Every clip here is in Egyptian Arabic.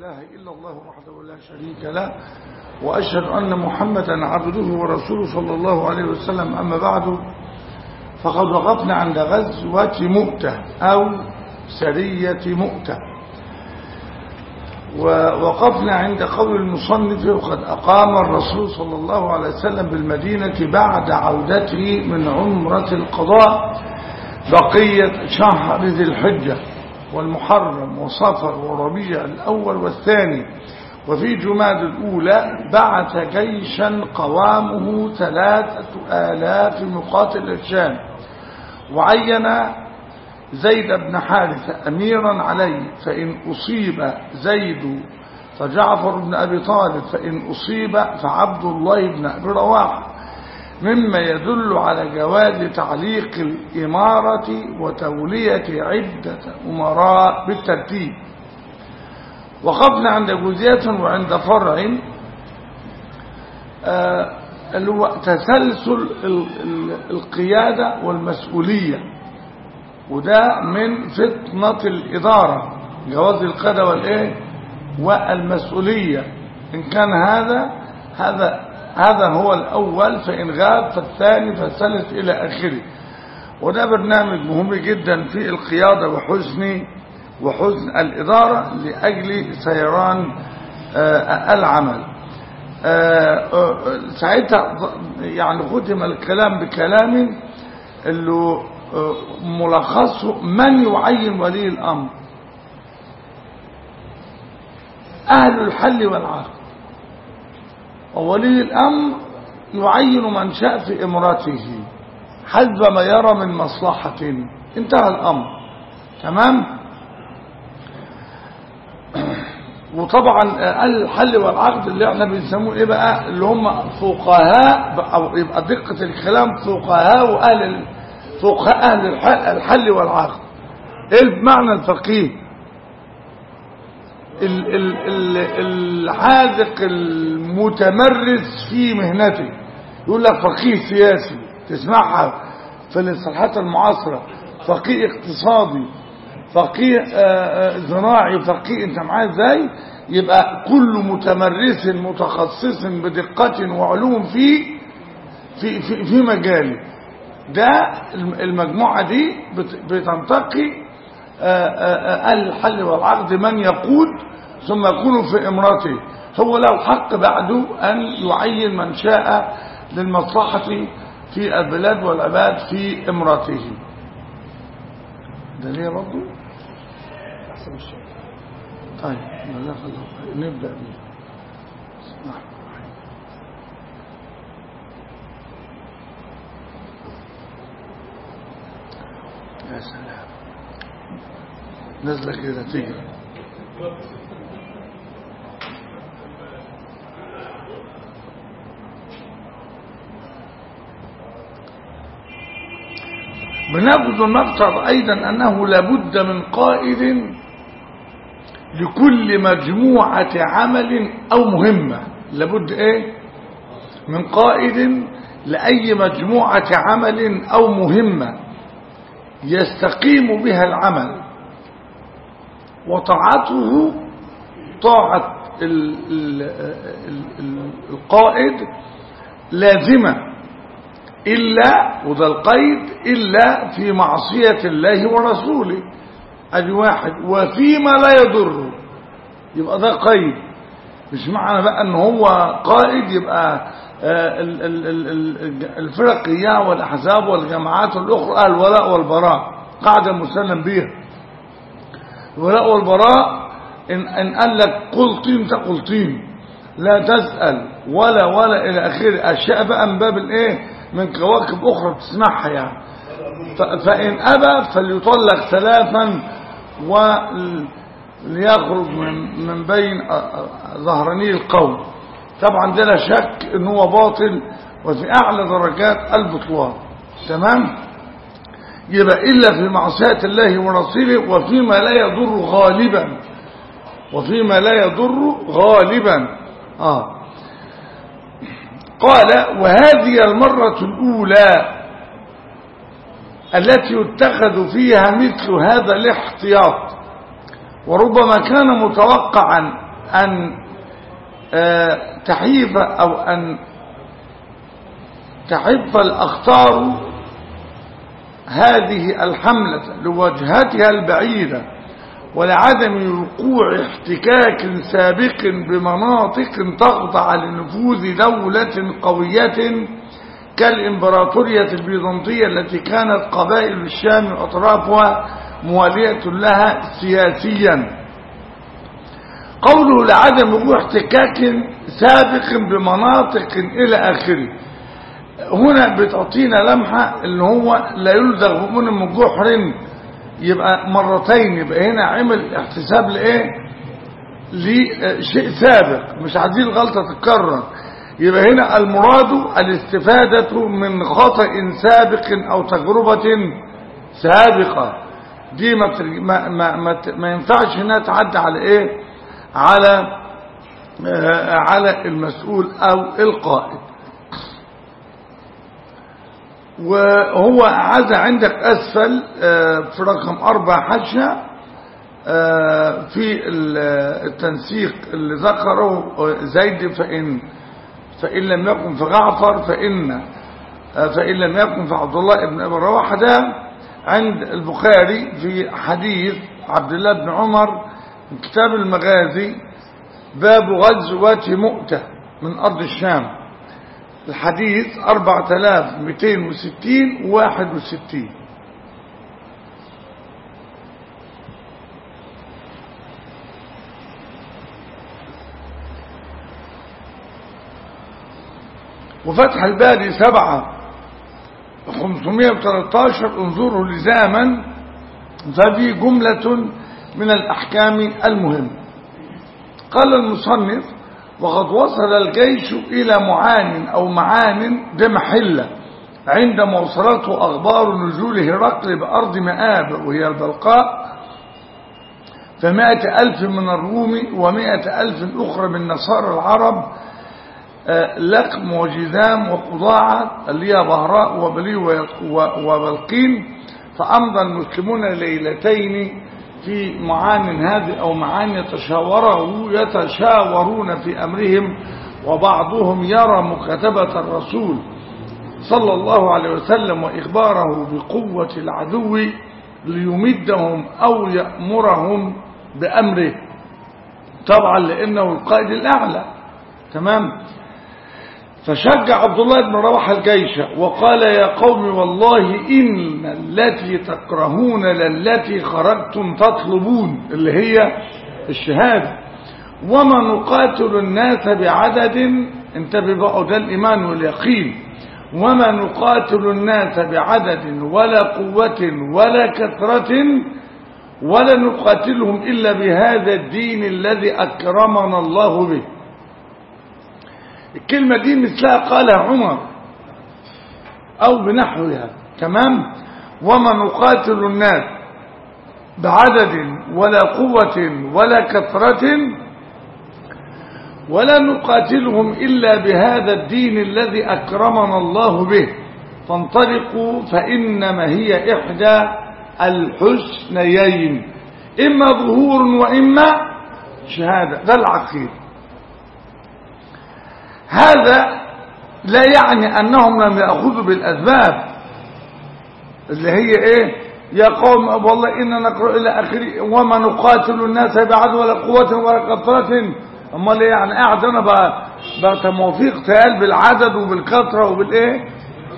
إله إلا الله وحده لا شريك له وأشهد أن محمدا عبده ورسوله صلى الله عليه وسلم أما بعد فقد وقفنا عند غزوة مؤتة أو سرية مؤتة ووقفنا عند قول المصنف وقد أقام الرسول صلى الله عليه وسلم بالمدينة بعد عودته من عمرة القضاء بقية شهر ذي الحجة والمحرم وصفر وربيع الأول والثاني وفي جماد الأولى بعث جيشا قوامه ثلاثة آلاف مقاتل الشام وعين زيد بن حارثة أميرا عليه فإن أصيب زيد فجعفر بن أبي طالب فإن أصيب فعبد الله بن أبي رواحة مما يدل على جواز تعليق الإمارة وتولية عدة أمراء بالترتيب وقفنا عند جزئية وعند فرع اللي هو تسلسل القيادة والمسؤولية وده من فطنة الإدارة جواز القيادة والإيه والمسؤولية إن كان هذا هذا هذا هو الأول فإن غاب فالثاني فالثالث إلى آخره وده برنامج مهم جدا في القيادة وحسن وحسن الإدارة لأجل سيران العمل ساعتها يعني ختم الكلام بكلام اللي ملخصه من يعين ولي الأمر أهل الحل والعقد وولي الأمر يعين من شاء في إمراته حسب ما يرى من مصلحة انتهى الأمر تمام وطبعا الحل والعقد اللي احنا بنسموه ايه بقى اللي هم فقهاء او يبقى دقة الكلام فقهاء واهل فقهاء اهل الحل والعقد ايه بمعنى الفقيه الحاذق المتمرس في مهنته يقول لك فقيه سياسي تسمعها في الاصطلاحات المعاصرة فقيه اقتصادي فقيه زراعي فقيه انت معايا ازاي يبقى كل متمرس متخصص بدقة وعلوم في في في, في مجاله ده المجموعة دي بتنتقي الحل والعقد من يقود ثم يكون في امراته هو له حق بعده أن يعين من شاء للمصلحة في البلاد والعباد في امراته ده ليه برضه أحسن الشيء طيب لا خلاص نبدأ بيه اسمح يا سلام نزلك كده تيجي بناخذ المقطع أيضا أنه لابد من قائد لكل مجموعة عمل أو مهمة لابد إيه من قائد لأي مجموعة عمل أو مهمة يستقيم بها العمل وطاعته طاعة القائد لازمة إلا وده القيد إلا في معصية الله ورسوله ادي واحد وفيما لا يضر يبقى ده قيد مش معنى بقى ان هو قائد يبقى الفرق اياه والاحزاب والجماعات الاخرى الولاء والبراء قاعده مسلم بيها الولاء والبراء ان ان قال لك قل طين تقل طين لا تسال ولا ولا الى اخره اشياء بقى من باب الايه من كواكب اخرى بتسمعها يعني فان ابى فليطلق ثلاثا وليخرج من من بين ظهراني القوم طبعا ده لا شك ان هو باطل وفي اعلى درجات البطلان تمام يبقى الا في معصيه الله ورسوله وفيما لا يضر غالبا وفيما لا يضر غالبا اه قال وهذه المره الاولى التي يتخذ فيها مثل هذا الاحتياط وربما كان متوقعا أن آه، تحيف أو أن تحف الأخطار هذه الحملة لوجهتها البعيدة ولعدم وقوع احتكاك سابق بمناطق تخضع لنفوذ دولة قوية كالإمبراطورية البيزنطية التي كانت قبائل الشام وأطرافها موالية لها سياسيا قوله لعدم وقوع احتكاك سابق بمناطق إلى آخره هنا بتعطينا لمحة اللي هو لا يلدغ مؤمن من جحر يبقى مرتين يبقى هنا عمل احتساب لايه لشيء سابق مش عايزين الغلطة تتكرر يبقى هنا المراد الاستفادة من خطأ سابق او تجربة سابقة دي ما, بترج... ما, ما, ما, ما ينفعش انها تعدي على ايه على آه على المسؤول او القائد وهو عاد عندك أسفل في رقم أربع حشة في التنسيق اللي ذكره زيد فإن فإن لم يكن في جعفر فإن فإن لم يكن في عبد الله بن أبي رواحة ده عند البخاري في حديث عبد الله بن عمر من كتاب المغازي باب غزوة مؤتة من أرض الشام الحديث 4260 61 وفتح الباري سبعة 513 انظروا لزاما ففي جملة من الأحكام المهمة قال المصنف وقد وصل الجيش إلى معان أو معان بمحلة عندما وصلته أخبار نزول هرقل بأرض مآب وهي البلقاء فمائة ألف من الروم ومائة ألف أخرى من نصارى العرب لقم وجذام وقضاعة اللي هي بهراء وبلي وبلقين فأمضى المسلمون ليلتين في معان هذه أو معان يتشاوره يتشاورون في أمرهم وبعضهم يرى مكاتبة الرسول صلى الله عليه وسلم وإخباره بقوة العدو ليمدهم أو يأمرهم بأمره طبعا لأنه القائد الأعلى تمام فشجع عبد الله بن رواحه الجيش وقال يا قوم والله إن التي تكرهون للتي خرجتم تطلبون اللي هي الشهادة وما نقاتل الناس بعدد انتبه بقى ده الإيمان واليقين وما نقاتل الناس بعدد ولا قوة ولا كثرة ولا نقاتلهم إلا بهذا الدين الذي أكرمنا الله به الكلمة دي مثلها قالها عمر أو بنحوها تمام وما نقاتل الناس بعدد ولا قوة ولا كثرة ولا نقاتلهم إلا بهذا الدين الذي أكرمنا الله به فانطلقوا فإنما هي إحدى الحسنيين إما ظهور وإما شهادة ده العقيد هذا لا يعني أنهم لم يأخذوا بالأسباب اللي هي إيه يا قوم والله إننا نقرأ إلى آخره وما نقاتل الناس بعد ولا قوة ولا كثرة أمال إيه يعني قاعد أنا بقى بقى توفيق تقال بالعدد وبالكثرة وبالإيه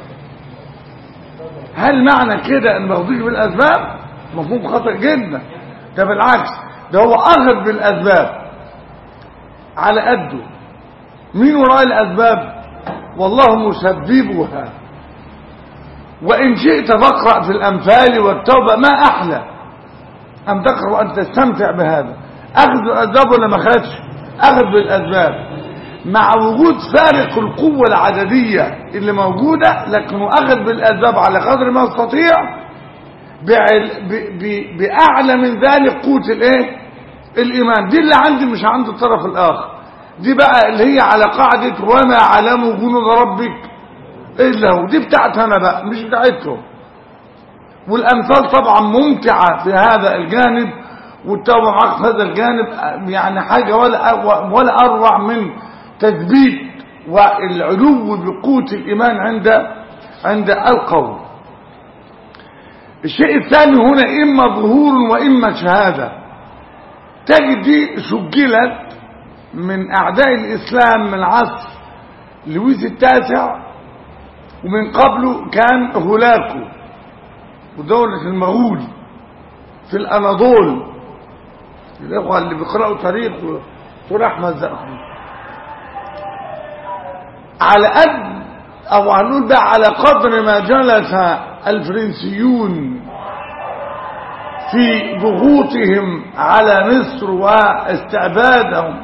هل معنى كده ان ما بالاسباب مفهوم خطأ جدا ده بالعكس ده هو اخذ بالاسباب على قده مين وراء الاسباب والله مسببها وان شئت فاقرا في الامثال والتوبه ما احلى ان تقرا وان تستمتع بهذا اخذ الاسباب ولا ما خدش اخذ بالاسباب مع وجود فارق القوة العددية اللي موجودة لكنه أخذ بالأسباب على قدر ما يستطيع بأعلى من ذلك قوة الايه الإيمان دي اللي عندي مش عند الطرف الآخر دي بقى اللي هي على قاعدة وما علم جنود ربك إلا هو دي بتاعت أنا بقى مش بتاعتهم والأمثال طبعا ممتعة في هذا الجانب والتوبة معاك في هذا الجانب يعني حاجة ولا ولا أروع من تثبيت والعلو بقوة الإيمان عند عند القوم الشيء الثاني هنا إما ظهور وإما شهادة تجد دي سجلت من أعداء الإسلام من عصر لويس التاسع ومن قبله كان هولاكو ودولة المغول في الأناضول الإخوة اللي بيقرأوا تاريخ دكتور أحمد زرحي على قد أو هنقول بقى على قدر ما جلس الفرنسيون في ضغوطهم على مصر واستعبادهم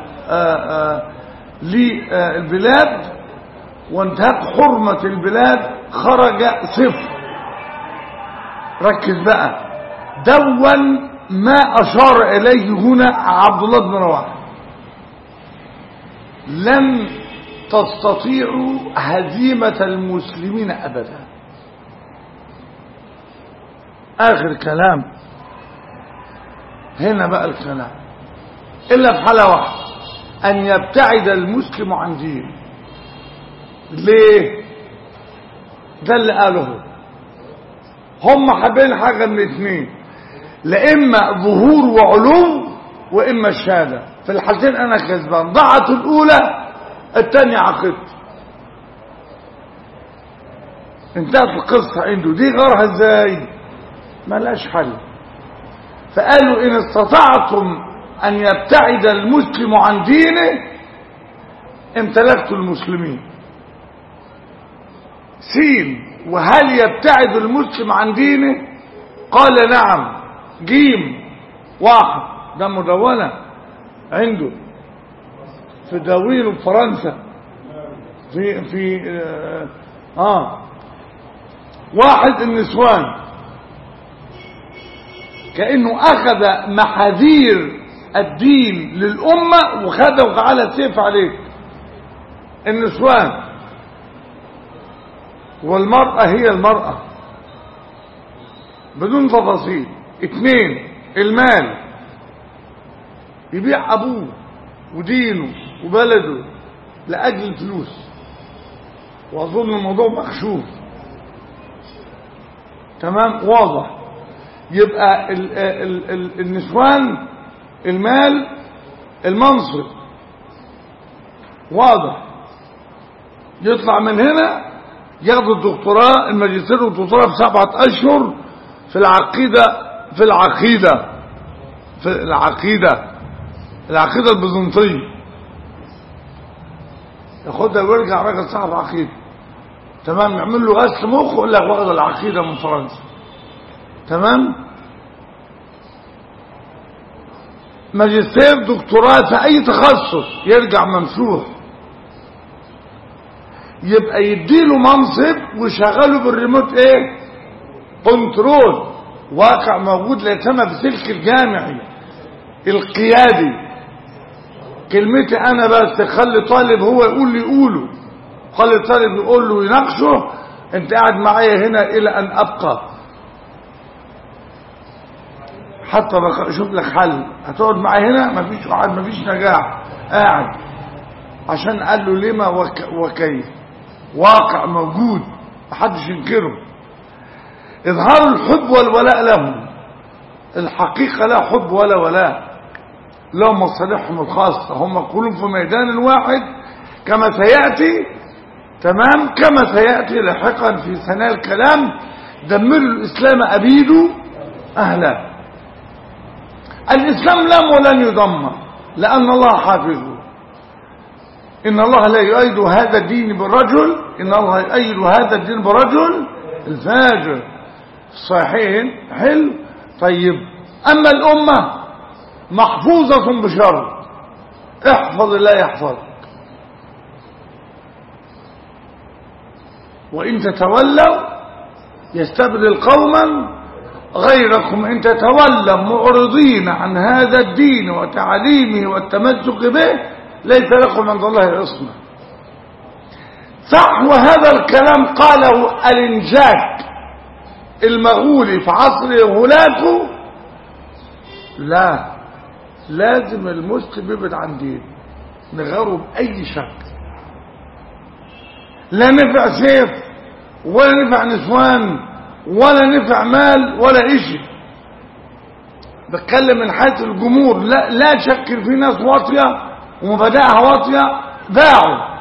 للبلاد وانتهاك حرمة البلاد خرج صفر ركز بقى دون ما أشار إليه هنا عبد الله بن رواحه لن تستطيعوا هزيمة المسلمين أبدا آخر كلام هنا بقى الكلام إلا في حالة واحدة أن يبتعد المسلم عن دينه ليه ده اللي قاله هم حابين حاجة من اثنين لإما ظهور وعلو وإما الشهادة في الحالتين أنا كسبان ضاعت الأولى الثانية عقدت انتهت القصة عنده دي غيرها ازاي ملاش حل فقالوا إن استطعتم أن يبتعد المسلم عن دينه امتلكت المسلمين سين وهل يبتعد المسلم عن دينه قال نعم جيم واحد ده مدونة عنده في داوين فرنسا في في اه, آه واحد النسوان كأنه أخذ محاذير الدين للأمة وخده على سيف عليك النسوان والمرأة هي المرأة بدون تفاصيل اثنين المال يبيع أبوه ودينه وبلده لأجل الفلوس وأظن الموضوع مكشوف تمام واضح يبقى ال ال ال النسوان المال المنصب واضح يطلع من هنا ياخد الدكتوراه الماجستير والدكتوراه بسبعة أشهر في العقيدة في العقيدة في العقيدة العقيدة البيزنطية ياخدها ويرجع راجل صاحب عقيدة تمام يعمل له غسل مخ ويقول لك واخد العقيدة من فرنسا تمام ماجستير دكتوراه في اي تخصص يرجع ممسوح يبقى يديله منصب ويشغله بالريموت ايه كنترول واقع موجود لا يسمى بسلك الجامعي القيادي كلمتي انا بس خلي طالب هو يقول لي يقوله خلي طالب يقول له يناقشه انت قاعد معايا هنا الى ان ابقى حتى اشوف لك حل هتقعد معايا هنا مفيش قاعد مفيش نجاح قاعد عشان قال له لما وك وكيف واقع موجود محدش ينكره اظهار الحب والولاء لهم الحقيقة لا حب ولا ولاء لهم مصالحهم الخاصة هم كلهم في ميدان واحد كما سيأتي تمام كما سيأتي لاحقا في ثناء الكلام دمروا الإسلام أبيدوا أهله الإسلام لم ولن يدمر لأن الله حافظه إن الله لا يؤيد هذا الدين بالرجل إن الله يؤيد هذا الدين بالرجل الفاجر صحيح حلو طيب أما الأمة محفوظة بشر احفظ الله يحفظك وإن تتولوا يستبدل قوما غيركم إن تتولوا معرضين عن هذا الدين وتعليمه والتمسك به ليس لكم عند الله عصمة صح وهذا الكلام قاله الانجاك المغولي في عصر هولاكو لا لازم المسلم يبعد عن دين نغيره بأي شكل لا نفع سيف ولا نفع نسوان ولا نفع مال ولا إشي بتكلم من حيث الجمهور لا, لا شك في ناس واطية ومبادئها واطية باعوا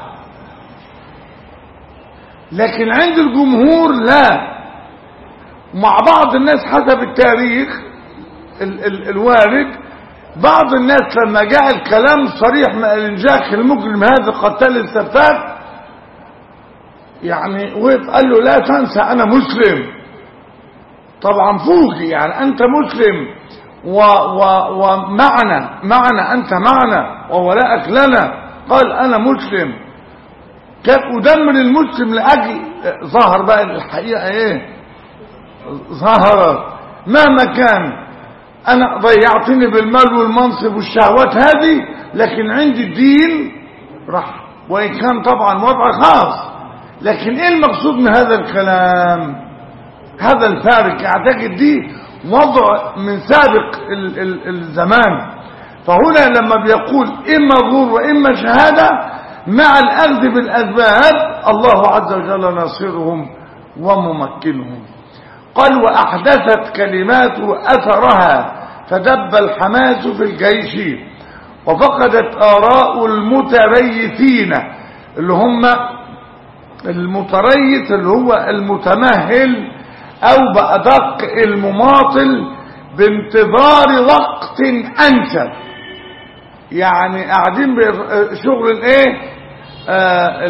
لكن عند الجمهور لا مع بعض الناس حسب التاريخ ال ال الوارد بعض الناس لما جاء الكلام صريح من الانجاخ المجرم هذا قتال السفاك يعني وقف قال له لا تنسى انا مسلم طبعا فوقي يعني انت مسلم و و ومعنا معنا انت معنا وولاءك لنا قال انا مسلم كان ادمر المسلم لاجل ظهر بقى الحقيقه ايه ظهر مهما كان انا ضيعتني بالمال والمنصب والشهوات هذه لكن عندي الدين راح وان كان طبعا وضع خاص لكن ايه المقصود من هذا الكلام هذا الفارق اعتقد دي وضع من سابق ال ال الزمان فهنا لما بيقول اما ظهور واما شهاده مع الاخذ بالاسباب الله عز وجل ناصرهم وممكنهم قال وأحدثت كلمات أثرها فدب الحماس في الجيش وفقدت آراء المتريثين اللي هم المتريث اللي هو المتمهل أو بأدق المماطل بانتظار وقت أنسب يعني قاعدين بشغل الايه آه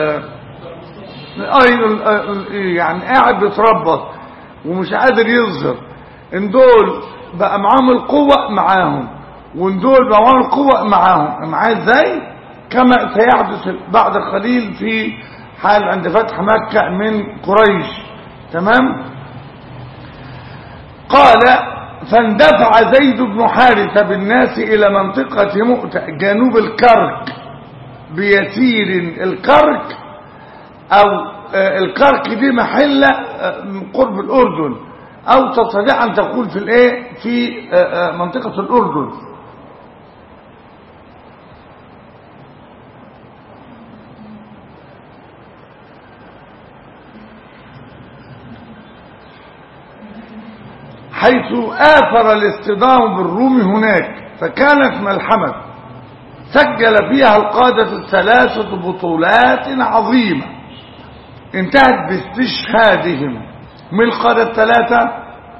يعني قاعد بيتربط ومش قادر يظهر ان دول بقى معاهم القوة معاهم وان دول بقى معاهم القوة معاهم معاه ازاي كما سيحدث بعد قليل في حال عند فتح مكة من قريش تمام قال فاندفع زيد بن حارثة بالناس الى منطقة مؤتة جنوب الكرك بيسير الكرك او الكرك دي محلة من قرب الأردن أو تستطيع أن تقول في الإيه في منطقة الأردن حيث آثر الاصطدام بالروم هناك فكانت ملحمة سجل فيها القادة الثلاثة بطولات عظيمة انتهت باستشهادهم من القادة الثلاثة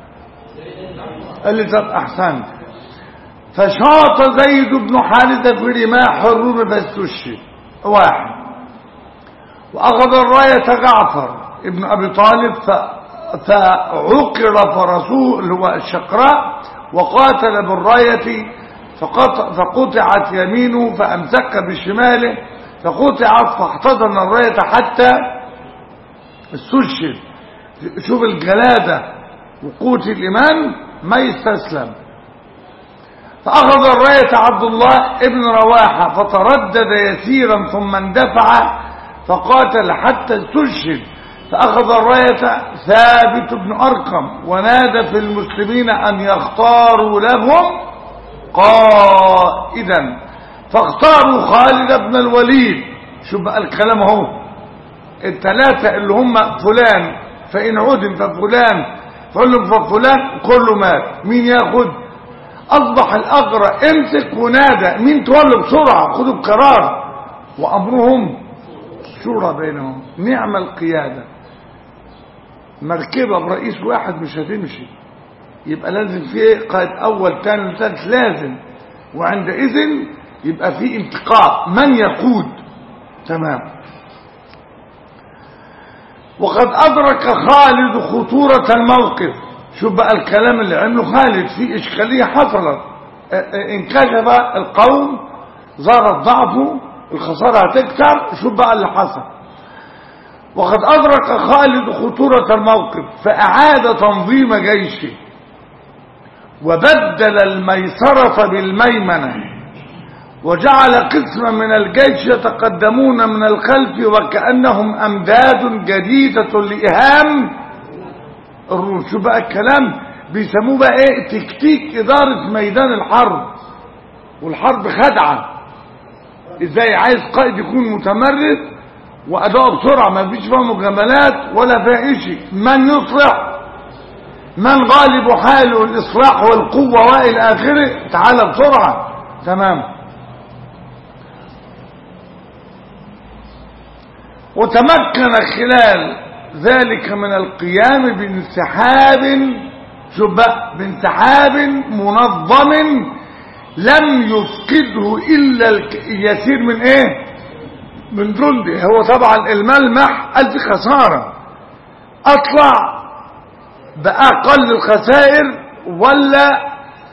اللي طب أحسن فشاط زيد بن حارثة في رماح الروم فاستشهد واحد وأخذ الراية جعفر ابن أبي طالب فعقر فرسوه اللي هو الشقراء وقاتل بالراية فقطعت يمينه فأمسك بشماله فقطعت فاحتضن الراية حتى استشهد شوف الجلادة وقوة الإيمان ما يستسلم فأخذ الراية عبد الله ابن رواحة فتردد يسيرا ثم اندفع فقاتل حتى استشهد فأخذ الراية ثابت بن أرقم ونادى في المسلمين أن يختاروا لهم قائدا فاختاروا خالد بن الوليد شوف بقى الكلام اهو الثلاثة اللي هم فلان فإن عدم ففلان فعلم ففلان كله مات مين ياخد أصبح الأقرى امسك ونادى مين تولوا بسرعة خدوا القرار وأمرهم شورى بينهم نعم القيادة مركبة برئيس واحد مش هتمشي يبقى لازم في قائد أول تاني ثالث لازم وعندئذ يبقى في انتقاء من يقود تمام وقد أدرك خالد خطورة الموقف شوف بقى الكلام اللي عمله خالد في إشكالية حصلت انكشف القوم ظهرت ضعفه الخسارة هتكتر شوف بقى اللي حصل وقد أدرك خالد خطورة الموقف فأعاد تنظيم جيشه وبدل الميسرة بالميمنة وجعل قسما من الجيش يتقدمون من الخلف وكأنهم أمداد جديدة لإهام الروم شو بقى الكلام بيسموه بقى ايه تكتيك ادارة ميدان الحرب والحرب خدعة ازاي عايز قائد يكون متمرد واداءه بسرعة ما فيش فيها مجاملات ولا فيها شيء من يصلح من غالب حاله الاصلاح والقوة والى اخره تعالى بسرعة تمام وتمكن خلال ذلك من القيام بانسحاب شوف بقى بانسحاب منظم لم يفقده الا اليسير من ايه من جندي هو طبعا الملمح قال في خسارة اطلع باقل الخسائر ولا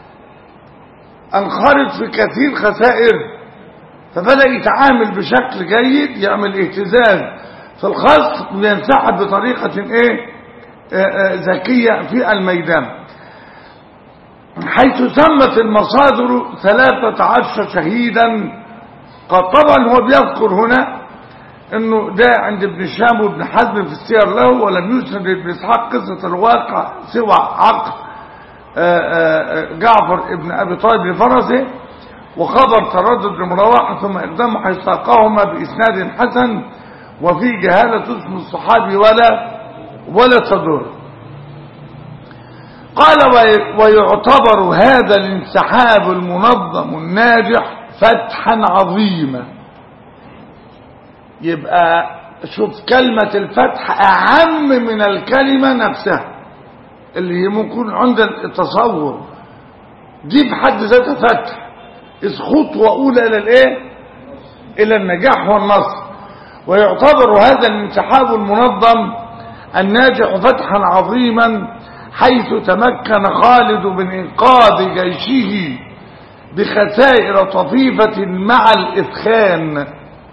انخرط في كثير خسائر فبدأ يتعامل بشكل جيد يعمل اهتزاز في الخصم وينسحب بطريقة ايه ذكية في الميدان حيث سمت المصادر ثلاثة عشر شهيدا قد طبعا هو بيذكر هنا انه ده عند ابن شام وابن حزم في السير له ولم يسند ابن اسحاق قصة الواقع سوى عقل جعفر ابن ابي طالب لفرسه وخبر تردد المروحة ثم اقدام حيثاقهما باسناد حسن وفي جهالة اسم الصحابي ولا ولا تضر قال ويعتبر هذا الانسحاب المنظم الناجح فتحا عظيما يبقى شوف كلمة الفتح أهم من الكلمة نفسها اللي هي ممكن عند التصور دي بحد ذاتها فتح إذ خطوة أولى إلى الإيه؟ إلى النجاح والنصر ويعتبر هذا الانسحاب المنظم الناجح فتحا عظيما حيث تمكن خالد من إنقاذ جيشه بخسائر طفيفة مع الإثخان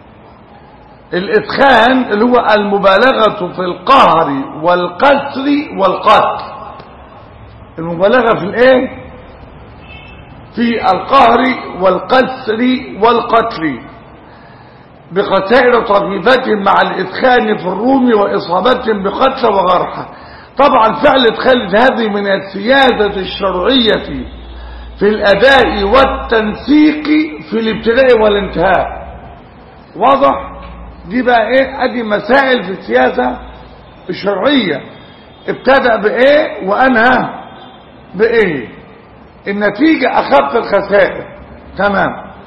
الإثخان اللي هو المبالغة في القهر والقسر والقتل المبالغة في الايه في القهر والقسر والقتل بخسائر طفيفة مع الإثخان في الروم وإصابة بقتل وغرحة طبعا فعل خالد هذه من السيادة الشرعية في الأداء والتنسيق في الابتداء والانتهاء واضح دي بقى ايه ادي مسائل في السياسة الشرعية ابتدأ بايه وانهى بايه النتيجة اخف الخسائر تمام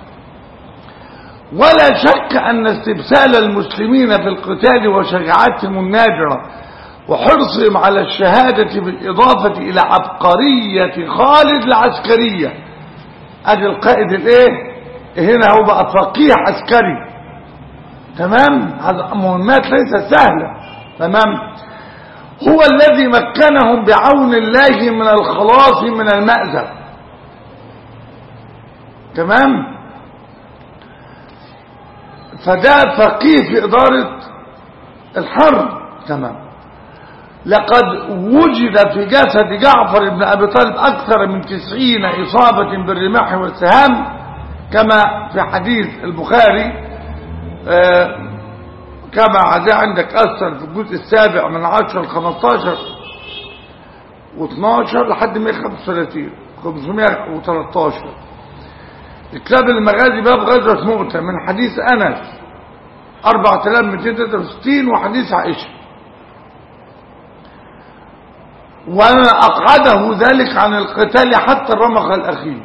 ولا شك ان استبسال المسلمين في القتال وشجاعتهم النادرة وحرصهم على الشهادة بالإضافة إلى عبقرية خالد العسكرية أدي القائد الإيه هنا هو بقى فقيه عسكري تمام هذا مهمات ليست سهلة تمام هو الذي مكنهم بعون الله من الخلاص من المأزق تمام فده فقيه في إدارة الحرب تمام لقد وجد في جسد جعفر بن أبي طالب أكثر من تسعين إصابة بالرماح والسهام كما في حديث البخاري آه كما عزاه عندك أثر في الجزء السابع من عشر لخمستاشر و12 لحد 135 513 كتاب المغازي باب غزوة مؤتة من حديث أنس 4263 وحديث عائشة وما أقعده ذلك عن القتال حتى الرمق الأخير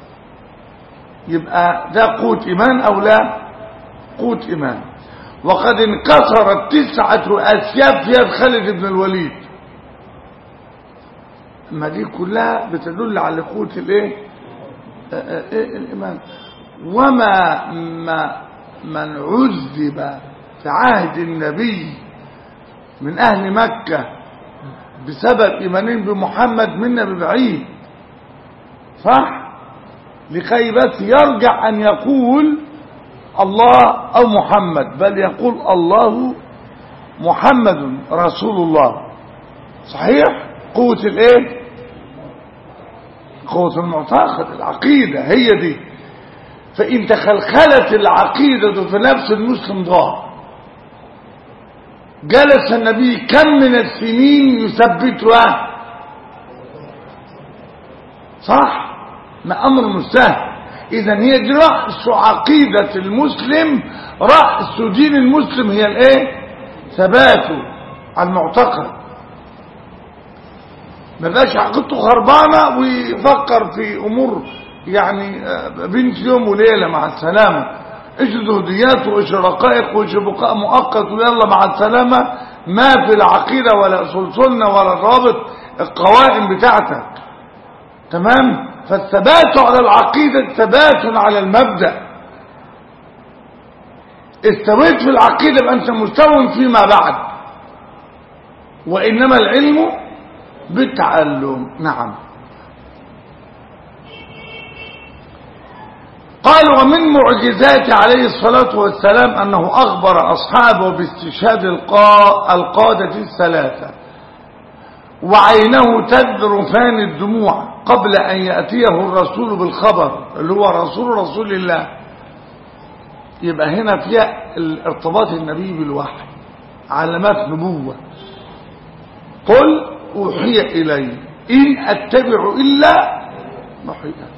يبقى ده قوت إيمان أو لا قوت إيمان وقد انكسرت تسعة أسياب في يد خالد بن الوليد ما دي كلها بتدل على قوة الايه الإيمان وما ما من عذب في عهد النبي من أهل مكة بسبب إيمانين بمحمد منا ببعيد صح لكي بس يرجع أن يقول الله أو محمد بل يقول الله محمد رسول الله صحيح قوة الايه قوة المعتقد العقيدة هي دي فإن تخلخلت العقيدة في نفس المسلم ضاع جلس النبي كم من السنين يثبتها صح ما أمر مستهل إذا هي دي رأس عقيدة المسلم رأس دين المسلم هي الإيه ثباته على المعتقد ما بقاش عقيدته خربانة ويفكر في أمور يعني آه، بنت يوم وليلة مع السلامة ايش زهديات وايش رقائق وايش بقاء مؤقت ويلا مع السلامة ما في العقيدة ولا سلسلنا ولا الرابط القوائم بتاعتك تمام فالثبات على العقيدة ثبات على المبدأ استويت في العقيدة يبقى انت مستوى فيما بعد وإنما العلم بالتعلم نعم قال ومن معجزات عليه الصلاة والسلام أنه أخبر أصحابه باستشهاد القا- القادة الثلاثة وعينه تذرفان الدموع قبل أن يأتيه الرسول بالخبر اللي هو رسول رسول الله يبقى هنا فيها ارتباط النبي بالوحي علامات نبوة قل أوحي إلي إن أتبع إلا محيئا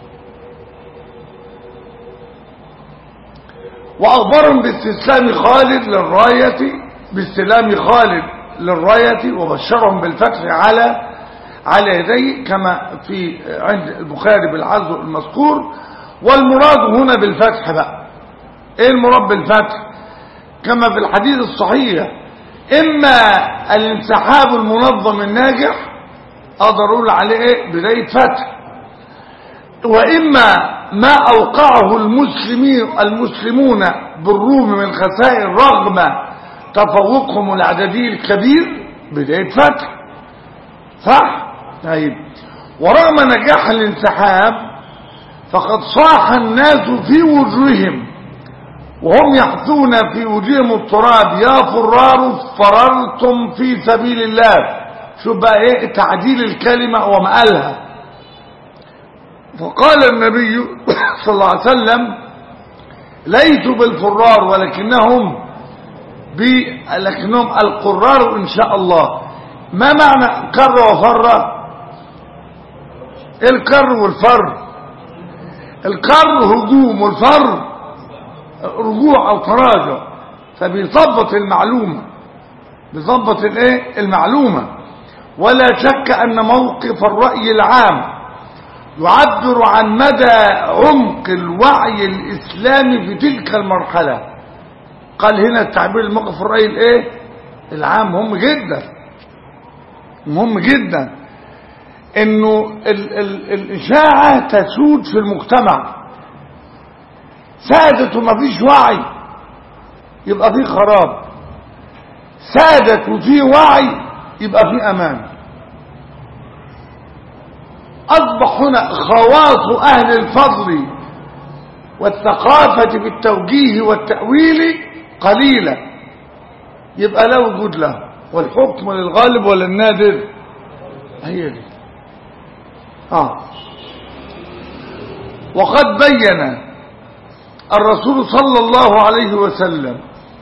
وأخبرهم باستسلام خالد للراية باستلام خالد للراية وبشرهم بالفتح على على يديه كما في عند البخاري بالعزو المذكور والمراد هنا بالفتح بقى ايه المراد بالفتح كما في الحديث الصحيح اما الانسحاب المنظم الناجح اقدر اقول عليه ايه بداية فتح وإما ما أوقعه المسلمين المسلمون بالروم من خسائر رغم تفوقهم العددي الكبير بداية فتح صح؟ طيب ورغم نجاح الانسحاب فقد صاح الناس في وجوههم وهم يحثون في وجوههم التراب يا فرار فررتم في سبيل الله شوف بقى ايه تعديل الكلمة ومقالها فقال النبي صلى الله عليه وسلم ليسوا بالفرار ولكنهم ب لكنهم القرار ان شاء الله ما معنى كر وفر ايه الكر والفر الكر هجوم والفر رجوع او تراجع فبيظبط المعلومه بيظبط الايه المعلومه ولا شك ان موقف الراي العام يعبر عن مدى عمق الوعي الإسلامي في تلك المرحلة قال هنا التعبير الموقف الرأي الايه العام مهم جدا مهم جدا انه ال ال الاشاعة تسود في المجتمع سادت وما فيش وعي يبقى في خراب سادت وفي وعي يبقى في امان أصبح هنا خواص أهل الفضل والثقافة في التوجيه والتأويل قليلة يبقى لا وجود له والحكم للغالب ولا النادر هي دي آه وقد بين الرسول صلى الله عليه وسلم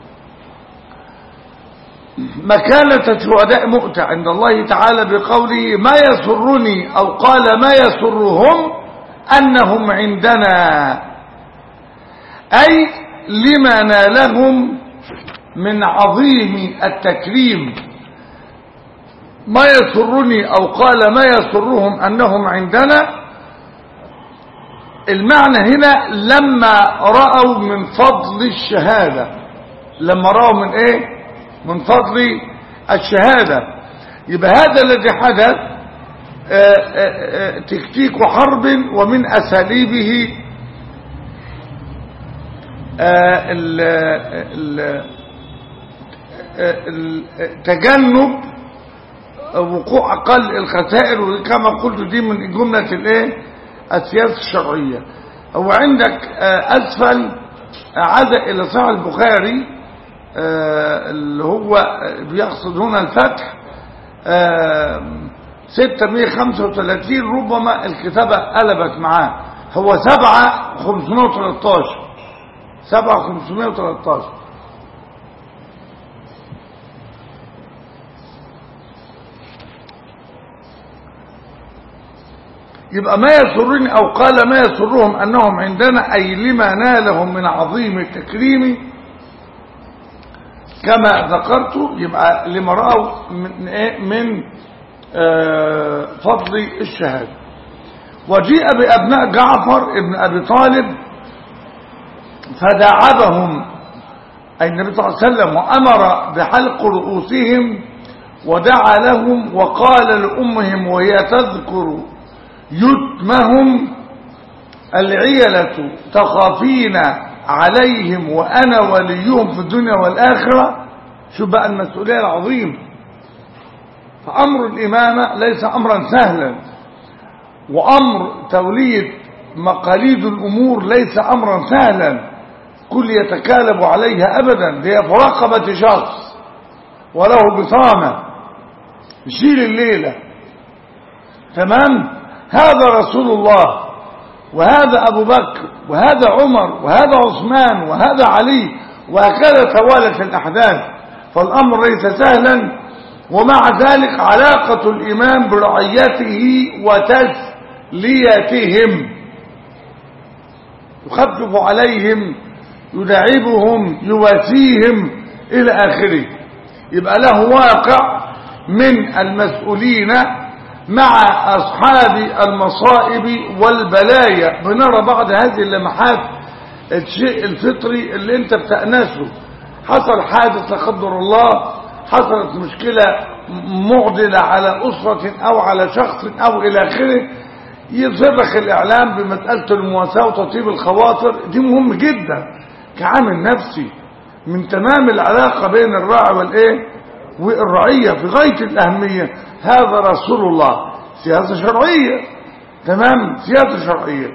مكانة شهداء مؤتة عند الله تعالى بقوله ما يسرني أو قال ما يسرهم أنهم عندنا أي لما نالهم من عظيم التكريم ما يسرني أو قال ما يسرهم أنهم عندنا المعنى هنا لما رأوا من فضل الشهادة لما رأوا من ايه من فضل الشهادة يبقى هذا الذي حدث آآ آآ تكتيك حرب ومن أساليبه ال ال تجنب وقوع أقل الخسائر وكما قلت دي من جملة الايه السياسة الشرعية هو عندك أسفل عاد إلى صحيح البخاري اللي هو بيقصد هنا الفتح 635 ربما الكتابة قلبت معاه هو 7 513 7 513 يبقى ما يسرني أو قال ما يسرهم أنهم عندنا أي لما نالهم من عظيم التكريم كما ذكرت يبقى لما رأوا من, إيه؟ من آه فضل الشهادة وجيء بأبناء جعفر ابن أبي طالب فدعبهم أي النبي صلى الله عليه وسلم وأمر بحلق رؤوسهم ودعا لهم وقال لأمهم وهي تذكر يتمهم العيلة تخافين عليهم وأنا وليهم في الدنيا والآخرة شو بقى المسؤولية العظيمة فأمر الإمامة ليس أمرا سهلا وأمر تولية مقاليد الأمور ليس أمرا سهلا كل يتكالب عليها أبدا هي في رقبة شخص وله بصامة يشيل الليلة تمام هذا رسول الله وهذا أبو بكر وهذا عمر وهذا عثمان وهذا علي وهكذا توالت الأحداث فالأمر ليس سهلا ومع ذلك علاقة الإمام برعيته وتسليتهم يخفف عليهم يداعبهم يواسيهم إلى آخره يبقى له واقع من المسؤولين مع أصحاب المصائب والبلايا بنرى بعض هذه اللمحات الشيء الفطري اللي انت بتأنسه حصل حادث لا قدر الله حصلت مشكلة معضلة على أسرة أو على شخص أو إلى آخره يصرخ الإعلام بمسألة المواساة وتطيب الخواطر دي مهم جدا كعامل نفسي من تمام العلاقة بين الراعي والإيه والرعية في غاية الأهمية هذا رسول الله سياسة شرعية تمام سياسة شرعية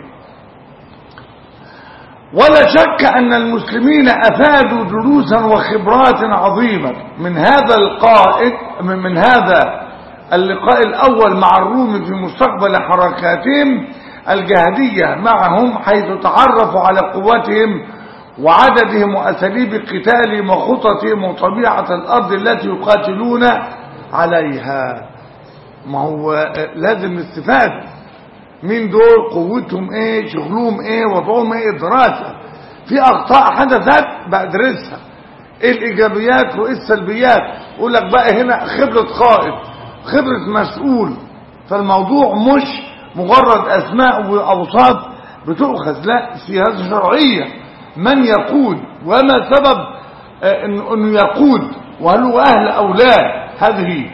ولا شك أن المسلمين أفادوا دروسا وخبرات عظيمة من هذا القائد من هذا اللقاء الأول مع الروم في مستقبل حركاتهم الجهادية معهم حيث تعرفوا على قوتهم وعددهم وأساليب قتالهم وخططهم وطبيعة الأرض التي يقاتلون عليها ما هو لازم نستفاد مين دول قوتهم ايه شغلهم ايه وضعهم ايه دراسة في اخطاء حدثت بدرسها ايه الايجابيات وايه السلبيات يقول لك بقى هنا خبرة قائد خبرة مسؤول فالموضوع مش مجرد اسماء واوصاف بتؤخذ لا سياسة شرعية من يقود وما سبب انه يقود وهل هو اهل او لا هذه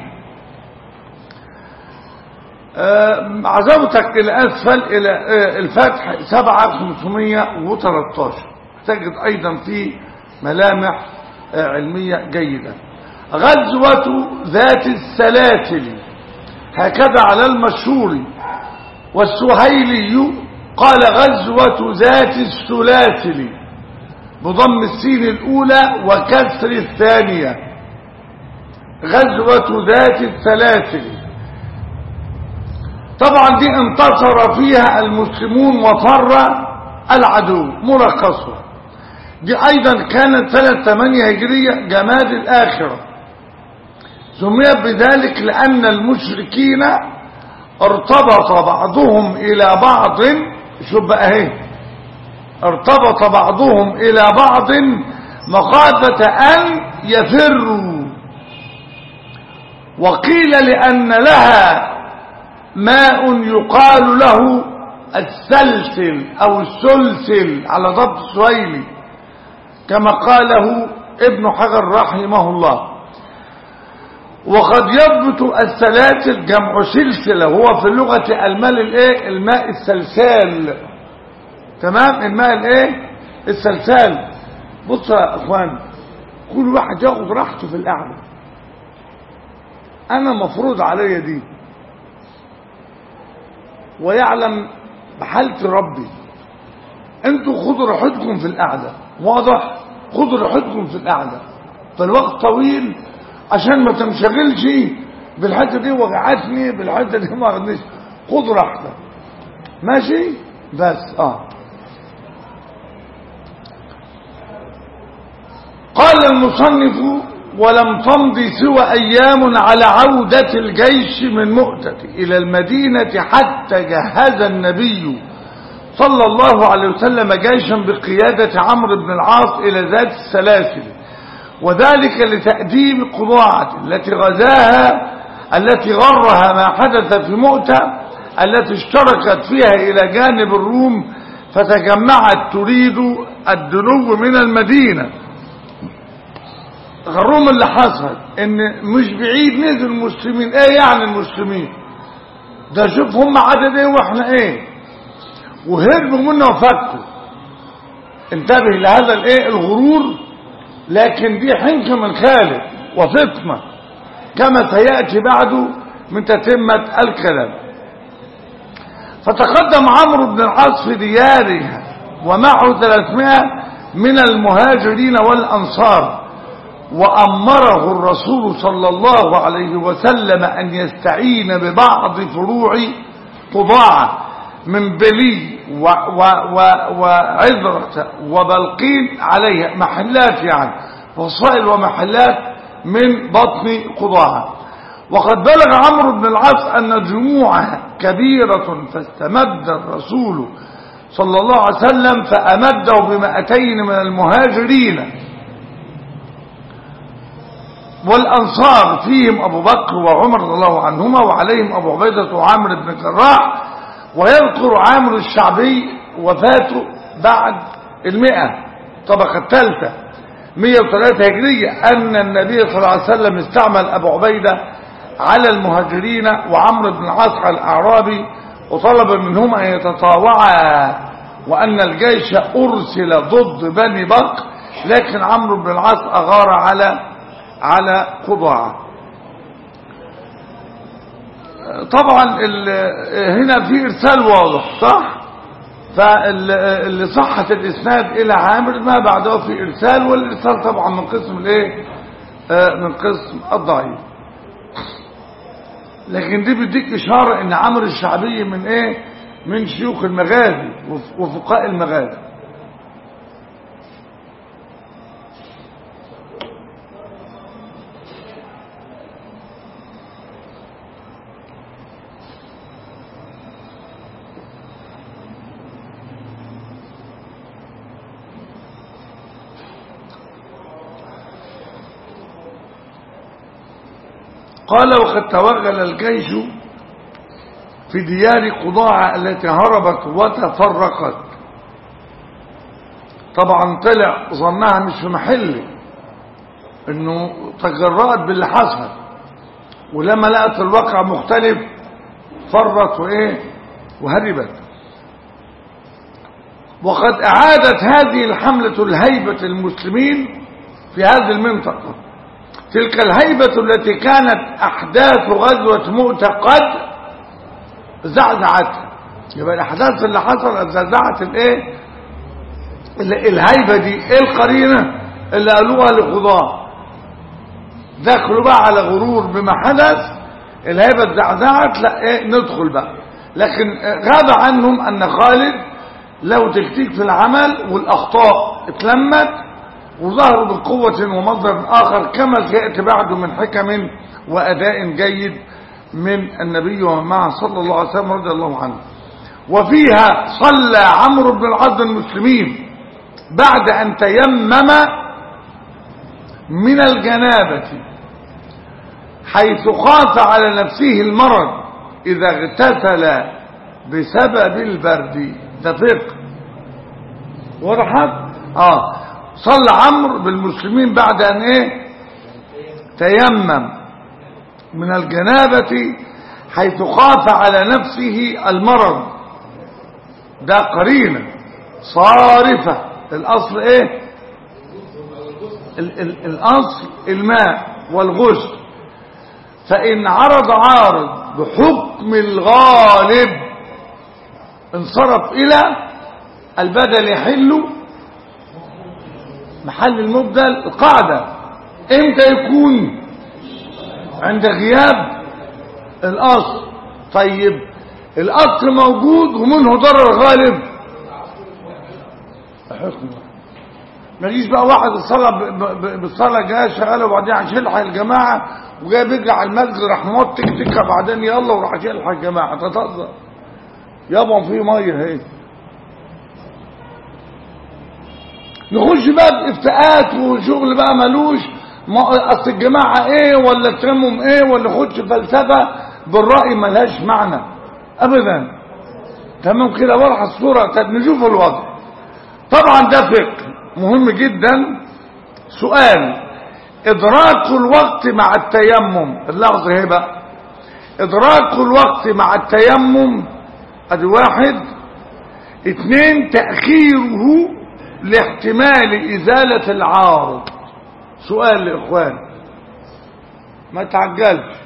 عزوتك الى اسفل الى الفتح 7513 تجد ايضا في ملامح علمية جيدة غزوة ذات السلاسل هكذا على المشهور والسهيلي قال غزوة ذات السلاسل بضم السين الأولى وكسر الثانية غزوة ذات السلاسل طبعا دي انتصر فيها المسلمون وفر العدو ملخصه دي ايضا كانت سنة 8 هجرية جماد الاخرة سميت بذلك لان المشركين ارتبط بعضهم الى بعض شوف بقى اهي ارتبط بعضهم الى بعض مخافة ان يفروا وقيل لان لها ماء يقال له السلسل او السلسل على ضبط سويلي كما قاله ابن حجر رحمه الله وقد يضبط السلاسل جمع سلسلة هو في اللغة الماء الايه الماء السلسال تمام الماء الايه السلسال بص يا اخوان كل واحد ياخد راحته في القعده انا مفروض عليا دي ويعلم بحالة ربي انتوا خدوا راحتكم في القعدة واضح خدوا راحتكم في القعدة فالوقت طويل عشان ما تنشغلش بالحته دي وجعتني بالحته دي ما غنيش خد راحتك ماشي بس اه قال المصنف ولم تمض سوى أيام على عودة الجيش من مؤتة إلى المدينة حتى جهز النبي صلى الله عليه وسلم جيشا بقيادة عمرو بن العاص إلى ذات السلاسل وذلك لتأديب قضاعة التي غزاها التي غرها ما حدث في مؤتة التي اشتركت فيها إلى جانب الروم فتجمعت تريد الدنو من المدينة غروم اللي حصل ان مش بعيد نزل المسلمين ايه يعني المسلمين ده شوف هم عدد ايه واحنا ايه وهربوا منا وفكوا انتبه لهذا الايه الغرور لكن دي حنكة من خالق وفطنة كما سيأتي بعده من تتمة الكلام فتقدم عمرو بن العاص في ديارها ومعه 300 من المهاجرين والأنصار وأمره الرسول صلى الله عليه وسلم أن يستعين ببعض فروع قضاعة من بلي و و و وعذرة وبلقين عليها محلات يعني فصائل ومحلات من بطن قضاعة وقد بلغ عمرو بن العاص أن جموعها كبيرة فاستمد الرسول صلى الله عليه وسلم فأمده بمئتين من المهاجرين والأنصار فيهم أبو بكر وعمر رضي الله عنهما وعليهم أبو عبيدة وعامر بن الجراح ويذكر عامر الشعبي وفاته بعد المئة طبقة الثالثة 103 هجرية أن النبي صلى الله عليه وسلم استعمل أبو عبيدة على المهاجرين وعمرو بن العاص على الأعرابي وطلب منهم أن يتطاوعا وأن الجيش أرسل ضد بني بكر لكن عمرو بن العاص أغار على على قضاعة طبعا هنا في إرسال واضح صح فاللي صحت الإسناد إلى عامر ما بعده في إرسال والإرسال طبعا من قسم الإيه من قسم الضعيف لكن دي بيديك إشارة إن عمرو الشعبي من إيه من شيوخ المغازي وفقاء المغازي قال وقد توغل الجيش في ديار قضاعة التي هربت وتفرقت طبعا طلع ظنها مش في محله انه تجرأت باللي حصل ولما لقت الواقع مختلف فرت وايه وهربت وقد اعادت هذه الحملة الهيبة المسلمين في هذه المنطقة تلك الهيبة التي كانت أحداث غزوة مؤتة قد زعزعتها يبقى الأحداث اللي حصلت زعزعت الايه الهيبة دي ايه القرينة اللي قالوها لخضاع دخلوا بقى على غرور بما حدث الهيبة اتزعزعت لا ايه ندخل بقى لكن غاب عنهم ان خالد له تكتيك في العمل والاخطاء اتلمت وظهروا بقوة ومصدر آخر كما سيأتي بعده من حكم وأداء جيد من النبي ومن معه صلى الله عليه وسلم رضي الله عنه وفيها صلى عمرو بن العاص المسلمين بعد أن تيمم من الجنابة حيث خاف على نفسه المرض إذا اغتسل بسبب البرد ده فقه وضحت اه صلى عمرو بالمسلمين بعد ان ايه تيمم من الجنابة حيث خاف على نفسه المرض ده قرينة صارفة الاصل ايه ال ال الاصل الماء والغسل فان عرض عارض بحكم الغالب انصرف الى البدل يحل محل المبدل القاعدة امتى يكون عند غياب الاصل طيب الاصل موجود ومنه ضرر غالب حكم ما يجيش بقى واحد الصلاة ب- ب- بالصلاة جاي شغالة وبعدين عشان يلحق الجماعة وجاي بيجري على المسجد راح موت تك تكة بعدين يلا وراح عشان يلحق الجماعة تتهزر يابا في مية اهي نخش بقى بافتاءات وشغل بقى ملوش ما اصل الجماعة ايه ولا التيمم ايه ولا خدش فلسفة بالرأي ملهاش معنى ابدا تمام كده واضحة الصورة طب نشوف الوضع طبعا ده فقه مهم جدا سؤال ادراك الوقت مع التيمم اللحظة ايه بقى ادراك الوقت مع التيمم ادي واحد اتنين تأخيره لاحتمال ازالة العارض سؤال لاخوان ما تعجلش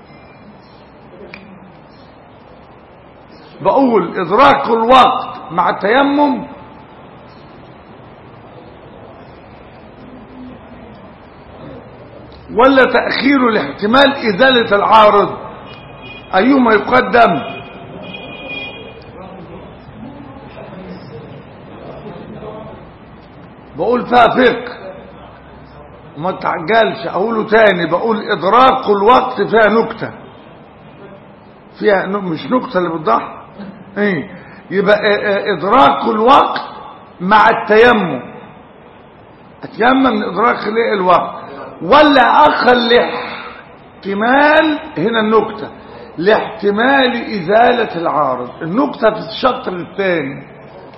بقول ادراك الوقت مع التيمم ولا تأخير لاحتمال إزالة العارض أيهما يقدم بقول فيها فقه ما تعجلش أقوله تاني بقول إدراك الوقت فيها نكتة فيها ن- مش نكتة اللي بتضحك ايه يبقى ا- ا- إدراك الوقت مع التيمم اتيمم من إدراك الايه الوقت ولا أخر لاحتمال هنا النكتة لاحتمال إزالة العارض النكتة في الشطر الثاني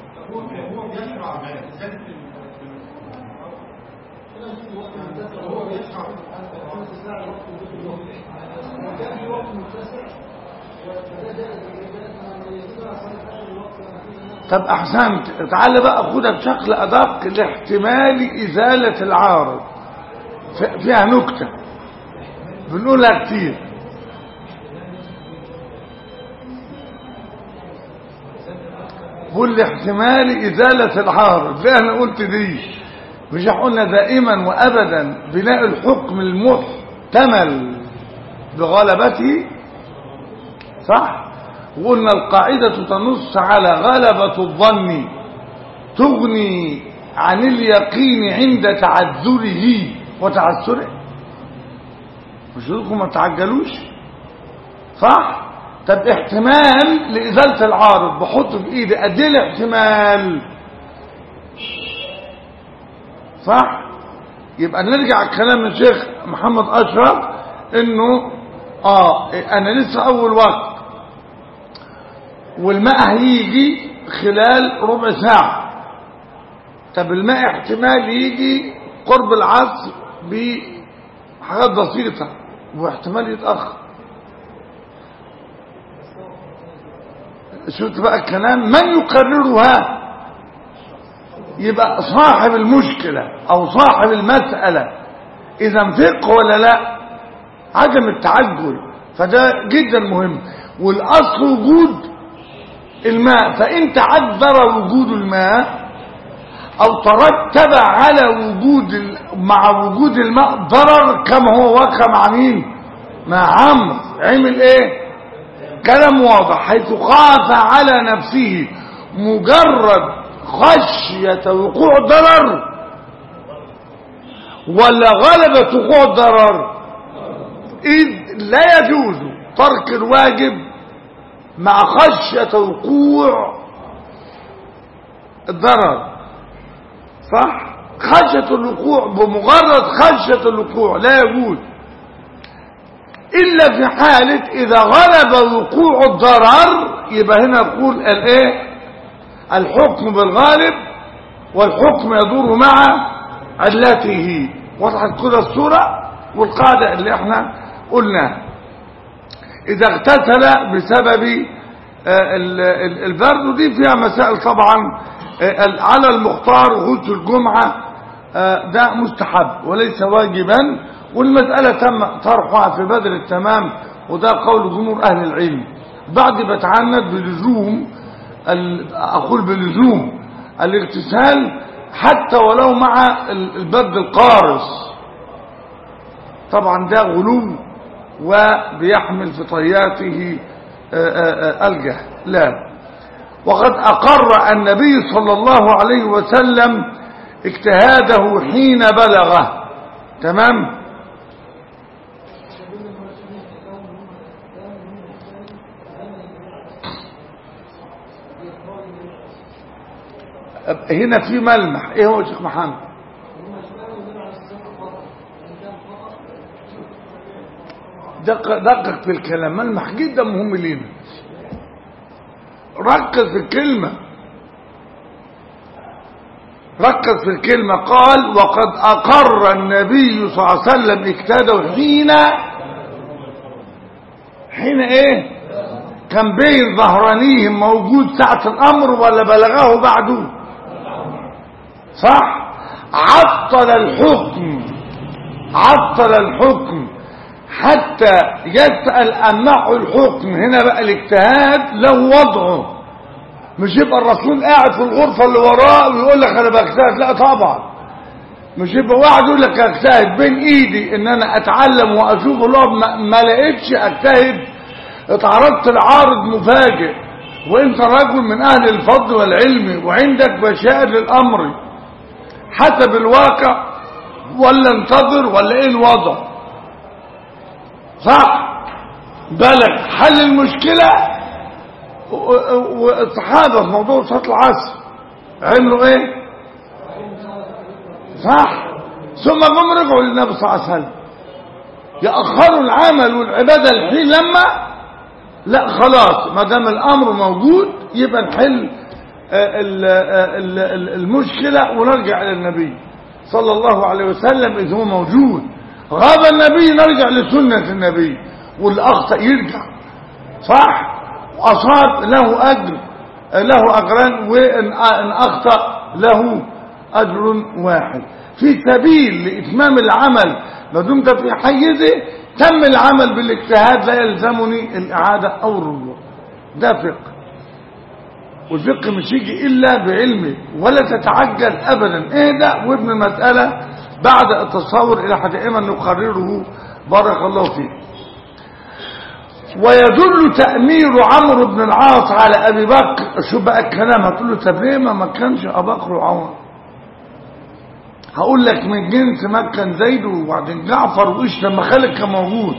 طب احسنت تعال بقى خدها بشكل ادق لاحتمال ازاله العارض ف- فيها نكته بنقولها كتير قول لاحتمال ازاله العارض ليه انا قلت دي مش قلنا دائما وابدا بناء الحكم المحتمل بغلبته صح وقلنا القاعدة تنص على غلبة الظن تغني عن اليقين عند تعذره وتعسره مش لكم ما تعجلوش صح طب احتمال لإزالة العارض بحط في ايدي قد ايه الاحتمال صح يبقى نرجع كلام الشيخ محمد أشرف انه اه انا لسه اول وقت والماء هيجي خلال ربع ساعة طب الماء احتمال يجي قرب العصر بحاجات بسيطة واحتمال يتأخر شفت بقى الكلام من يقررها يبقى صاحب المشكلة او صاحب المسألة اذا فقه ولا لا عدم التعجل فده جدا مهم والاصل وجود الماء فإن تعذر وجود الماء أو ترتب على وجود ال- مع وجود الماء ضرر كما هو واقع مع مين مع عمرو عمل ايه كلام واضح حيث خاف على نفسه مجرد خشية وقوع ضرر ولا غلبة وقوع ضرر إذ لا يجوز ترك الواجب مع خشية وقوع الضرر صح خشية الوقوع بمجرد خشية الوقوع لا يجوز إلا في حالة إذا غلب وقوع الضرر يبقى هنا نقول الايه الحكم بالغالب والحكم يدور مع علته وضحت كده الصورة والقاعدة اللي احنا قلناها إذا اغتسل بسبب آه، ال- ال- البرد ودي فيها مسائل طبعا آه، ال- على المختار غسل الجمعة آه، ده مستحب وليس واجبا والمسألة تم طرحها في بدر التمام وده قول جمهور أهل العلم بعد بتعنت بلزوم ال- أقول بلزوم الاغتسال حتى ولو مع ال- البرد القارس طبعا ده غلو وبيحمل في طياته آه، آه، آه، الجهل لا وقد أقر النبي صلى الله عليه وسلم اجتهاده حين بلغه تمام هنا في ملمح ايه هو يا شيخ محمد دقق دقق في الكلام ملمح جدا مهم لينا ركز في الكلمة ركز في الكلمة قال وقد أقر النبي صلى الله عليه وسلم اجتهاده حين حين ايه كان بين ظهرانيهم موجود ساعة الأمر ولا بلغه بعده صح عطل الحكم عطل الحكم حتى يسأل أن معه الحكم هنا بقى الاجتهاد له وضعه مش يبقى الرسول قاعد في الغرفة اللي وراه ويقول لك أنا بجتهد لا طبعا مش يبقى واحد يقول لك اجتهد بين ايدي ان انا اتعلم واشوف الله ما, ما لقيتش اجتهد اتعرضت لعارض مفاجئ وانت رجل من اهل الفضل والعلم وعندك بشائر للامر حسب الواقع ولا انتظر ولا ايه الوضع صح بلغ حل المشكلة والصحابة في موضوع صلاة العصر عملوا ايه صح ثم قام رجعوا للنبي صلى الله عليه وسلم يأخروا العمل والعبادة الحين لما لا خلاص ما دام الامر موجود يبقى نحل المشكلة ونرجع الى النبي صلى الله عليه وسلم اذا هو موجود غاب النبي نرجع لسنة النبي والأخطأ يرجع صح وأصاب له أجر له أجران وإن أخطأ له أجر واحد في سبيل لإتمام العمل ما دمت في حيزه تم العمل بالاجتهاد لا يلزمني الإعادة أو الرجوع ده فقه والفقه مش يجي إلا بعلمه ولا تتعجل أبدا ايه ده وابن المسألة بعد التصور إلى حدائما نقرره بارك الله فيه ويدل تأمير عمرو بن العاص على أبي بكر شو بقى الكلام هتقول له طب ليه ما كانش أبو بكر وعمر هقول لك من جنس ما كان زيد وبعدين جعفر وإيش لما خالد كان موجود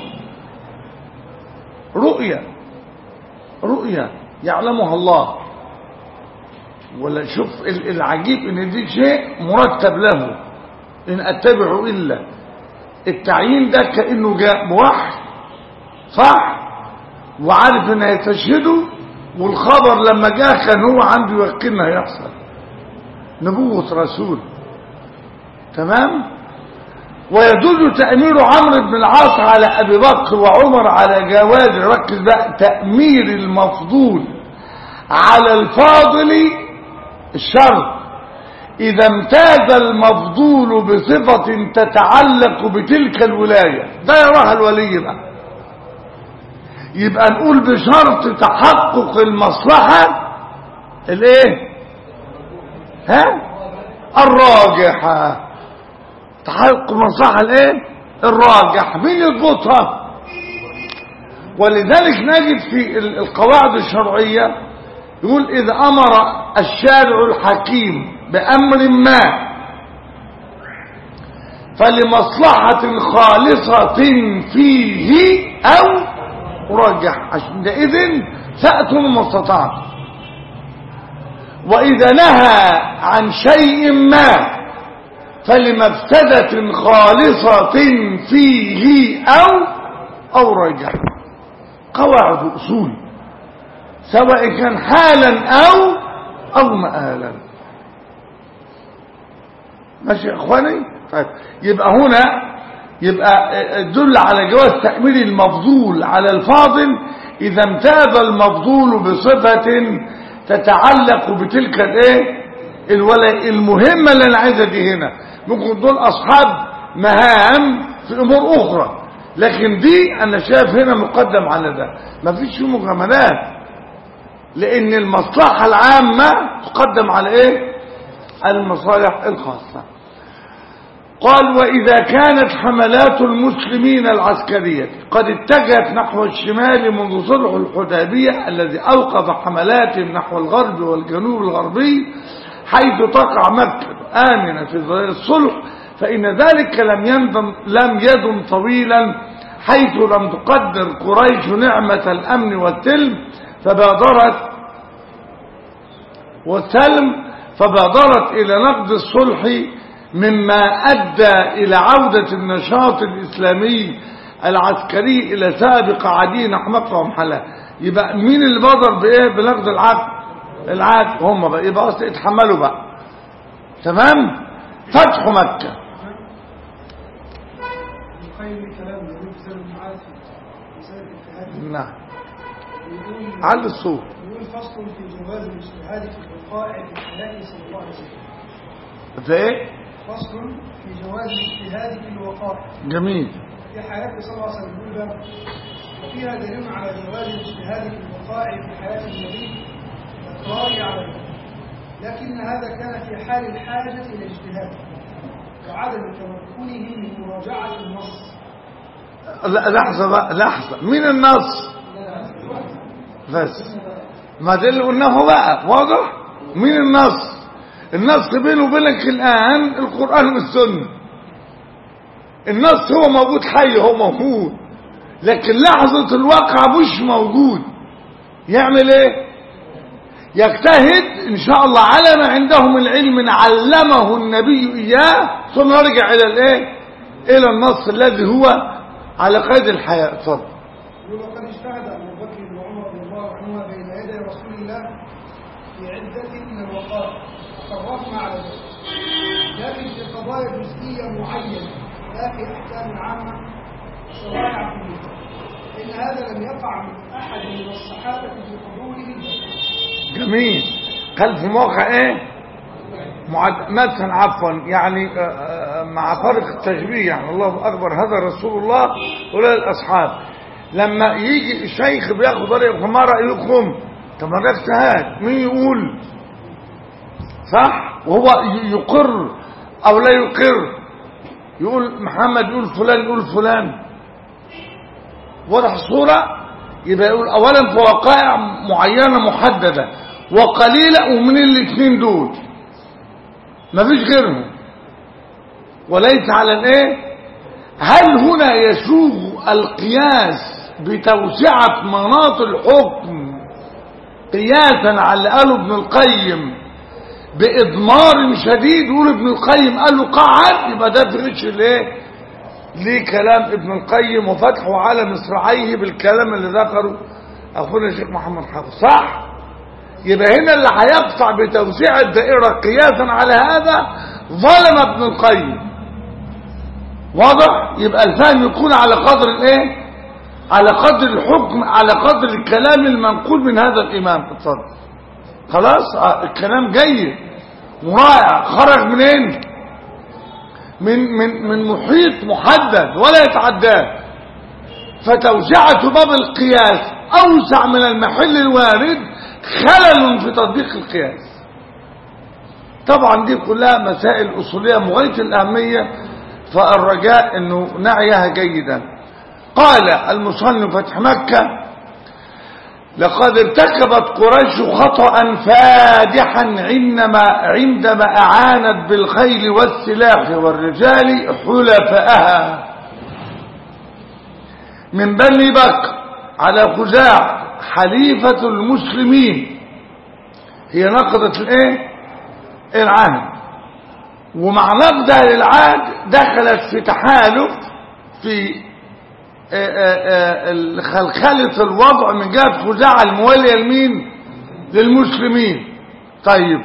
رؤية رؤية يعلمها الله ولا شوف العجيب ان دي شيء مرتب له إن أتبع إلا التعيين ده كأنه جاء بوحي صح وعارف إن هيتشهده والخبر لما جاء كان هو عنده يقين هيحصل نبوة رسول تمام ويدل تأمير عمرو بن العاص على أبي بكر وعمر على جواز ركز بقى تأمير المفضول على الفاضل الشرط إذا امتاز المفضول بصفة تتعلق بتلك الولاية ده يراها الولي بقى يبقى نقول بشرط تحقق المصلحة الايه ها الراجحة تحقق المصلحة الايه الراجح مين يضبطها ولذلك نجد في القواعد الشرعية يقول إذا أمر الشارع الحكيم بأمر ما فلمصلحة خالصة فيه أو رجح عشان ده إذن فأتوا ما استطعت وإذا نهى عن شيء ما فلمفسدة خالصة فيه أو أو رجح قواعد أصول سواء كان حالا أو أو مآلا ماشي يا اخواني طيب يبقى هنا يبقى دل على جواز تأمير المفضول على الفاضل إذا امتاز المفضول بصفة تتعلق بتلك الايه الولاء المهمة اللي انا عايزها دي هنا ممكن دول اصحاب مهام في امور اخرى لكن دي انا شايف هنا مقدم على ده مفيش فيه مجاملات لان المصلحة العامة تقدم على ايه المصالح الخاصة قال وإذا كانت حملات المسلمين العسكرية قد اتجهت نحو الشمال منذ صلح الحديبية الذي أوقف حملات نحو الغرب والجنوب الغربي حيث تقع مكة آمنة في ظلال الصلح فإن ذلك لم يندم لم يدم طويلا حيث لم تقدر قريش نعمة الأمن والسلم فبادرت والسلم فبادرت إلى نقد الصلح مما أدى إلى عودة النشاط الإسلامي العسكري إلى سابق عدي نحمقة ومحلة يبقى مين اللي بادر بإيه بنقد العقد العقد هم بقى يبقى أصل اتحملوا بقى تمام فتح مكة يقيم كلام النبي في سير المعاد في مسائل الاجتهاد نعم يقول على الصوت يقول فصل في جواز الاجتهاد في الوقائع في حياته صلى الله عليه وسلم في ايه فصل في جواز الاجتهاد في الوقائع جميل في حياته صلى الله عليه وسلم يقول ده وفيها دليل على جواز الاجتهاد في الوقائع في حياة النبي والإقرار عليه لكن هذا كان في حال الحاجة إلى اجتهاد وعدم تمكنه من مراجعة النص لا لحظة بقى لحظة مين النص بس ما ده اللي قلناه بقى واضح مين النص النص بينه وبينك الآن القرآن والسنة النص هو موجود حي هو موجود لكن لحظة الواقع مش موجود يعمل ايه يجتهد ان شاء الله على ما عنده من علم علمه النبي اياه ثم يرجع الى الايه الى النص الذي هو على قيد الحياة اتفضل يقول وقد اجتهد أبو بكر وعمر رضي الله عنهما بين يدي رسول الله في عدة من الوقائع فرقنا على ذلك لكن في قضايا جزئية معينة لا في أحكام عامة شرائع كلها إن هذا لم يقع من أحد من الصحابة في حضوره جميل قال في موقع ايه معد... مثلا عفوا يعني آه، آه، مع فرق التشبيه يعني الله اكبر هذا رسول الله ولا الاصحاب لما يجي الشيخ بياخد طريق فما رايكم طب ما ده اجتهاد مين يقول صح وهو ي- يقر او لا يقر يقول محمد يقول فلان يقول فلان واضح الصورة يبقى يقول اولا في وقائع معينة محددة وقليلة ومن الاثنين دول مفيش غيرهم وليس على الايه هل هنا يسوغ القياس بتوسعة مناط الحكم قياسا على اللي قاله ابن القيم بإضمار شديد يقول ابن القيم قال له قعد يبقى ده فريش الايه ليه كلام ابن القيم وفتحه على مصراعيه بالكلام اللي ذكره اخونا الشيخ محمد حافظ صح يبقى هنا اللي هيقطع بتوسيع الدائرة قياسا على هذا ظلم ابن القيم واضح يبقى الفهم يكون على قدر الايه على قدر الحكم على قدر الكلام المنقول من هذا الامام اتفضل خلاص آه الكلام جيد ورائع خرج منين من من من محيط محدد ولا يتعداه فتوسعة باب القياس أوسع من المحل الوارد خلل في تطبيق القياس طبعا دي كلها مسائل أصولية مغاية الأهمية فالرجاء أنه نعيها جيدا قال المصنف فتح مكة لقد ارتكبت قريش خطأ فادحا عندما عندما أعانت بالخيل والسلاح والرجال حلفائها من بني بكر على خزاع حليفة المسلمين هي نقضت الايه العهد ومع نقضها للعهد دخلت في تحالف في خلخلة الوضع من جهة خزاعة الموالية لمين للمسلمين طيب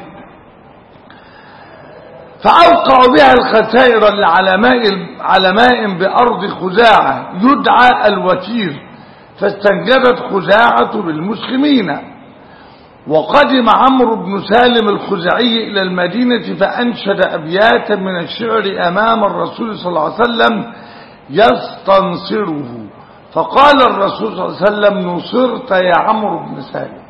فأوقعوا بها الخسائر على ماء على ماء بأرض خزاعة يدعى الوتير فاستنجدت خزاعة بالمسلمين وقدم عمرو بن سالم الخزاعي إلى المدينة فأنشد أبياتا من الشعر أمام الرسول صلى الله عليه وسلم يستنصره فقال الرسول صلى الله عليه وسلم نصرت يا عمرو بن سالم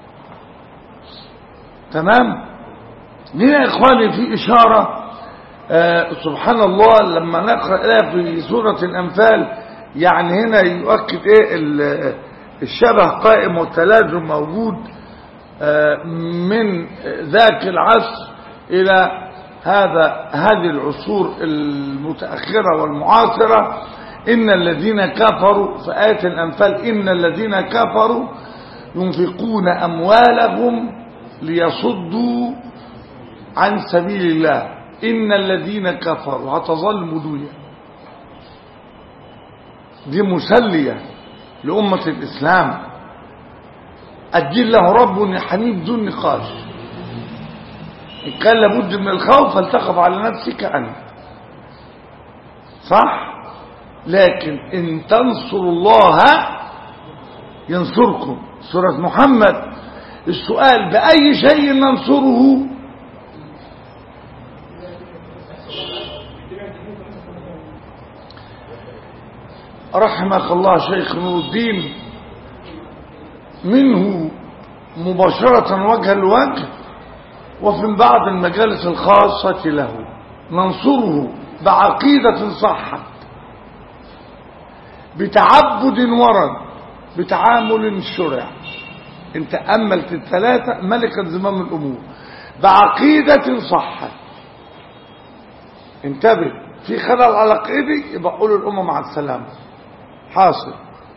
تمام هنا يا إخواني في إشارة آه سبحان الله لما نقرأ لها في سورة الأنفال يعني هنا يؤكد إيه الشبه قائم والتلازم موجود آه من ذاك العصر إلى هذا هذه العصور المتأخرة والمعاصرة إن الذين كفروا في آية الأنفال إن الذين كفروا ينفقون أموالهم ليصدوا عن سبيل الله إن الذين كفروا هتظل مدوية دي مسلية لأمة الإسلام الدين له رب حميد بدون نقاش إن كان لابد من الخوف فلتخف على نفسك أنت صح لكن إن تنصروا الله ينصركم سورة محمد السؤال بأي شيء ننصره رحمك الله شيخ نور الدين منه مباشرة وجها لوجه وفي بعض المجالس الخاصة له ننصره بعقيدة صحت بتعبد ورد بتعامل شرع انت أملت الثلاثة ملكة زمام الأمور بعقيدة صحت انتبه في خلل على قيدي يبقى قولوا الأمة مع السلامة حاصل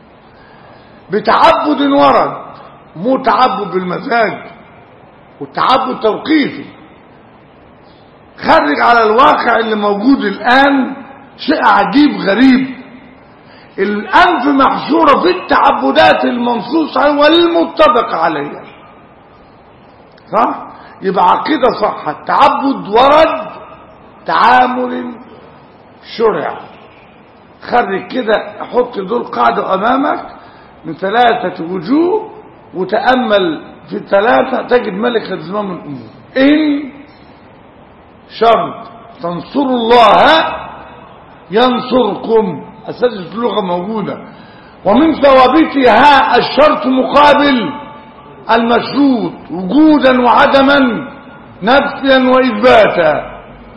بتعبد ورد مو تعبد بالمزاج والتعبد توقيفي خرج على الواقع اللي موجود الآن شيء عجيب غريب الأنف محشورة في التعبدات المنصوص عليها والمتفق عليها صح؟ يبقى عقيدة صح التعبد ورد تعامل شرع خرج كده حط دول قاعدة أمامك من ثلاثة وجوه وتأمل في الثلاثة تجد ملك زمام الأمور إن شرط تنصروا الله ينصركم أساس اللغة موجودة ومن ثوابتها الشرط مقابل المشروط وجودا وعدما نفيا وإثباتا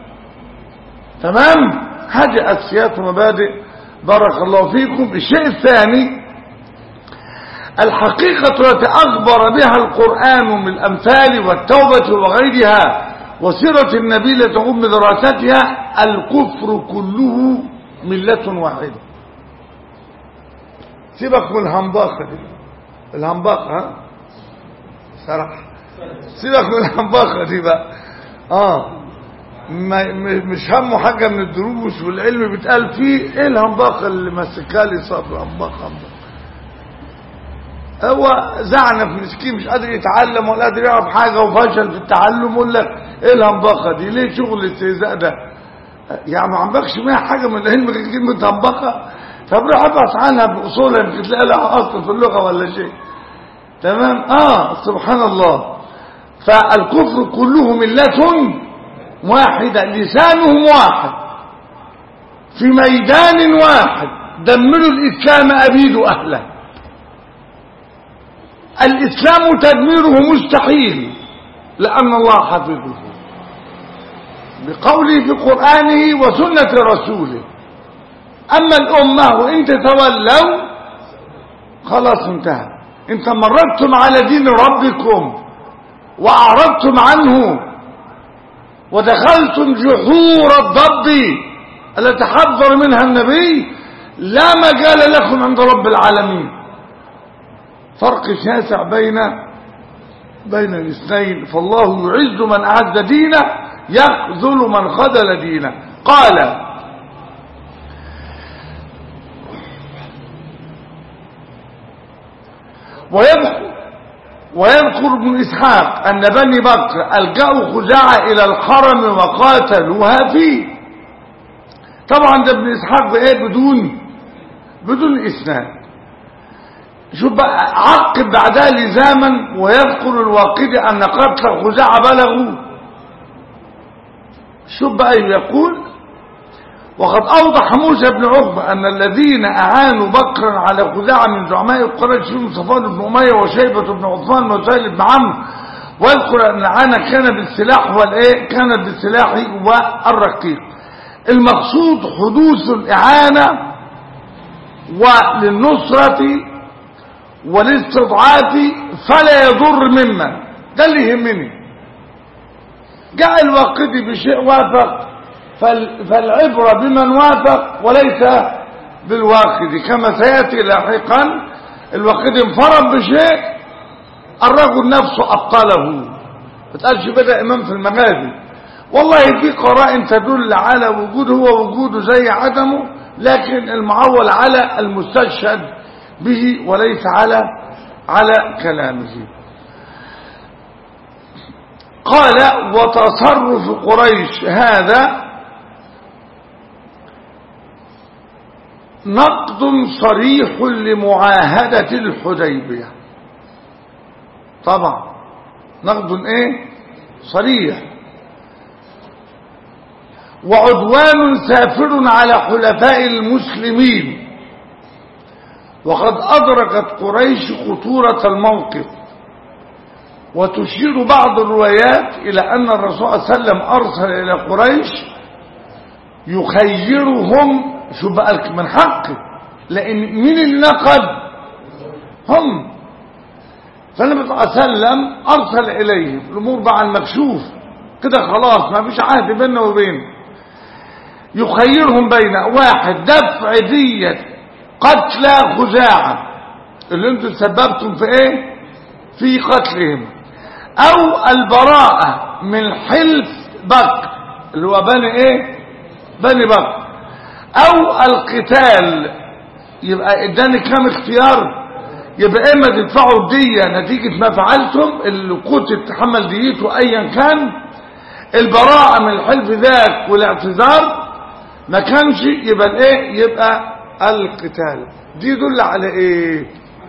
تمام هذه أساسيات ومبادئ بارك الله فيكم الشيء الثاني الحقيقة التي أخبر بها القرآن من الأمثال والتوبة وغيرها وسيرة النبي لتقوم بدراستها الكفر كله ملة واحدة سيبك من الهمباخة دي الهمباخة ها صراحة سيبك من الهمباخة دي بقى اه ما مش همه حاجة من الدروس والعلم بيتقال فيه ايه الهمباخة اللي مسكالي صبر همباخة همباخة هو زعنف مسكين مش قادر يتعلم ولا قادر يعرف حاجة وفشل في التعلم يقول لك ايه الهمباخة دي ليه شغل الاستهزاء ده يعني ما عندكش منها حاجة من العلم غير كلمة همباخة طب روح ابحث عنها باصولها يمكن تلاقي لها اصل في اللغة ولا شيء تمام اه سبحان الله فالكفر كله ملة واحدة لسانهم واحد في ميدان واحد دمروا الإسلام أبيدوا أهله الإسلام تدميره مستحيل لأن الله حفظه بقوله في قرآنه وسنة رسوله أما الأمة وإن تتولوا خلاص انتهى إن تمردتم على دين ربكم وأعرضتم عنه ودخلتم جحور الضب التي حذر منها النبي لا مجال لكم عند رب العالمين فرق شاسع بين بين الاثنين فالله يعز من أعز دينه يخذل من خذل دينه قال ويذكر ويذكر ابن إسحاق أن بني بكر ألجأوا خزاعة إلى الحرم وقاتلوها فيه طبعا ده ابن إسحاق بإيه بدون بدون إسناد شوف بقى عقب بعدها لزاما ويذكر الواقد أن قتل خزاعة بلغوا شوف بقى يقول وقد أوضح موسى بن عقبة أن الذين أعانوا بكرا على خزاعة من زعماء قريش فيهم صفوان بن أمية وشيبة بن عثمان وسهيل بن عمرو واذكر أن العانة كان بالسلاح والإيه كانت بالسلاح والرقيق المقصود حدوث الإعانة وللنصرة والاستضعاف فلا يضر ممن ده اللي يهمني جاء الواقدي بشيء وافق فال- فالعبرة بمن وافق وليس بالواقدي كما سيأتي لاحقا الواقدي انفرد بشيء الرجل نفسه أبطله ما تقالش بدأ إمام في المغازي والله في قرائن تدل على وجوده هو وجوده زي عدمه لكن المعول على المستشهد به وليس على على كلامه قال وتصرف قريش هذا نقد صريح لمعاهدة الحديبية طبعا نقد ايه صريح وعدوان سافر على حلفاء المسلمين وقد أدركت قريش خطورة الموقف وتشير بعض الروايات إلى أن الرسول صلى الله عليه وسلم أرسل إلى قريش يخيرهم شو بقى من حقه لأن مين اللي نقد هم فالنبي صلى الله عليه وسلم أرسل إليهم الأمور بقى المكشوف كده خلاص ما فيش عهد بيننا وبين يخيرهم بين واحد دفع دية قتلى خزاعة اللي انتم سببتم في ايه في قتلهم او البراءة من حلف بكر اللي هو بني ايه بني بكر او القتال يبقى اداني كام اختيار يبقى اما تدفعوا الدية نتيجة ما فعلتم اللي قتل تحمل ديته ايا كان البراءة من الحلف ذاك والاعتذار ما كانش يبقى الايه يبقى القتال دي يدل على ايه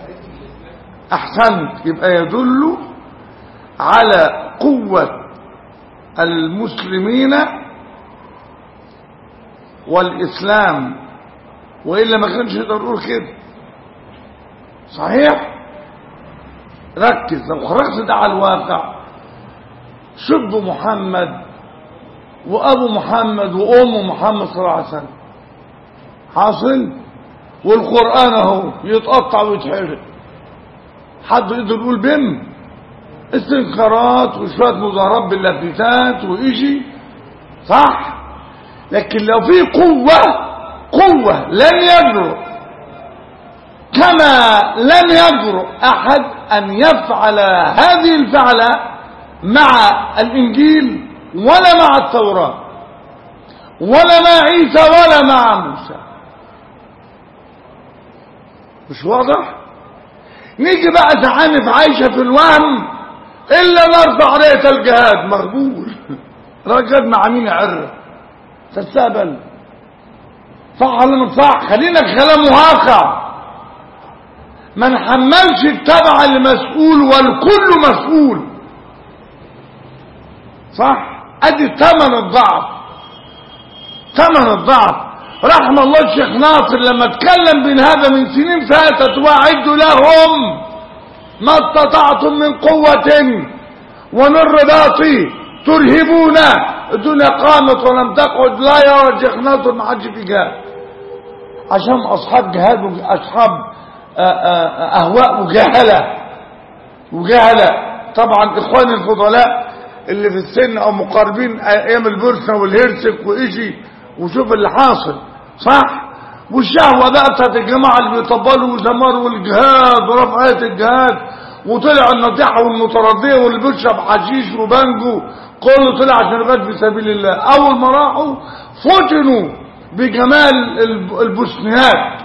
احسنت يبقى يدل على قوة المسلمين والاسلام والا ما كانش يقدر يقول كده صحيح ركز لو خرجت ده على الواقع شب محمد وابو محمد وام محمد صلى الله عليه وسلم حاصل والقران اهو يتقطع ويتحرق حد يقدر يقول بم استنكارات وشويه مظاهرات باللافتات وإشي صح لكن لو في قوه قوه لن يجرؤ كما لن يجرؤ احد ان يفعل هذه الفعله مع الانجيل ولا مع التوراه ولا مع عيسى ولا مع موسى مش واضح نيجي بقى زعانف عايشة في الوهم إلا نرفع راية الجهاد مقبول رجل مع مين عرة تستقبل صح ولا مش صح خلينا كلام واقع ما نحملش التبع المسؤول والكل مسؤول صح ادي ثمن الضعف ثمن الضعف رحم الله الشيخ ناصر لما اتكلم بين هذا من سنين فاتت واعدوا لهم ما استطعتم من قوة ومن رباط ترهبون الدنيا قامت ولم تقعد لا يرى الشيخ ناصر ما حدش في جهاد عشان اصحاب جهاد واصحاب اهواء وجهله وجهله طبعا اخواني الفضلاء اللي في السن او مقاربين ايام البورصه والهرسك وايشي وشوف اللي حاصل صح والشهوة بقى بتاعت الجماعة اللي بيطبلوا وزمروا الجهاد ورفع آية الجهاد وطلع النطيحة والمتردية واللي بيشرب حشيش وبانجو كله طلع عشان يغاد في سبيل الله أول ما راحوا فتنوا بجمال البوسنيات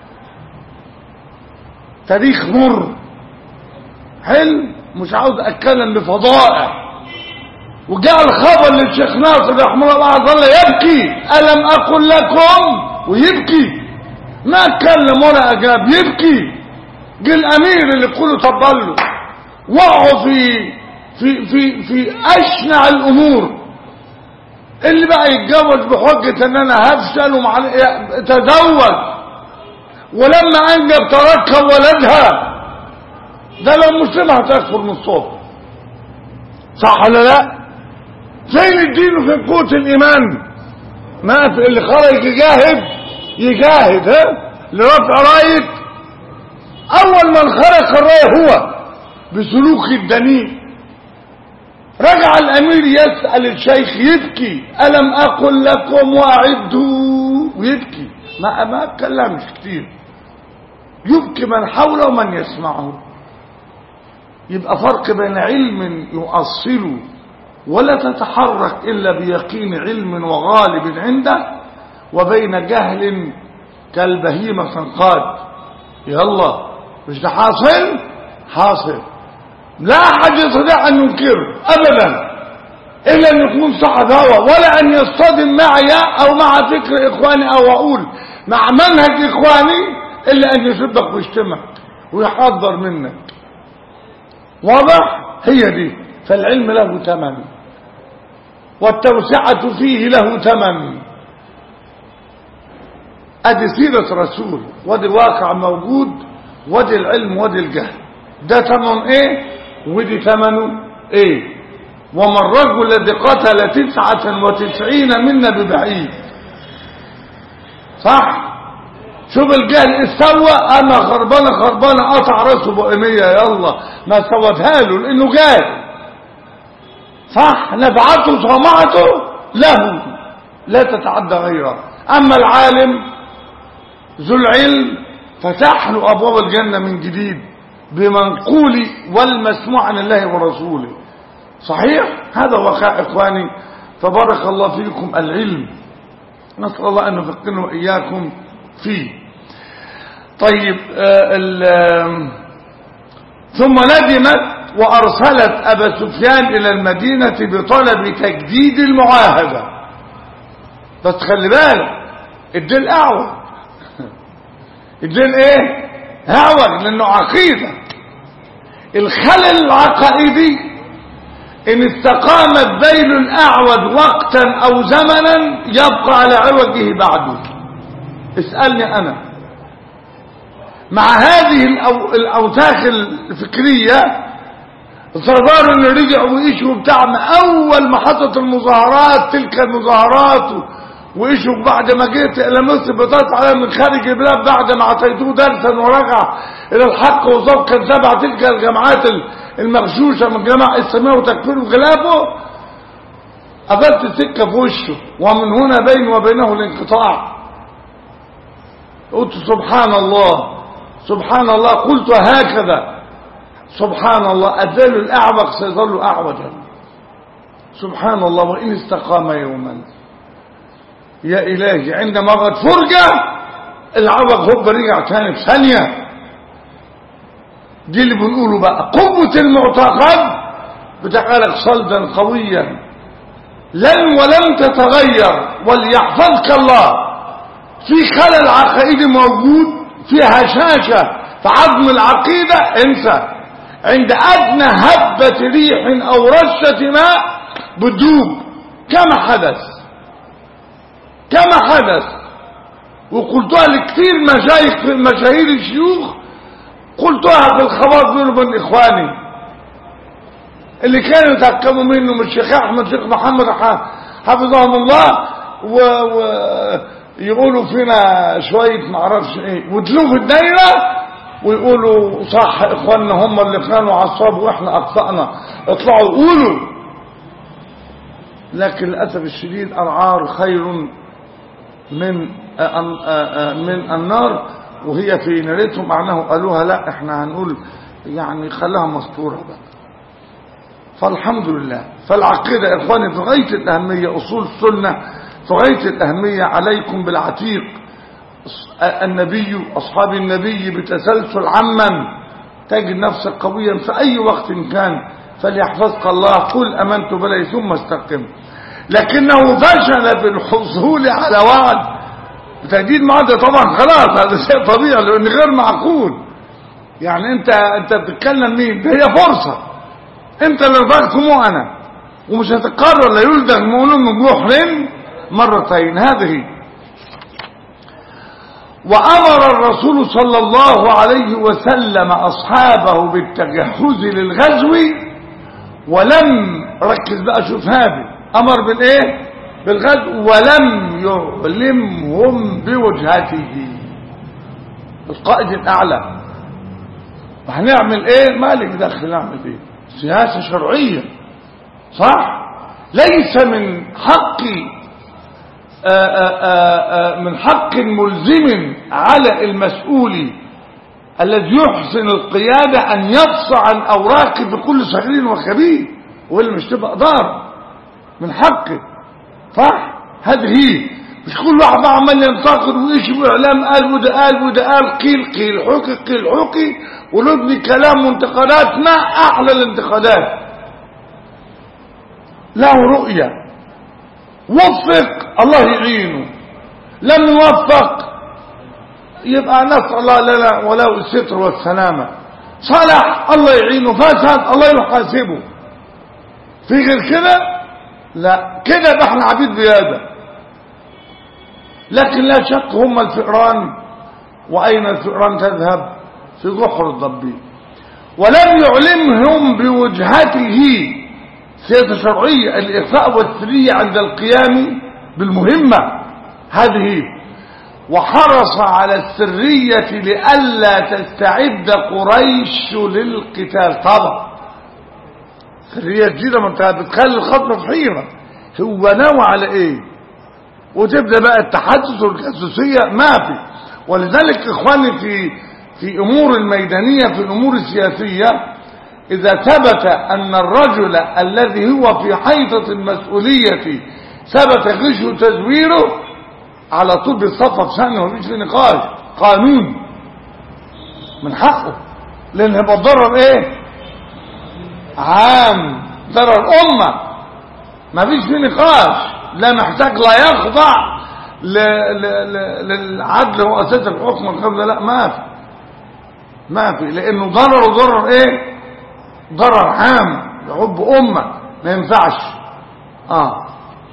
تاريخ مر حلو مش عاوز اتكلم بفضائع وجاء الخبر للشيخ ناصر رحمه الله عز وجل يبكي ألم أقل لكم ويبكي ما اتكلم ولا أجاب يبكي جه الأمير اللي كله طبل له وقعوا في في في في أشنع الأمور اللي بقى يتجوز بحجة ان انا هفشل ومع تزوج ولما انجب تركها ولدها ده لو مسلمة هتكفر من الصبح صح ولا لا فين الدين وفين قوة الإيمان ما في اللي خرج يجاهد يجاهد ها لرفع راية أول من خرق الراية هو بسلوك الدنيء رجع الامير يسأل الشيخ يبكي الم اقل لكم واعدوا ويبكي ما ما اتكلمش كتير يبكي من حوله ومن يسمعه يبقى فرق بين علم يؤصله ولا تتحرك إلا بيقين علم وغالب عنده وبين جهل كالبهيمة تنقاد يلا مش ده حاصل حاصل لا أحد يستطيع أن ينكره أبدا إلا أن يكون صاحب هوى ولا أن يصطدم معي أو مع فكر إخواني أو أقول مع منهج إخواني إلا أن يسبك ويشتمك ويحذر منك واضح هي دي فالعلم له ثمن والتوسعة فيه له ثمن ادي سيرة رسول وادي الواقع موجود وادي العلم وادي الجهل ده ثمن ايه ودي ثمنه ايه وما الرجل الذي قتل تسعة وتسعين منا ببعيد صح شوف الجهل استوى انا خربانه خربانه قطع راسه بقيميه يلا ما سوتها له لانه جاهل صح نفعته صمعته له لا تتعدى غيره اما العالم ذو العلم فتح له ابواب الجنه من جديد بمنقول والمسموع عن الله ورسوله صحيح هذا وقع اخواني تبارك الله فيكم العلم نسال الله ان يفقهنا واياكم فيه طيب آه ثم ندمت وأرسلت أبا سفيان إلى المدينة بطلب تجديد المعاهدة بس خلي بالك الدين أعوج الدين إيه أعوج لأنه عقيدة الخلل العقائدي إن استقام الذيل الأعوج وقتا أو زمنا يبقى على عوجه بعده اسألني أنا مع هذه الأو... الأوساخ الفكرية الصدار اللي رجعوا وإيشوا بتاع أول ما حصلت المظاهرات تلك المظاهرات وإيشوا بعد ما جيت إلى مصر بطلت عليه من خارج البلاد بعد ما أعطيتوه درسا ورجع إلى الحق وصوب كان تبع تلك الجماعات المغشوشة من الجماعة الإسلامية وتكفير وغلابه قفلت السكة في وشه ومن هنا بين وبينه الانقطاع قلت سبحان الله سبحان الله قلت هكذا سبحان الله الذل الأعوج سيظل أعوجا سبحان الله وإن استقام يوما يا إلهي عندما غد فرجة العوج هو رجع تاني في ثانية دي اللي بنقوله بقى قوة المعتقد بتجعلك صلدا قويا لن ولن تتغير وليحفظك الله في خلل عقائدي موجود في هشاشة في عظم العقيدة انسى عند أدنى هبة ريح أو رشة ماء بتدوب كما حدث كما حدث وقلتها لكثير مشايخ مشاهير الشيوخ قلتها في الخواص بيني وبين إخواني اللي كانوا يتحكموا منه من الشيخ أحمد شيخ محمد حفظهم الله و... و... يقولوا فينا شوية معرفش ايه وتلوه في الدايرة ويقولوا صح اخواننا هم اللي كانوا عصابوا واحنا اخطأنا اطلعوا قولوا لكن للأسف الشديد العار خير من من النار وهي في نارتهم معناه قالوها لا احنا هنقول يعني خلاها مسطورة بقى فالحمد لله فالعقيدة اخواني في غاية الاهمية اصول السنة في غاية الأهمية عليكم بالعتيق النبي أصحاب النبي بتسلسل عما تجد نفسك قويا في أي وقت كان فليحفظك الله قل أمنت بلي ثم استقم لكنه فشل في الحصول على وعد تجديد معدة طبعا خلاص هذا شيء طبيعي لأن غير معقول يعني انت انت بتتكلم مين ده هي فرصة انت اللي رضاك مو انا ومش هتقرر لا يلدغ مؤمن من جحر مرتين هذه وأمر الرسول صلى الله عليه وسلم أصحابه بالتجهز للغزو ولم ركز بقى شوف هذه أمر بالإيه بالغزو ولم يعلمهم بوجهته القائد الأعلى هنعمل إيه مالك دخل نعمل إيه سياسة شرعية صح ليس من حق آآ آآ من حق ملزم على المسؤول الذي يحسن القيادة أن يفصع عن أوراقه بكل صغير وكبير وإلا مش تبقى ضار من حقه صح هذه هي مش كل واحد بقى عمال ينتقد ويشبه اعلام قال وده قال وده قال قيل قيل حكي قيل حكي ونبني كلام وانتقادات ما احلى الانتقادات له رؤية وفق الله يعينه لم يوفق يبقى نسأل الله لنا ولو الستر والسلامة صلح الله يعينه فسد الله يحاسبه في غير كده لا كده يبقى احنا عبيد بياده لكن لا شك هم الفئران وأين الفئران تذهب في جحر الضبي ولم يعلمهم بوجهته سياسة شرعية الإخفاء والسرية عند القيام بالمهمة هذه وحرص على السرية لئلا تستعد قريش للقتال طبعا سرية جديدة ما انت بتخلي الخطوة في حيرة هو ناوي على ايه وتبدا بقى التحدث والجاسوسيه ما في ولذلك اخواني في في امور الميدانيه في الامور السياسيه اذا ثبت ان الرجل الذي هو في حيطه المسؤوليه ثبت غشه وتزويره على طول بيتصفى في ثانيه ومفيش في نقاش قانون من حقه لان هيبقى الضرر ايه عام ضرر امه مفيش في نقاش لا محتاج لا يخضع ل... ل... ل... للعدل وأساس الحكم والقبل لا ما في ما في لأنه ضرر ضرر إيه ضرر عام يعب أمة ما ينفعش آه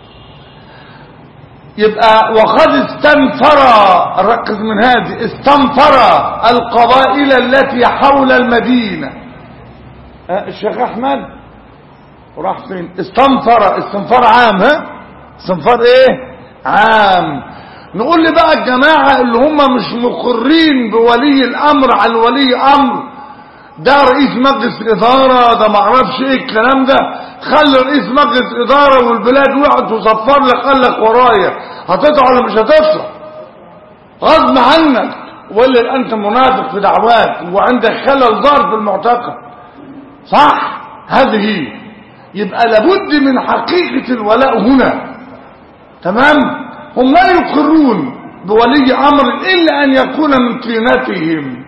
يبقى وقد استنفر ركز من هذه استنفر القبائل التي حول المدينة آه الشيخ أحمد وراح فين استنفر استنفار عام ها استنفار ايه عام نقول لي بقى الجماعة اللي هم مش مقرين بولي الامر على ولي امر ده رئيس مجلس ادارة ده معرفش ايه الكلام ده خلي رئيس مجلس ادارة والبلاد وقعت وصفر لك قال لك ورايا هتطلع ولا مش هتطلع غصب عنك ولا انت منافق في دعواك وعندك خلل ضار في المعتقد صح هذه يبقى لابد من حقيقة الولاء هنا تمام هم لا يقرون بولي امر الا ان يكون من طينتهم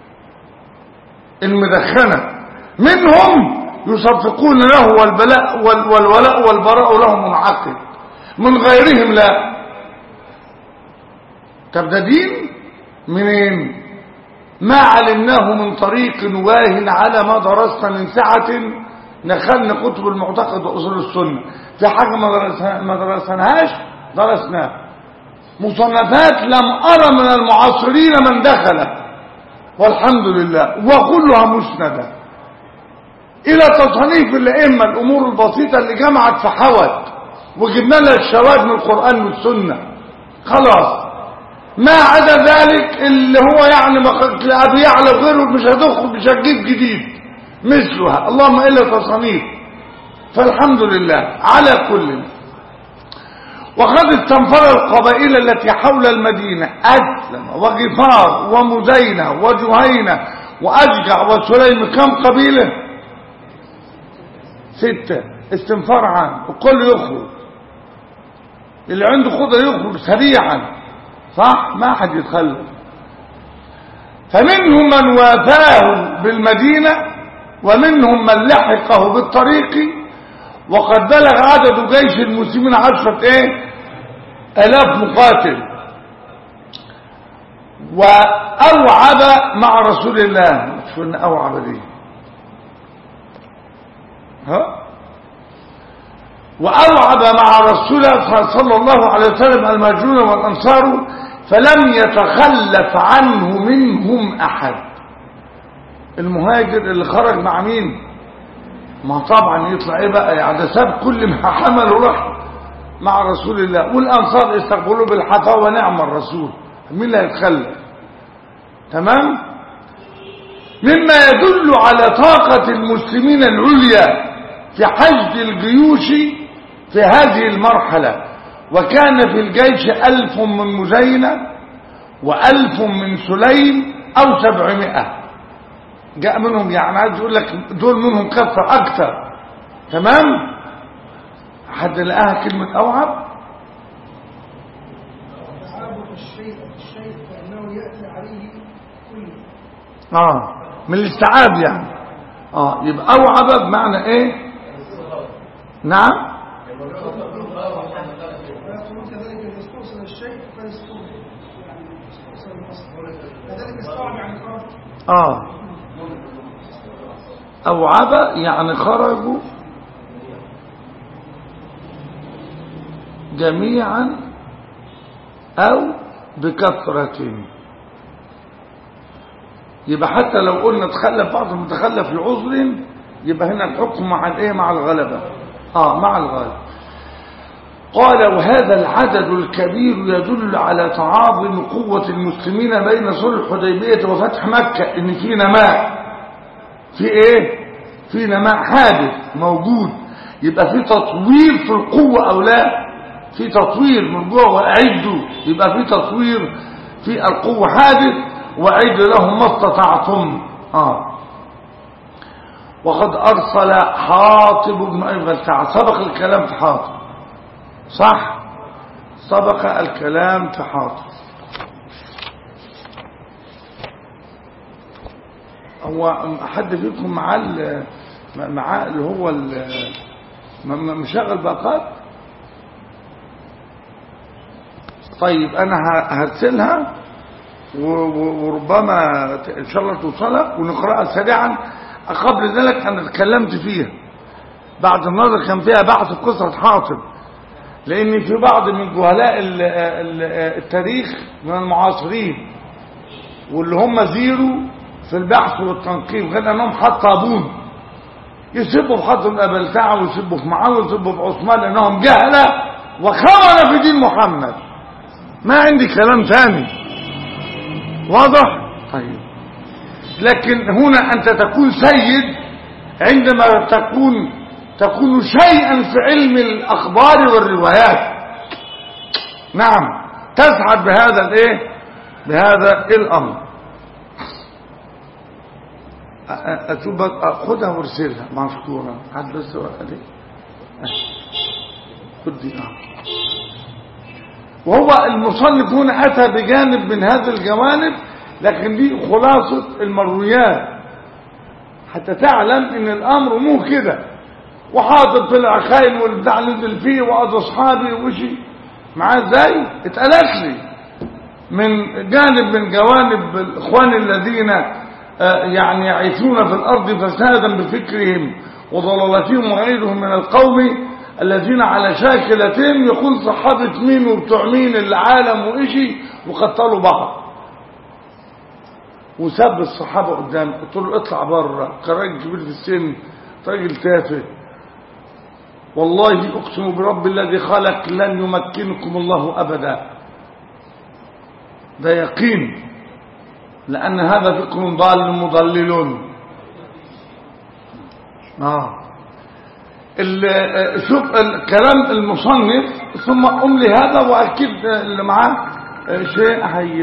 المدخنة منهم يصفقون له والبلاء وال والولاء والبراء له منعقد من غيرهم لا طب ده دين منين ما علمناه من طريق واه على ما درسنا من سعة دخلنا كتب المعتقد واصول السنه في حاجه ما درسها ما درسناهاش درسناها مصنفات لم ارى من المعاصرين من دخل والحمد لله وكلها مسنده الى تصنيف الائمه الامور البسيطه اللي جمعت فحوت وجبنا لها الشواهد من القران والسنه خلاص ما عدا ذلك اللي هو يعني ما ابي يعلى غيره مش هتخرج مش هتجيب جديد مثلها اللهم إلا تصانيف فالحمد لله على كل وقد استنفر القبائل التي حول المدينة أسلم وغفار ومزينة وجهينة وأشجع وسليم كم قبيلة ستة استنفار عام الكل يخرج اللي عنده خضر يخرج سريعا صح ما حد يتخلف فمنهم من وافاه بالمدينة ومنهم من لحقه بالطريق وقد بلغ عدد جيش المسلمين عشرة ايه الاف مقاتل واوعب مع رسول الله شو ان اوعب دي ها واوعب مع رسول الله صلى الله عليه وسلم المجنون والانصار فلم يتخلف عنه منهم احد المهاجر اللي خرج مع مين ما طبعا يطلع ايه بقى يعني ده ساب كل ما حمل وراح مع رسول الله والانصار استقبلوا بالحفا ونعم الرسول مين اللي هيتخلف تمام مما يدل على طاقة المسلمين العليا في حشد الجيوش في هذه المرحلة وكان في الجيش ألف من مزينة وألف من سليم أو سبعمائة جاء منهم يعني عايز يقول لك دول منهم كفر أكثر تمام حد لقاها كلمة أوعب تعابد الشيء الشيء فإنه يأتي عليه كله اه من الاستيعاب يعني اه يبقى اوعب بمعنى ايه نعم ويقولون كذلك إذا استوصل الشيء فيستوصل يعني استوصل المصدر كذلك استوعب يعني خرج اه اوعب يعني خرجوا جميعا او بكثرة يبقى حتى لو قلنا تخلف بعض المتخلف لعذر يبقى هنا الحكم مع الايه مع الغلبة اه مع الغلبة قال وهذا العدد الكبير يدل على تعاظم قوة المسلمين بين صلح الحديبية وفتح مكة ان في نماء في ايه في نماء حادث موجود يبقى في تطوير في القوة او لا في تطوير من جوه واعدوا يبقى في تطوير في القوة حادث واعد لهم ما استطعتم اه وقد ارسل حاطب بن ابي بلتع سبق الكلام في حاطب صح سبق الكلام في حاطب هو حد فيكم معاه ال- معاه اللي هو ال- م- م- مشغل باقات طيب انا ه- هرسلها و- و- وربما ت- ان شاء الله توصلها ونقراها سريعا قبل ذلك انا اتكلمت فيها بعد النظر كان فيها بحث في قصه حاطب لان في بعض من جهلاء ال- ال- التاريخ من المعاصرين واللي هم زيرو في البحث والتنقيب غير انهم حطابون يسبوا في حاطب الابلتع ويسبوا في معاويه ويسبوا في عثمان لانهم جهله وخونه في دين محمد ما عندي كلام ثاني واضح طيب لكن هنا انت تكون سيد عندما تكون تكون شيئا في علم الاخبار والروايات نعم تسعد بهذا الايه بهذا الامر أ- أ- اتوبك خدها وارسلها مشكورا حد بس ورقه دي خد دي آه. وهو المصنف هنا أتى بجانب من هذه الجوانب لكن دي خلاصة المرويات حتى تعلم ان الامر مو كده وحاطط في العخاين والبتاع نزل فيه وقضى اصحابي وشي معاه ازاي اتقالت لي من جانب من جوانب الاخوان الذين آه، يعني يعيثون في الارض فسادا بفكرهم وضلالتهم وغيرهم من القوم الذين على شاكلتهم يقول صحابة مين وبتوع مين العالم وإشي وقتلوا بعض وسب الصحابة قدام قلت له اطلع بره كراجل كبير في السن راجل تافه والله اقسم برب الذي خلق لن يمكنكم الله ابدا ده يقين لان هذا فكر ضال مضلل اه ال- شوف الكلام المصنف ثم املي هذا واكيد اللي معاه شيء هي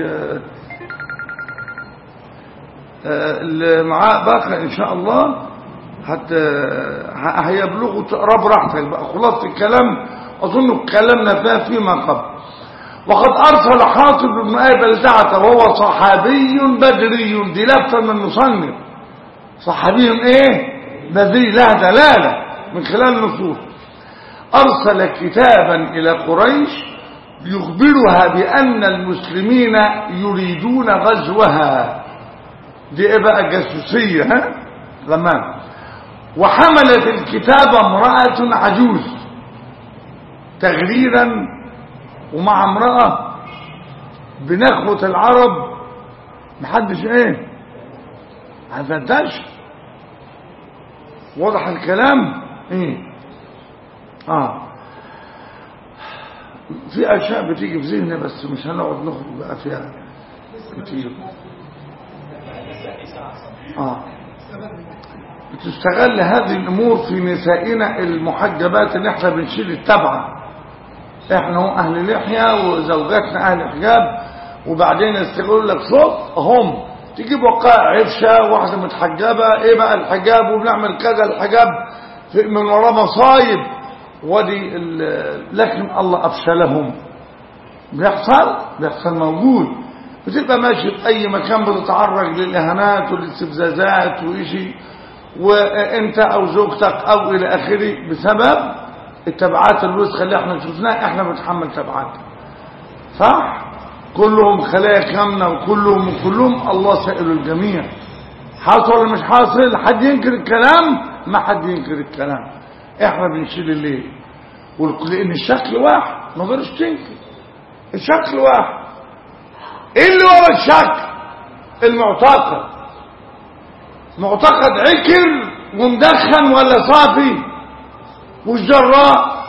اللي معاه باقي ان شاء الله حتى ه- هيبلغوا تقرا براحتك بقى خلاصه الكلام اظن كلامنا فيها فيما قبل وقد ارسل حاطب بن ابي بلتعه وهو صحابي بدري دي لفته من المصنف صحابي ايه بدري لها دلاله من خلال النصوص ارسل كتابا الى قريش يخبرها بان المسلمين يريدون غزوها دي ايه بقى جاسوسيه ها زمان وحملت الكتاب امراه عجوز تغريرا ومع امراه بنخوه العرب محدش ايه ما صدقش واضح الكلام ايه اه في اشياء بتيجي في ذهني بس مش هنقعد نخرج بقى فيها كتير اه بتستغل هذه الامور في نسائنا المحجبات اللي احنا بنشيل التبعه احنا هم اهل لحيه وزوجاتنا اهل حجاب وبعدين يستغلوا لك شوف هم تجيب وقائع عفشه واحده متحجبه ايه بقى الحجاب وبنعمل كذا الحجاب في من وراه مصايب ودي ال- لكن الله افشلهم بيحصل بيحصل موجود بتبقى ماشي في اي مكان بتتعرض للاهانات والاستفزازات وإشي وانت او زوجتك او الى اخره بسبب التبعات الوسخه اللي احنا شفناها احنا بنتحمل تبعاتها صح كلهم خلايا كامنه وكلهم كلهم الله سائل الجميع حاصل ولا مش حاصل حد ينكر الكلام ما حد ينكر الكلام احنا بنشيل الليل والك- لان الشكل واحد ما تقدرش تنكر الشكل واحد ايه اللي ورا الشكل المعتقد معتقد عكر ومدخن ولا صافي مش جراء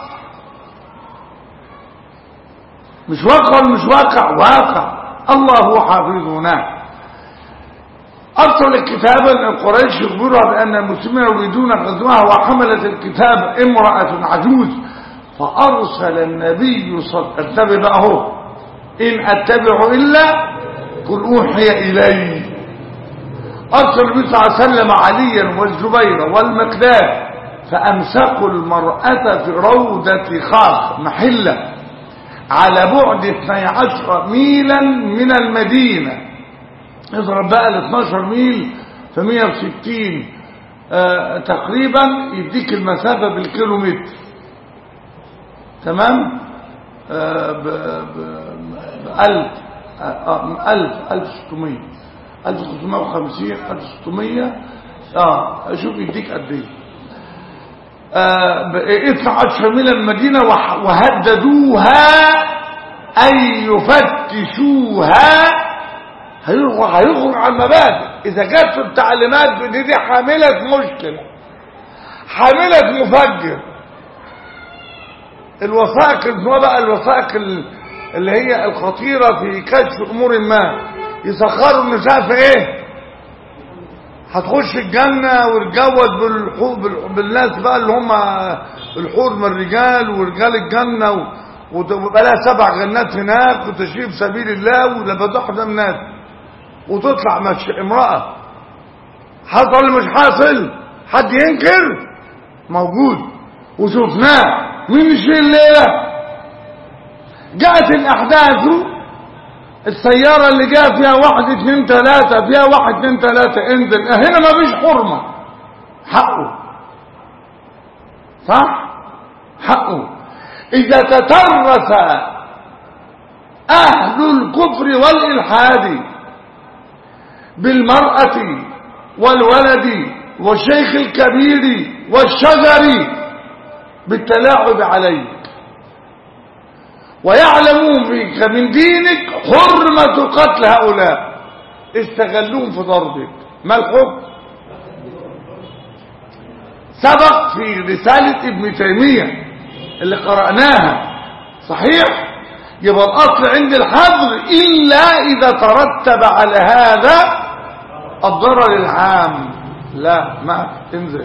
مش واقع ولا مش واقع واقع الله حافظنا أرسل الكتاب قريش يخبرها بأن المسلمين يريدون غزوها وحملت الكتاب امرأة عجوز فأرسل النبي صلى الله عليه وسلم بقى هو إن أتبع إلا قل أوحي إلي أرسل النبي صلى الله عليه وسلم عليا والزبير والمقداد فأمسكوا المرأة في روضة خاخ محلة على بعد 12 ميلا من المدينة اضرب بقى ال 12 ميل في 160 آه تقريبا يديك المسافة بالكيلومتر تمام آه ب ب بألف آه ألف ألف ستمية ألف ستمية وخمسين ألف ستمية اه شوف يديك قد ايه آه 12 ميل المدينة وح- وهددوها أن يفتشوها هيخرج هيخرج عن المبادئ إذا جت في التعليمات دي, دي حاملة مشكلة حاملة مفجر الوثائق اللي بقى الوثائق ال- اللي هي الخطيرة في كشف أمور ما يسخروا النساء في إيه هتخش الجنة وتجوز بالحو... بال... بالناس بقى اللي هم الحور من الرجال ورجال الجنة و... وتبقى لها سبع جنات هناك وتشريف سبيل الله ولبدوح ده الناس وتطلع مش امرأة حصل ولا مش حاصل حد ينكر موجود وشفناه مين مش في الليلة جاءت الأحداث السيارة اللي جاء فيها واحد اتنين تلاتة فيها واحد اتنين تلاتة انزل هنا ما فيش حرمة حقه صح حقه إذا تترس أهل الكفر والإلحاد بالمرأة والولد والشيخ الكبير والشجر بالتلاعب عليك ويعلمون فيك من دينك حرمة قتل هؤلاء استغلون في ضربك ما الحكم سبق في رسالة ابن تيمية اللي قرأناها صحيح يبقى الأصل عند الحظر إلا إذا ترتب على هذا الضرر العام لا ما تنزل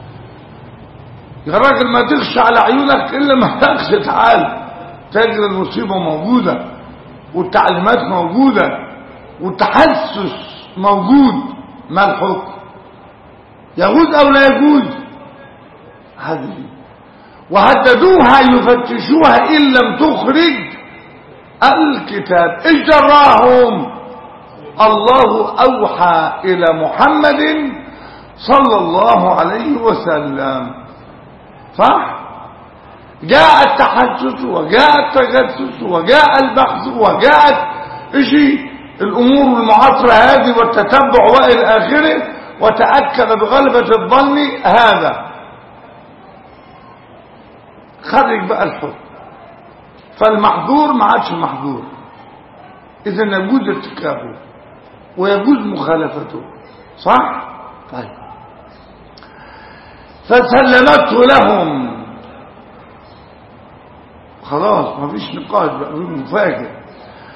يا راجل ما تخشى على عيونك إلا ما تخشى تعال تجري المصيبة موجودة والتعليمات موجودة والتحسس موجود ما الحكم يجوز أو لا يجوز هذه وهددوها يفتشوها إن لم تخرج الكتاب ايش جراهم الله أوحى إلى محمد صلى الله عليه وسلم صح جاء التحسس وجاء التجسس وجاء البحث وجاءت اشي الامور المعاصرة هذه والتتبع والى اخره وتأكد بغلبة الظن هذا خرج بقى الحكم فالمحظور ما عادش محظور اذا يجوز ارتكابه ويجوز مخالفته صح طيب فسلمته لهم خلاص ما فيش نقاش بقى مفاجئ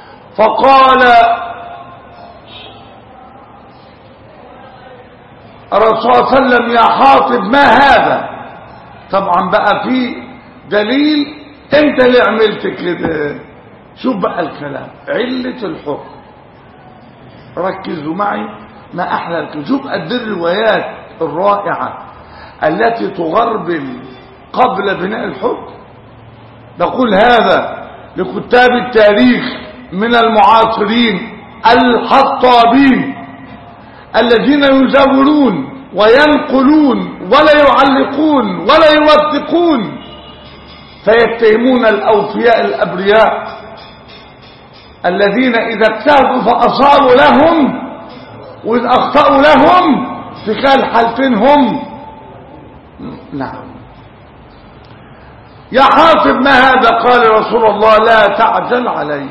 فقال الرسول صلى الله عليه وسلم يا حاطب ما هذا طبعا بقى في دليل انت اللي عملت كده شوف بقى الكلام علة الحكم ركزوا معي ما احلى الكلام شوف قد الروايات الرائعة التي تغربل قبل بناء الحكم نقول هذا لكتاب التاريخ من المعاصرين الحطابين الذين يزورون وينقلون ولا يعلقون ولا يوثقون فيتهمون الأوفياء الأبرياء الذين إذا اجتهدوا فأصابوا لهم وإذا أخطأوا لهم في كلا الحالتين هم نعم يا حاطب ما هذا قال رسول الله لا تعجل علي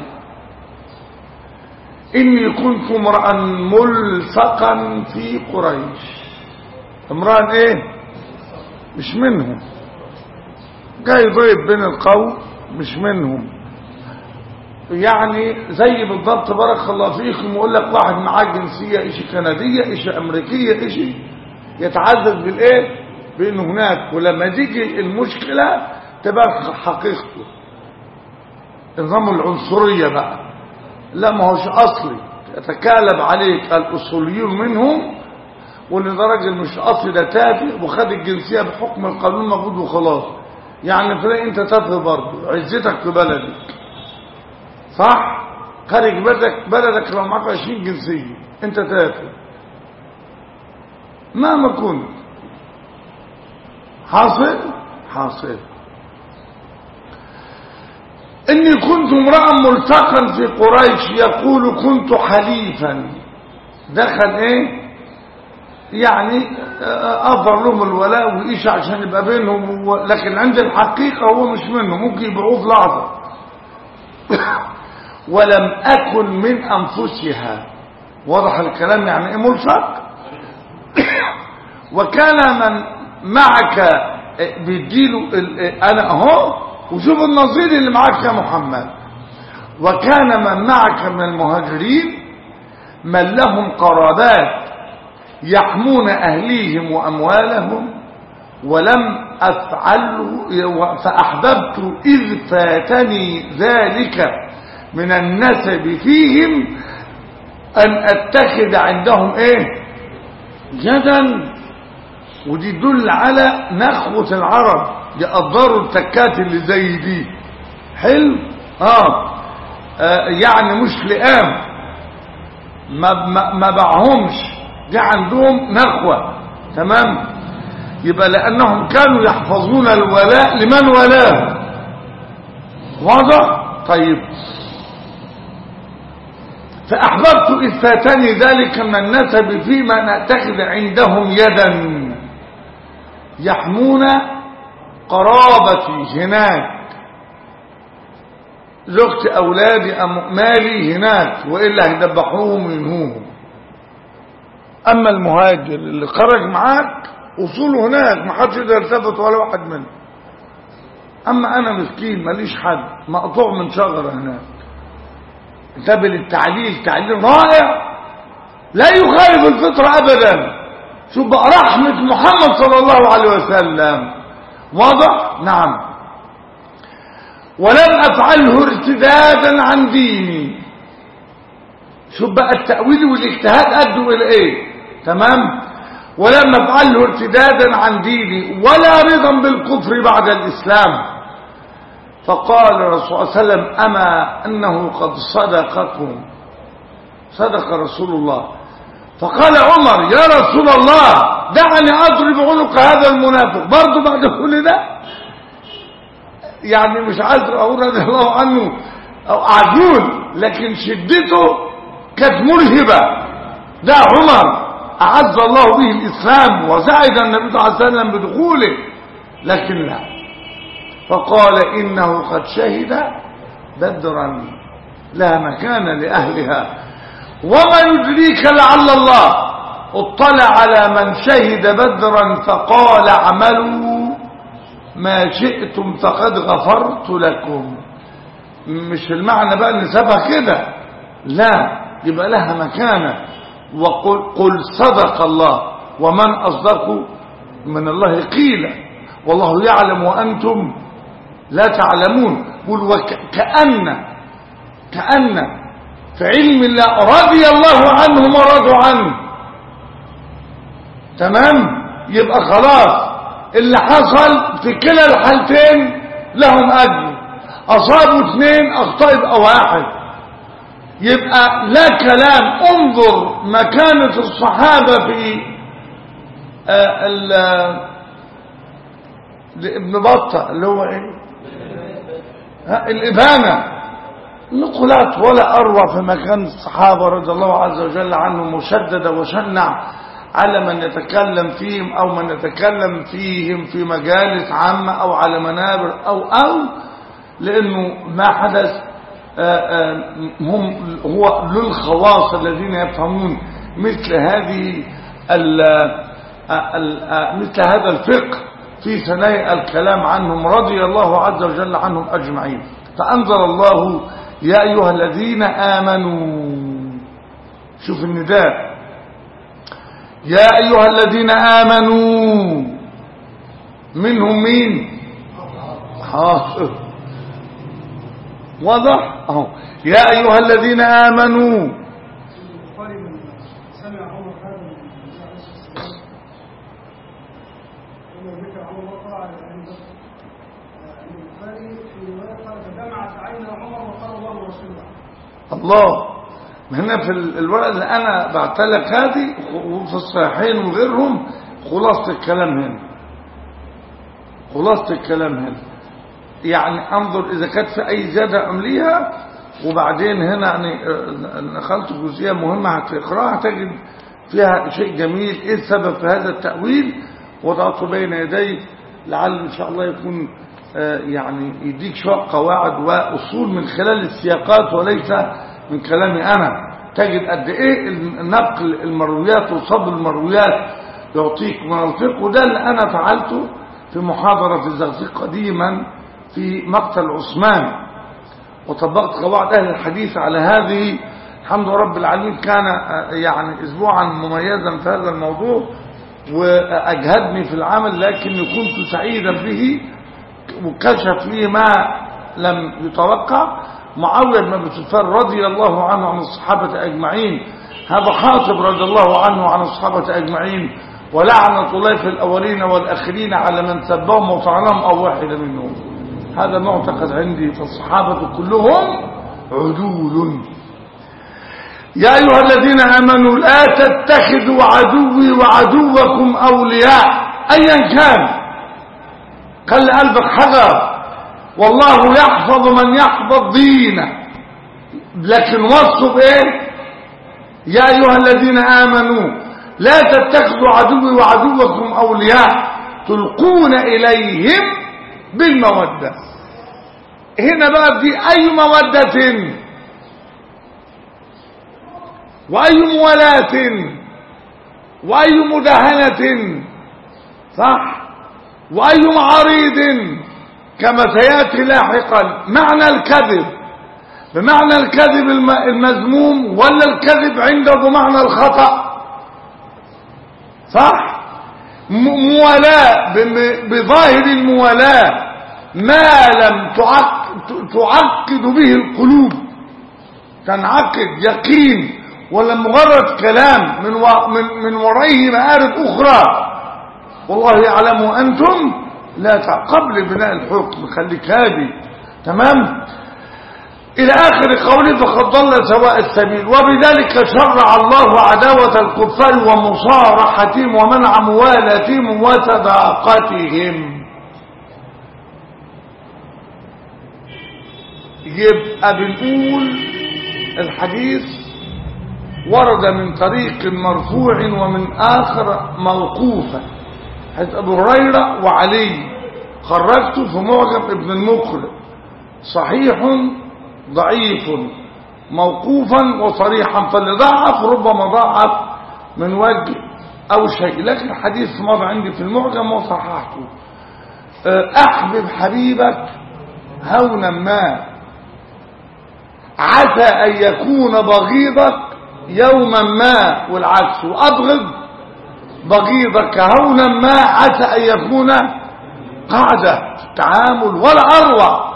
إني كنت امرأ ملصقا في قريش امرأ ايه مش منهم جاي ضيب بين القوم مش منهم يعني زي بالضبط بارك الله فيكم يقول لك واحد معاه جنسيه اشي كنديه اشي امريكيه اشي يتعزز بالايه بانه هناك ولما تيجي المشكله تبقى حقيقته نظام العنصريه بقى لا ما هوش اصلي يتكالب عليك الاصوليون منهم وان ده راجل مش اصلي ده تافه وخد الجنسيه بحكم القانون موجود وخلاص يعني تلاقي انت تافه برضه عزتك في بلدك صح خارج بلدك بلدك لو معاك 20 جنسيه انت تافه مهما كنت حاصل حاصل اني كنت امرا ملتقا في قريش يقول كنت حليفا دخل ايه يعني اظهر لهم الولاء وايش عشان يبقى بينهم و... لكن عند الحقيقه هو مش منه ممكن يبيعوه في لحظه ولم اكن من انفسها واضح الكلام يعني ايه ملصق وكان من معك بيديله انا اهو وشوف النظير اللي معاك يا محمد وكان من معك من المهاجرين من لهم قرابات يحمون أهليهم وأموالهم ولم أفعله فأحببت إذ فاتني ذلك من النسب فيهم أن أتخذ عندهم إيه جدا ودي تدل على نخوة العرب يقدروا التكات اللي زي دي حلو آه. آه يعني مش لئام ما, ما, ما باعهمش دي عندهم نخوة تمام يبقى لأنهم كانوا يحفظون الولاء لمن ولاه واضح طيب فأحببت إذ فاتني ذلك من النسب فيما نأتخذ عندهم يدا يحمون قرابتي هناك زوجتي أولادي مالي هناك وإلا هيدبحوهم وينهوهم أما المهاجر اللي خرج معاك وصوله هناك ما حدش يقدر يلتفت ولا واحد منه أما أنا مسكين ماليش حد مقطوع من شجرة هناك انتبه للتعليل تعليل رائع لا يخالف الفطرة أبدا شوف بقى رحمة محمد صلى الله عليه وسلم واضح نعم ولم أفعله ارتدادا عن ديني شوف بقى التأويل والاجتهاد أدوا إلى إيه تمام ولم أفعله ارتدادا عن ديني ولا رضا بالكفر بعد الإسلام فقال الرسول صلى الله عليه وسلم أما أنه قد صدقكم صدق رسول الله فقال عمر يا رسول الله دعني أضرب عنق هذا المنافق برضه بعد كل ده يعني مش عايز أقول رضي الله عنه أو عجول لكن شدته كانت مرهبة ده عمر أعز الله به الإسلام وسعد النبي صلى الله عليه وسلم بدخوله لكن لا فقال إنه قد شهد بدرا لا مكان لأهلها وما يدريك لعل الله اطلع على من شهد بدرا فقال اعملوا ما شئتم فقد غفرت لكم مش المعنى بقى نسبها كده لا يبقى لها مكانة وقل قل صدق الله ومن أصدق من الله قيل والله يعلم وأنتم لا تعلمون قل وكأن كأن في علم الله رضي الله عنهم ورضوا عنه تمام يبقى خلاص اللي حصل في كلا الحالتين لهم أجر أصابوا اثنين أخطأ يبقى واحد يبقى لا كلام انظر مكانة الصحابة في آه ابن بطة اللي هو ايه ها الإبانة نقلات ولا أروع في مكان الصحابة رضي الله عز وجل عنهم مشددة وشنع على من يتكلم فيهم أو من يتكلم فيهم في مجالس عامة أو على منابر أو أو لأنه ما حدث هم هو للخواص الذين يفهمون مثل هذه ال ال مثل هذا الفقه في ثنايا الكلام عنهم رضي الله عز وجل عنهم أجمعين فأنزل الله يا أيها الذين آمنوا شوف النداء يا أيها الذين آمنوا منهم مين حاضر واضح اهو يا أيها الذين آمنوا البخاري من سمع عمر هذا من النبي عليه الصلاه والسلام لما ذكر عمر وقع على ابي بكر آه، ان البخاري في روايه قال فدمعت عين عمر وقال الله ورسوله الله هنا في ال- الورقة اللي أنا بعتلك هذه وفي الصحيحين وغيرهم خلاصة الكلام هنا خلاصة الكلام هنا يعني انظر إذا كانت في أي زيادة أمليها وبعدين هنا يعني آه، نقلت جزئية مهمة هتقراها تجد فيها شيء جميل إيه السبب في هذا التأويل وضعته بين يدي لعل إن شاء الله يكون آه، يعني يديك شوية قواعد وأصول من خلال السياقات وليس من كلامي أنا تجد قد إيه النقل المرويات وصب المرويات يعطيك من الفقه وده اللي أنا فعلته في محاضرة الزغزيق قديما في مقتل عثمان وطبقت قواعد أهل الحديث على هذه الحمد لله رب العالمين كان آه، يعني أسبوعا مميزا في هذا الموضوع وأجهدني في العمل لكني كنت سعيدا به وكشف لي ما لم يتوقع معاوية بن أبي سفيان رضي الله عنه عن الصحابة أجمعين هذا حاطب رضي الله عنه عن الصحابة أجمعين ولعنة الله في الأولين والآخرين على من سبهم وطعنهم أو واحد منهم هذا معتقد عندي فالصحابة كلهم عدول يا أيها الذين آمنوا لا تتخذوا عدوي وعدوكم أولياء أيا كان خلي قلبك حجر والله يحفظ من يحفظ دينه لكن وصوا بايه يا ايها الذين امنوا لا تتخذوا عدوي وعدوكم اولياء تلقون اليهم بالموده هنا بقى في اي موده واي موالاه واي مداهنه صح واي معارض كما سياتي لاحقا معنى الكذب بمعنى الكذب الم- المذموم ولا الكذب عنده بمعنى الخطأ صح م- موالاة بم- بظاهر الموالاة ما لم تعق- ت- تعقد به القلوب تنعقد يقين ولا مجرد كلام من, و... من, من ورائه مآرب أخرى والله يعلم وأنتم لا تع- قبل بناء الحكم خليك هادي تمام إلى آخر قوله فقد ضل سواء السبيل وبذلك شرع الله عداوة الكفار ومصارحتهم ومنع موالاتهم وصداقتهم يبقى بنقول الحديث ورد من طريق مرفوع ومن آخر موقوفا حيث أبو هريرة وعلي خرجته في معجم ابن المقرئ صحيح ضعيف موقوفا وصريحا فاللي ضعف ربما ضعف من وجه أو شيء لكن الحديث مضى عندي في المعجم وصححته أه، أحبب حبيبك هونا ما عسى أن يكون بغيضك يوما ما والعكس وأبغض بغيضك هونا ما عسى أن يكون قاعدة تعامل ولا أروع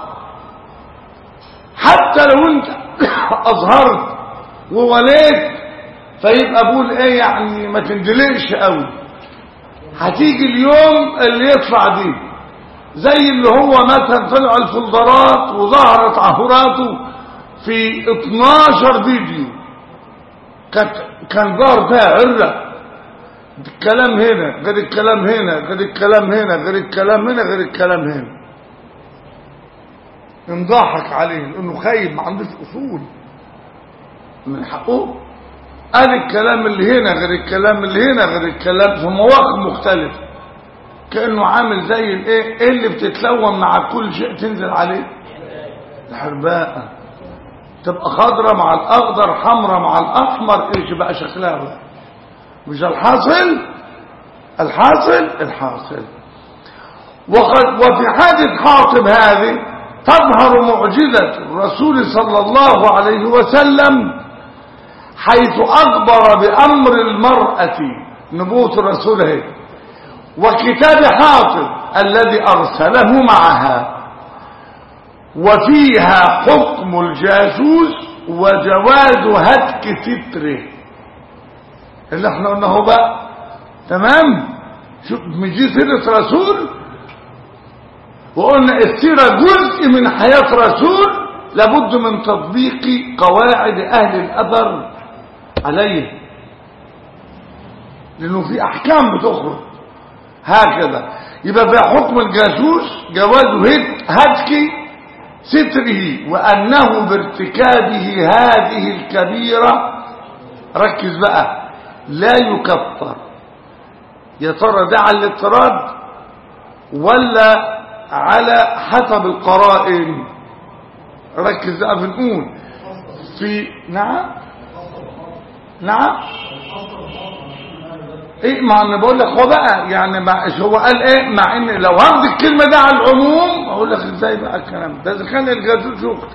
حتى لو انت أظهرت ووليت فيبقى أقول ايه يعني ما تندلقش قوي هتيجي اليوم اللي يطلع دي زي اللي هو مثلا طلع الفلدرات وظهرت عهوراته في 12 فيديو كان كان ظهر فيها عرة الكلام هنا غير الكلام هنا غير الكلام هنا غير الكلام هنا غير الكلام هنا انضحك عليه لانه خايب ما عندوش اصول من حقه قال الكلام اللي هنا غير الكلام اللي هنا غير الكلام في مواقف مختلفة كأنه عامل زي الايه إيه اللي بتتلون مع كل شيء تنزل عليه الحرباء تبقى خضرة مع الأخضر حمرة مع الأحمر ايش بقى شكلها بقى مش الحاصل الحاصل الحاصل وقد وفي حادث حاطب هذه تظهر معجزة الرسول صلى الله عليه وسلم حيث أخبر بأمر المرأة نبوة الرسول هي وكتاب حاطب الذي أرسله معها وفيها حكم الجاسوس وجواز هتك ستره اللي احنا قلناه بقى تمام شوف مش دي سيرة رسول وقلنا السيرة جزء من حياة رسول لابد من تطبيق قواعد أهل الأثر عليه لأنه في أحكام بتخرج هكذا يبقى في حكم الجاسوس جواز هتك ستره وأنه بارتكابه هذه الكبيرة ركز بقى لا يكفر يا ترى ده على الاضطراد ولا على حسب القرائن ركز بقى بنقول في نعم نعم ايه ما انا بقول لك هو بقى يعني ما هو قال ايه مع ان لو هاخد الكلمه دي على العموم اقول لك ازاي بقى الكلام ده اذا كان الجاسوس يقتل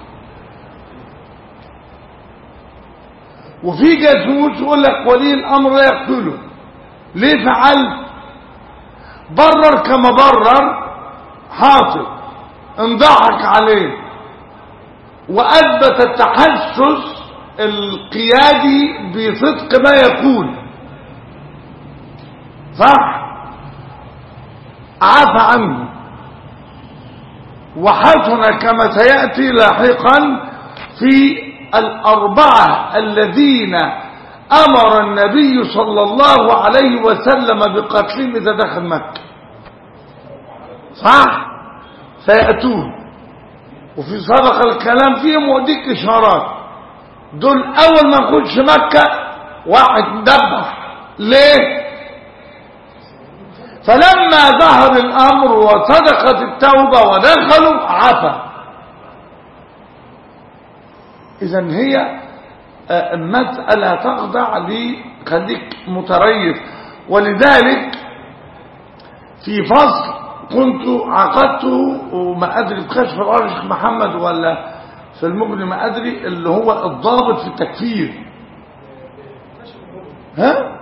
وفي جاسوس يقول لك ولي الامر لا يقتله ليه فعلت برر كما برر حاصل انضحك عليه واثبت التحسس القيادي بصدق ما يقول صح عفى عنه وحسن كما سيأتي لاحقا في الأربعة الذين أمر النبي صلى الله عليه وسلم بقتلهم إذا دخل مكة صح سيأتون وفي سبق الكلام فيهم وديك إشارات دول أول ما نخش مكة واحد دبح ليه فلما ظهر الأمر وصدقت التوبة ودخلوا عفا إذا هي المسألة تخضع لخليك متريث ولذلك في فصل كنت عقدته وما أدري في كشف الأرض شيخ محمد ولا في المغني ما أدري اللي هو الضابط في التكفير ها؟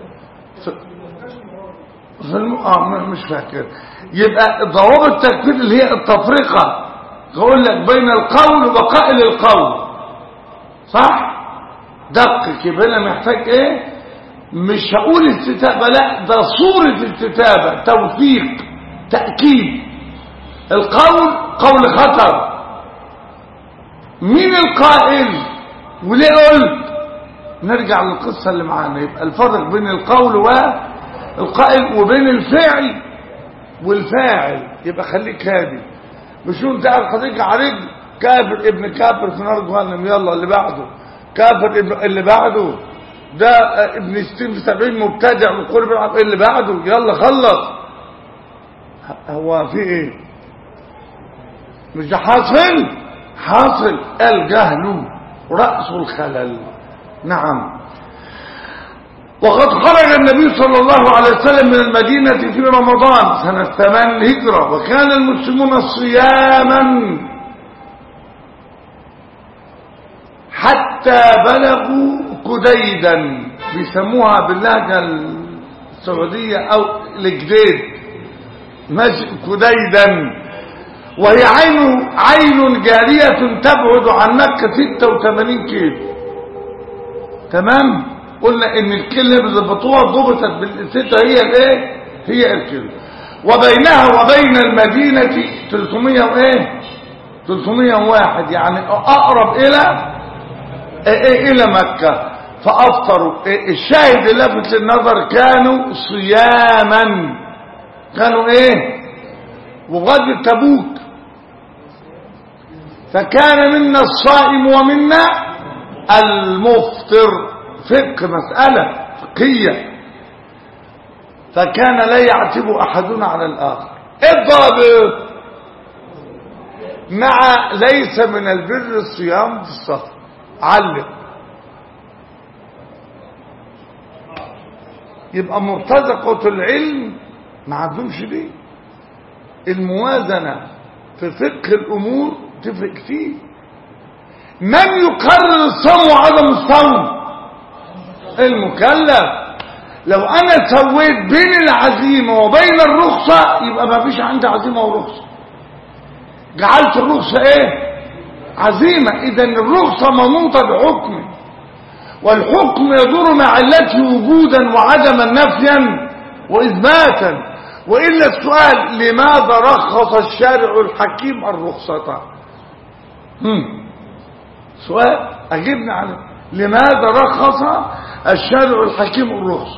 في الم... اه مش فاكر يبقى ضوابط التكفير اللي هي التفرقة يقول لك بين القول وقائل القول صح دقق يبقى انا محتاج ايه مش هقول استتابة لا ده صورة استتابة توثيق تأكيد القول قول خطر مين القائل وليه قلت نرجع للقصة اللي معانا يبقى الفرق بين القول والقائل وبين الفعل والفاعل يبقى خليك هادي مش انت قاعد خليك على رجل كافر ابن كافر في نار جهنم يلا اللي بعده كافر ابن اللي بعده ده ابن ستين في سبعين مبتدع وقرب العب اللي بعده يلا خلص هو في ايه مش ده حاصل حاصل الجهل رأس الخلل نعم وقد خرج النبي صلى الله عليه وسلم من المدينة في رمضان سنة ثمان هجرة وكان المسلمون صياما حتى بلغوا كديدا بيسموها باللهجة السعودية او الجديد ماشي كديدا وهي عين عين جارية تبعد عن مكة 86 كيلو تمام قلنا ان الكلمة بضبطوها ضبطت بالستة هي الايه هي الكلمة وبينها وبين المدينة 300 وايه 301 يعني اقرب الى إيه الى مكة فافطروا إيه الشاهد اللافت للنظر كانوا صياما كانوا ايه وغزوة تبوك فكان منا الصائم ومنا المفطر فقه مسألة فقهية فكان لا يعتب أحدنا على الآخر الضابط مع ليس من البر الصيام في السفر علم يبقى مرتزقة العلم ما عندهمش دي الموازنة في فقه الأمور تفرق كتير من يقرر الصوم وعدم الصوم المكلف لو انا سويت بين العزيمة وبين الرخصة يبقى ما فيش عندي عزيمة ورخصة جعلت الرخصة ايه عزيمة اذا الرخصة منوطة بحكم والحكم يدور مع علته وجودا وعدما نفيا واثباتا والا السؤال لماذا رخص الشارع الحكيم الرخصة هم. سؤال اجبنا عليه لماذا رخص الشارع الحكيم الرخصة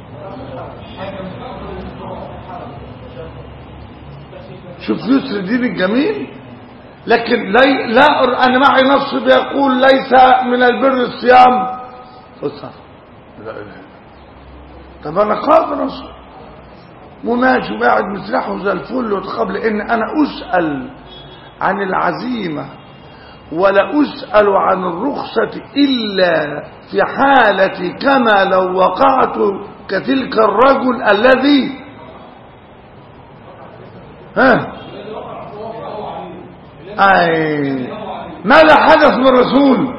شوف يسر الدين الجميل لكن لا, لا انا معي نص بيقول ليس من البر الصيام في السفر لا اله الا طب انا قابل نص وماشي وقاعد مسرحه زي الفل وتخاب لان انا اسال عن العزيمه ولا أسأل عن الرخصة إلا في حالة كما لو وقعت كتلك الرجل الذي ها أي ماذا حدث من الرسول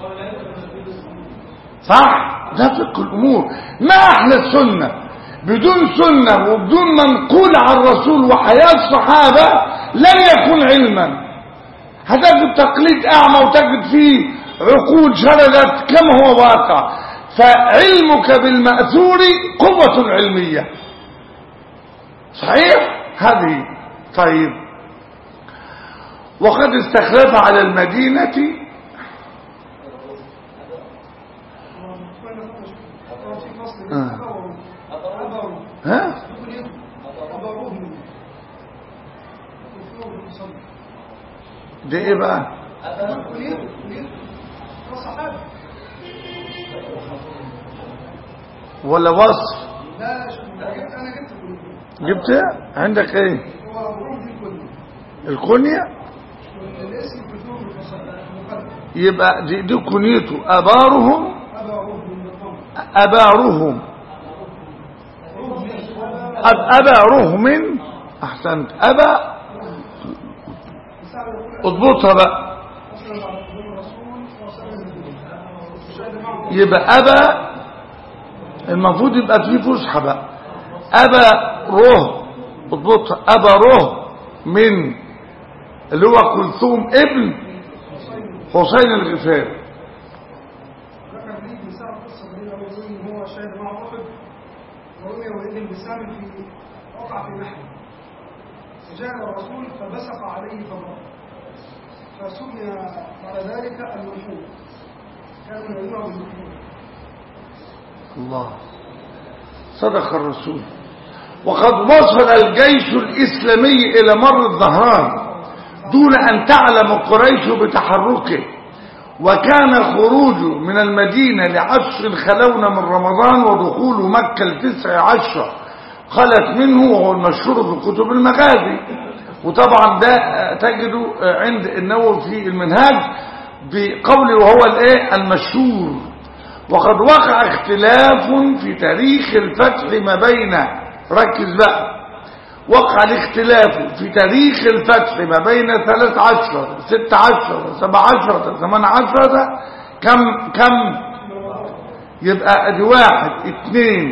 صح ده فقه الأمور ما أحلى السنة بدون سنة وبدون منقول عن الرسول وحياة الصحابة لن يكون علما هتجد تقليد اعمى وتجد فيه عقول شردت كما هو واقع فعلمك بالمأثور قوة علمية صحيح هذه طيب وقد استخلف على المدينة ها دي ايه بقى ولا وصف لا انا جبت جبت عندك ايه هو بروح دي كله الكنية الاسم كتب المقدم يبقى دي, دي كنيته أبارهم ابا روح من الضم أبارهم أب أبارهم أحسنت أبا اضبطها بقى اصلا على قدوم الرسول وسلم الشاهد معه يبقى أبا المفروض يبقى فيه فسحة بقى أبا روح اضبطها أبا روح من اللي هو كلثوم ابن حسين الغفاري ذكر لي بسبب قصه جميله قوي زي ان هو شاهد مع احد ورمي وابن بسام في وقع في نحل فجاء الرسول فبصق عليه فمر فسمي بعد ذلك النحور كان يدعو بالنحور الله صدق الرسول وقد وصل الجيش الإسلامي إلى مر الظهران دون أن تعلم قريش بتحركه وكان خروجه من المدينة لعشر خلون من رمضان ودخول مكة التسع عشر خلت منه وهو المشهور في كتب المغازي وطبعا ده تجده عند النووي في المنهاج بقوله وهو الايه المشهور وقد وقع اختلاف في تاريخ الفتح ما بين ركز بقى وقع الاختلاف في تاريخ الفتح ما بين ثلاث عشر ست عشر سبع عشر ثمان عشر كم كم يبقى ادي واحد اثنين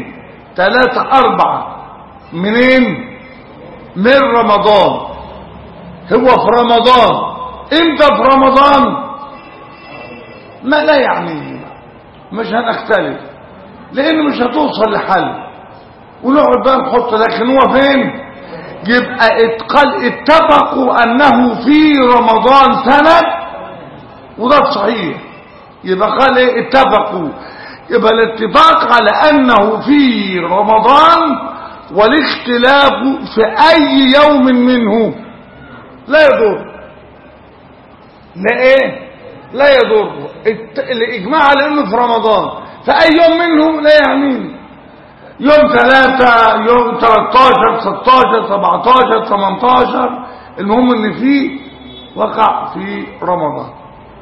ثلاثة أربعة منين من رمضان هو في رمضان امتى في رمضان ما لا يعني مش هنختلف لان مش هتوصل لحل ونقعد بقى نحط لكن هو فين يبقى اتقال اتفقوا انه في رمضان سنة وده صحيح يبقى قال ايه اتفقوا يبقى الاتفاق على انه في رمضان والاختلاف في اي يوم منه لا يضر لا ايه لا يضر الت- الاجماع على انه في رمضان فاي يوم منه لا يعنيني يوم ثلاثة يوم 13 16 17 18 المهم ان فيه وقع في رمضان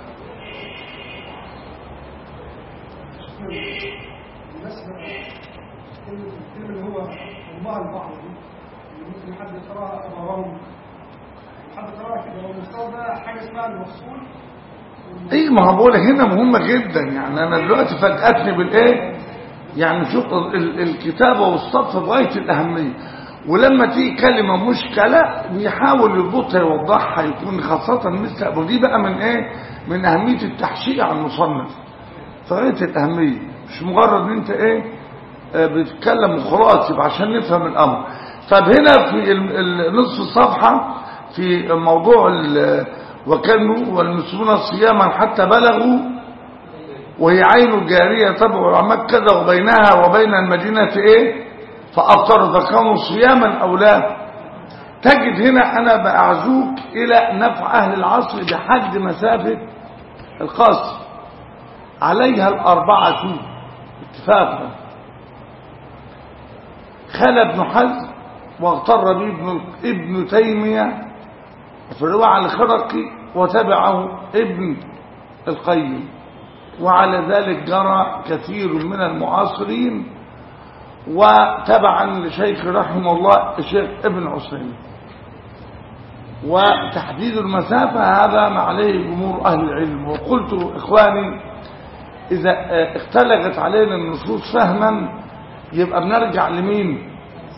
الناس الكلمة اللي هو الله البعض دي اللي ممكن حد يقراها أمرهم حد يقراها كده هو المفترض ده حاجة اسمها المفصول ايه ما هو بقول هنا مهمة جدا يعني انا دلوقتي فاجأتني بالايه يعني شوف ال- الكتابة والصف بغاية الاهمية ولما تيجي كلمة مشكلة بيحاول يربطها يوضحها يكون خاصة مثل ابو دي بقى من ايه من اهمية التحشيع على المصنف فغاية الاهمية مش مجرد ان انت ايه آه، بتتكلم وخلاص يبقى عشان نفهم الامر طب هنا في ال- ال- نصف الصفحة في موضوع ال- وكانوا والمسلمون صياما حتى بلغوا وهي عين جارية تبع مكة وبينها وبين المدينة ايه فأفطر فكانوا صياما أو لا تجد هنا أنا بأعزوك إلى نفع أهل العصر بحد مسافة القصر عليها الأربعة اتفاقا خال ابن حزم واغتر به ابن, ابن تيمية في الرواية عن الخرقي وتبعه ابن القيم وعلى ذلك جرى كثير من المعاصرين وتبعا لشيخ رحمه الله الشيخ ابن عثيمين وتحديد المسافة هذا ما عليه جمهور أهل العلم وقلت إخواني إذا آه، اختلقت علينا النصوص فهما يبقى بنرجع لمين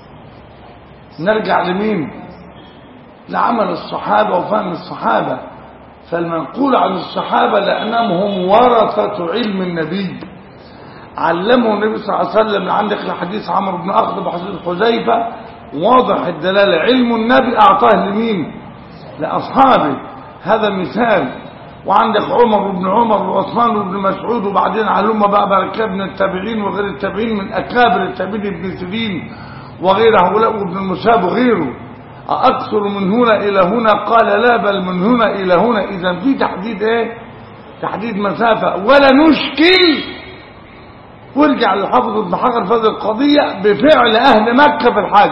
نرجع لمين لعمل الصحابة وفهم الصحابة فالمنقول عن الصحابة لأنهم هم ورثة علم النبي علمه النبي صلى الله عليه وسلم عندك الحديث عمرو بن أخذ بحديث حذيفة واضح الدلالة علم النبي أعطاه لمين لأصحابه هذا مثال وعندك عمر بن عمر وعثمان بن مسعود وبعدين علومة بقى بركات من التابعين وغير التابعين من أكابر التابعين ابن سيرين وغير هؤلاء وابن المساب وغيره أكثر من هنا إلى هنا قال لا بل من هنا إلى هنا إذا في تحديد إيه تحديد مسافة ولا نشكل وارجع للحافظ ابن حجر في هذه القضية بفعل أهل مكة في الحج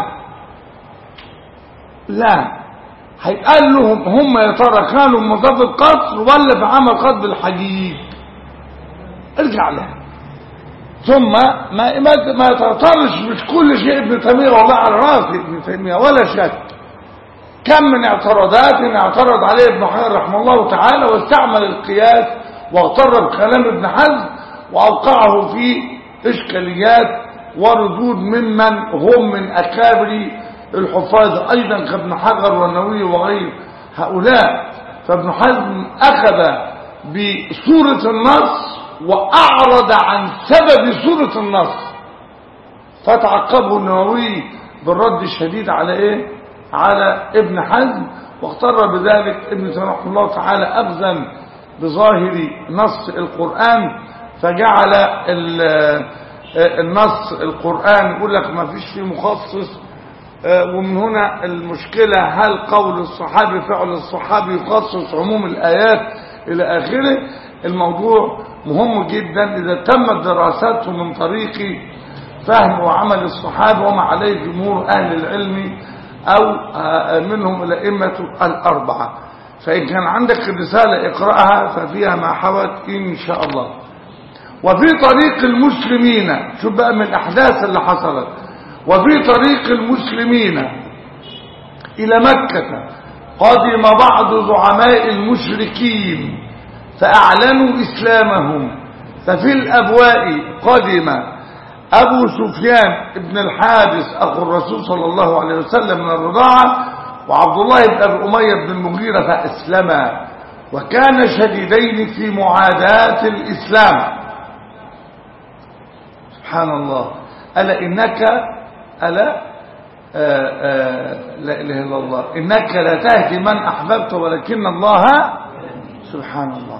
لا هيتقال لهم هم يا ترى كانوا مضاف القصر ولا في عمل قصد الحجيج ارجع لها ثم ما ما ما تغترش مش كل شيء ابن تيميه والله على راسي ابن تيميه ولا شك كم من اعتراضات اعترض عليه ابن حجر رحمه الله تعالى واستعمل القياس واغتر بكلام ابن حزم واوقعه في اشكاليات وردود ممن هم من اكابر الحفاظ ايضا كابن حجر والنووي وغير هؤلاء فابن حزم اخذ بصورة النص واعرض عن سبب صورة النص فتعقبه النووي بالرد الشديد على ايه على ابن حزم واغتر بذلك ابن تيميه رحمه الله تعالى اخذا بظاهر نص القرآن فجعل ال- النص القرآن يقول لك ما فيش فيه مخصص ومن هنا المشكلة هل قول الصحابي فعل الصحابي يخصص عموم الآيات إلى آخره الموضوع مهم جدا إذا تمت دراسته من طريق فهم وعمل الصحابة وما عليه جمهور أهل العلم أو منهم الأئمة الأربعة فإن كان عندك الرسالة اقرأها ففيها ما حوت إن شاء الله وفي طريق المسلمين شوف بقى من الأحداث اللي حصلت وفي طريق المسلمين إلى مكة قدم بعض زعماء المشركين فأعلنوا إسلامهم ففي الأبواء قدم أبو سفيان ابن الحارث أخو الرسول صلى الله عليه وسلم من الرضاعة وعبد الله بن أبي أمية بن المغيرة فأسلما وكان شديدين في معاداة الإسلام سبحان الله ألا إنك ألا آآ آآ لا إله إلا الله إنك لا تهدي من أحببت ولكن الله سبحان الله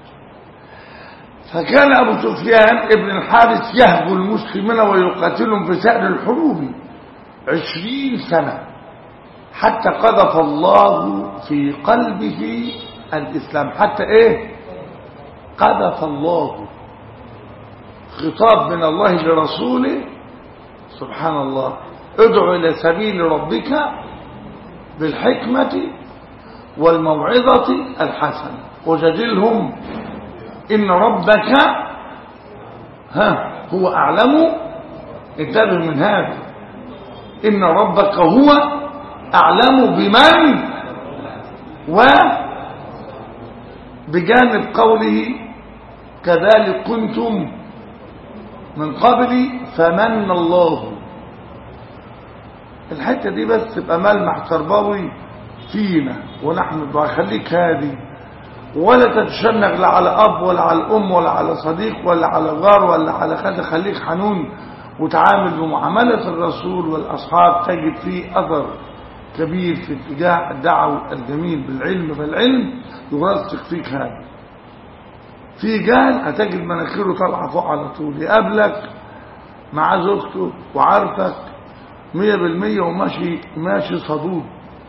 فكان أبو سفيان ابن الحارث يهجو المسلمين ويقاتلهم في سائر الحروب عشرين سنة حتى قذف الله في قلبه الإسلام حتى إيه قذف الله خطاب من الله لرسوله سبحان الله ادع إلى سبيل ربك بالحكمة والموعظة الحسنة وجدلهم إن ربك ها هو أعلم انتبه من هذا إن ربك هو أعلم بمن و بجانب قوله كذلك كنتم من قبل فمن الله الحتة دي بس تبقى ملمح تربوي فينا ونحن خليك هادي ولا تتشنج لا على أب ولا على الأم ولا على صديق ولا على جار ولا على خد خليك حنون وتعامل بمعاملة الرسول والأصحاب تجد فيه أثر كبير في اتجاه الدعوة الجميل بالعلم فالعلم يرسخ فيك هذا في جال هتجد مناخيره طالعه فوق على طول يقابلك مع زوجته وعارفك مية بالمية وماشي ماشي صدود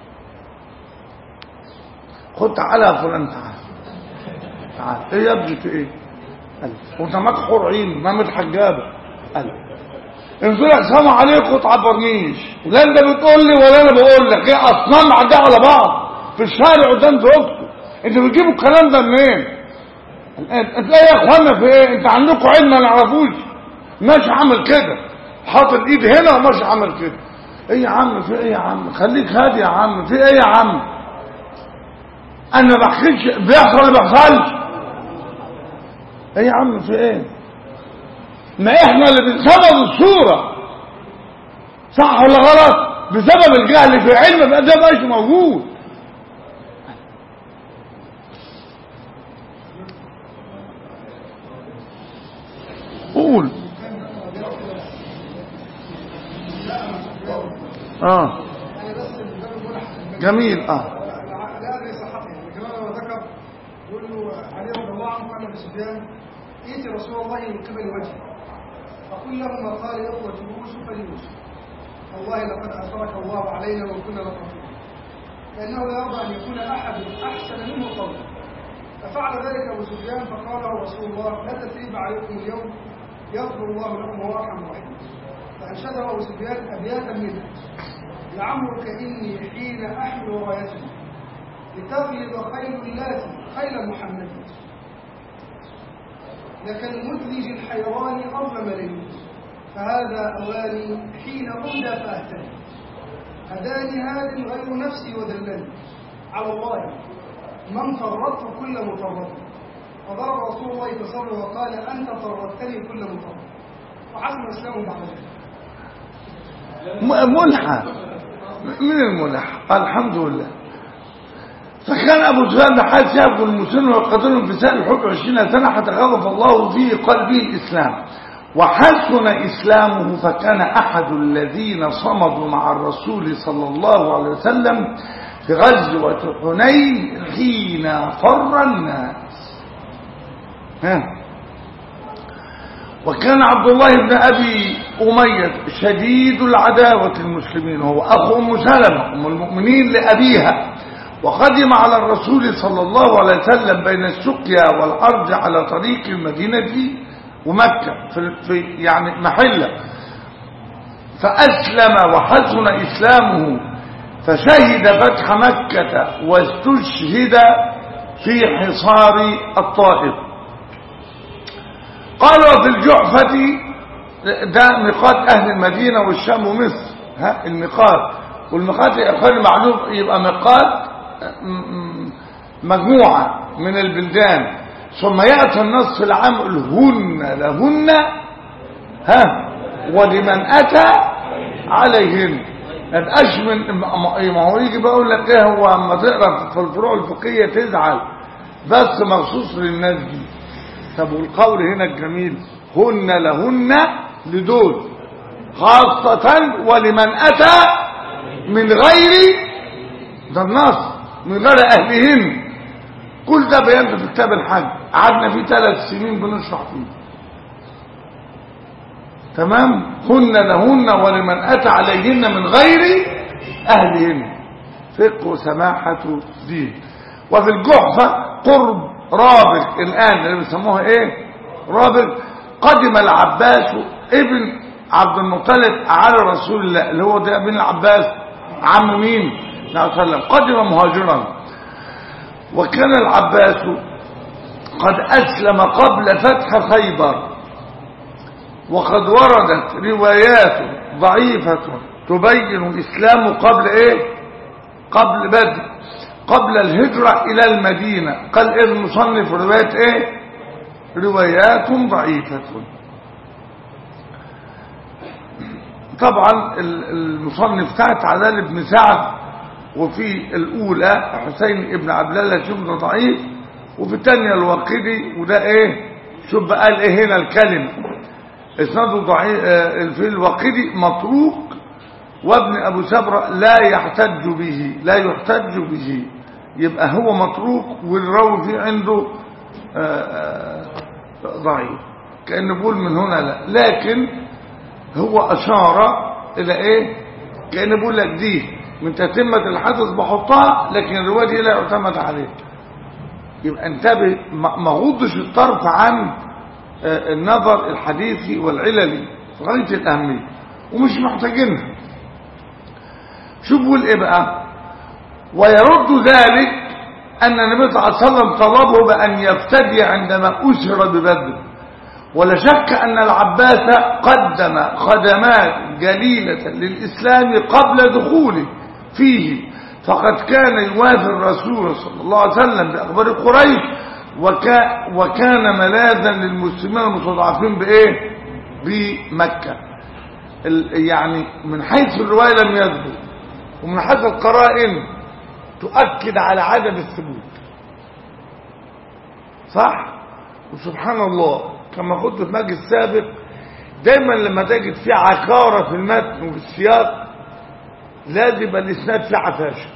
خد تعالى يا فلان تعالى تعالى ايه يا ابني في ايه قال وانت معاك حور عين ما متحجابه قال انزل لك سلام عليكم تعبرنيش لا انت بتقول لي ولا انا بقول لك ايه اصنام معديه على بعض في الشارع قدام زوجته انت بتجيبوا الكلام ده منين انت ايه يا اخوانا في ايه انت عندكم علم ما نعرفوش ماشي عامل كده حاطط ايد هنا وماشي عامل كده ايه يا عم في ايه يا عم خليك هادي يا عم في ايه يا عم انا ما بحكيش بيحصل ولا بيحصلش ايه يا عم في ايه ما احنا اللي بسبب الصورة صح ولا غلط بسبب الجهل في علم بقى ده مش موجود قول اه جميل اه لا ادري صحته يعني كمان لما ذكر يقول له علي رضي الله عنه قال لسفيان ائت رسول الله من قبل وجهه فقل له ما قال اخوه يوسف ليوسف والله لقد اثرك الله علينا وكنا لطفين لانه لا يرضى ان يكون احد احسن منه قولا ففعل ذلك ابو سفيان فقال له رسول الله لا تثريب عليكم اليوم يغفر الله لكم وهو ارحم الراحمين فانشده ابو سفيان ابياتا منه لعمرك اني حين احمل رايته لتغلب خيل اللاتي خيل محمد لكالمدلج الحيران أظلم لي فهذا أواني حين أهدى فأهتدي هداني هاد غير نفسي ودلني على الله من فرطت كل مفرط فضرب رسول الله بصره وقال أنت فرطتني كل مفرط وحسن الإسلام بعد ذلك م- ملحة من الملح الحمد لله فكان أبو سفيان بحال يأكل المسلمين ويقتلهم في سائر الحكم عشرين سنة حتى غضب الله في قلبه الإسلام وحسن إسلامه فكان أحد الذين صمدوا مع الرسول صلى الله عليه وسلم في غزوة حنين حين فر الناس ها وكان عبد الله بن أبي أمية شديد العداوة المسلمين وهو أخو أم سلمة أم المؤمنين لأبيها وقدم على الرسول صلى الله عليه وسلم بين السقيا والأرض على طريق المدينة ومكة في, في يعني محلة فأسلم وحسن إسلامه فشهد فتح مكة واستشهد في حصار الطائف قالوا في الجعفة ده ميقات أهل المدينة والشام ومصر ها الميقات والميقات يا أخواني معلوم يبقى ميقات مجموعة من البلدان ثم يأتي النص العام هن لهن ها ولمن اتى عليهن مبقاش من ما هو يجي بقول لك ايه هو اما تقرا في الفروع الفقهيه تزعل بس مخصوص للناس دي طب والقول هنا الجميل هن لهن لدول خاصة ولمن أتى من غير ده النص من غير أهلهن كل ده بيان في كتاب الحج قعدنا فيه ثلاث سنين بنشرح فيه تمام هن لهن ولمن أتى عليهن من غير أهلهن فقه وسماحة دين وفي الجحفة قرب رابغ الآن اللي بيسموها إيه رابغ قدم العباس ابن عبد المطلب على رسول الله اللي هو ده ابن العباس عم مين صلى الله عليه وسلم قدم مهاجرا وكان العباس قد أسلم قبل فتح خيبر وقد وردت روايات ضعيفة تبين إسلامه قبل إيه قبل بدر قبل الهجرة إلى المدينة قال إيه المصنف روايات إيه روايات ضعيفة طبعا المصنف بتاعت عدال بن سعد وفي الأولى حسين ابن عبد الله شبه ضعيف وفي الثانية الواقدي وده ايه شوف قال ايه هنا الكلمة اسناده ضعيف في الواقدي مطروق وابن ابو سبرة لا يحتج به لا يحتج به يبقى هو مطروق والراوي فيه عنده ضعيف كأنه بيقول من هنا لا لكن هو أشار إلى إيه كأنه بيقول لك دي من تتمة الحدث بحطها لكن الرواية دي لا يعتمد عليه يبقى انتبه ما غضش الطرف عن النظر الحديثي والعللي في غاية الأهمية ومش محتاجينها شو بيقول ايه بقى ويرد ذلك أن النبي صلى الله عليه وسلم طلبه بأن يفتدي عندما أسر ببدر ولا شك أن العباس قدم خدمات جليلة للإسلام قبل دخوله فيه فقد كان يوافي الرسول صلى الله عليه وسلم بأخبار قريش وكا وكان ملاذا للمسلمين المستضعفين بإيه بمكة يعني من حيث الرواية لم يثبت ومن حيث القرائن تؤكد على عدم الثبوت صح وسبحان الله كما قلت في المجلس السابق دايما لما تجد في عكارة في المتن وفي السياق لازم يبقى الاسناد فيه عفاشه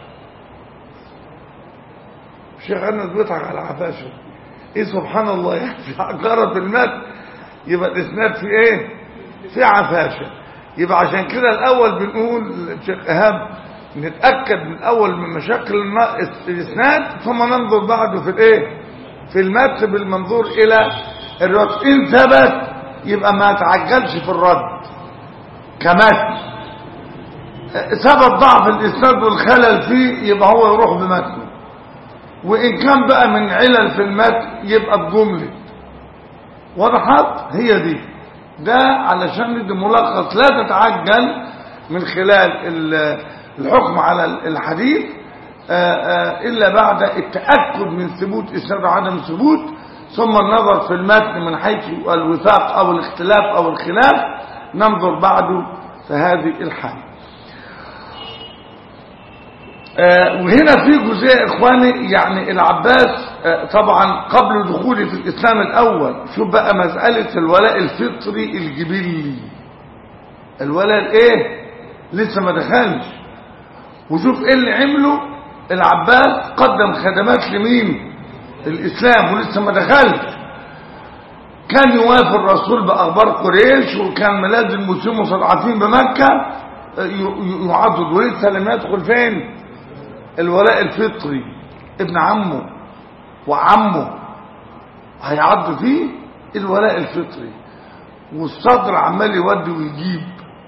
الشيخ انس بيضحك على عفاشه ايه سبحان الله يعني في عكارة في المتن يبقى الاسناد في ايه في عفاشه يبقى عشان كده الاول بنقول الشيخ ايهاب نتاكد من الاول من مشاكل الاسناد ثم ننظر بعده في الايه في المتن بالمنظور الى الرد ان ثبت يبقى ما تعجلش في الرد كمتن سبب ضعف الاسناد والخلل فيه يبقى هو يروح بمتنه وان كان بقى من علل في المتن يبقى بجمله وضحت هي دي ده علشان ندي ملخص لا تتعجل من خلال الحكم على الحديث الا بعد التاكد من ثبوت اسناد وعدم ثبوت ثم النظر في المتن من حيث الوثاق او الاختلاف او الخلاف ننظر بعده في هذه الحالة آه وهنا في جزئية اخواني يعني العباس آه طبعا قبل دخوله في الاسلام الاول شوف بقى مسألة الولاء الفطري الجبلي الولاء الايه لسه ما دخلش وشوف ايه اللي عمله العباس قدم خدمات لمين الإسلام ولسه ما دخلش كان يوافي الرسول بأخبار قريش وكان ميلاد المسلمين مستضعفين بمكة يعضد ولسه لم يدخل فين الولاء الفطري ابن عمه وعمه هيعض فيه الولاء الفطري والصدر عمال يودي ويجيب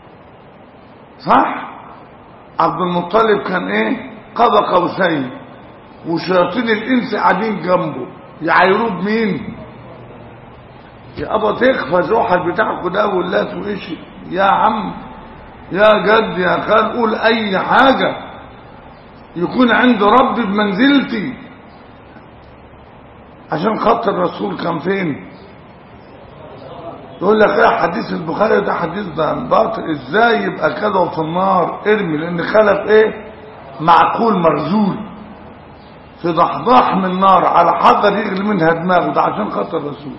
صح عبد المطلب كان ايه قضى قوسين وشياطين الانس قاعدين جنبه يعايروه بمين يا ابا تخفى روحك بتاعكوا ده واللات وايش يا عم يا جد يا خال قول اي حاجة يكون عند ربي بمنزلتي عشان خط الرسول كان فين يقول لك ايه حديث البخاري ده حديث ده باطل ازاي يبقى كده في النار ارمي لان خلف ايه معقول مرزول في ضحضاح من نار على حجر يغلي منها دماغه ده عشان خاطر الرسول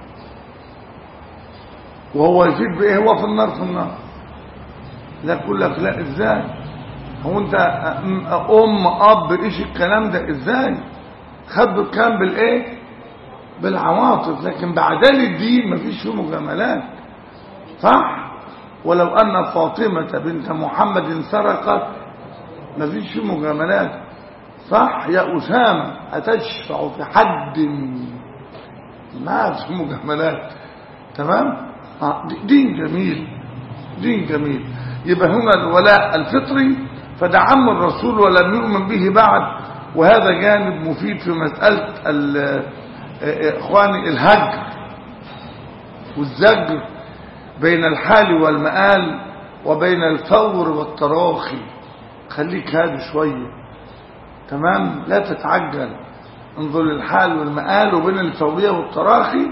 وهو يفيد بايه هو في النار في النار لا تقول لك لا ازاي هو انت ام اب ايش الكلام ده ازاي خدوا الكلام بالايه بالعواطف لكن بعدال الدين مفيش فيه مجاملات صح ولو ان فاطمه بنت محمد سرقت مفيش فيه مجاملات صح يا اسامه اتشفع في حد ما في مجاملات تمام آه، دين جميل دين جميل يبقى هنا الولاء الفطري فده عم الرسول ولم يؤمن به بعد وهذا جانب مفيد في مسألة اخواني الهجر والزجر بين الحال والمآل وبين الفور والتراخي خليك هادي شوية تمام لا تتعجل انظر للحال والمآل وبين الفورية والتراخي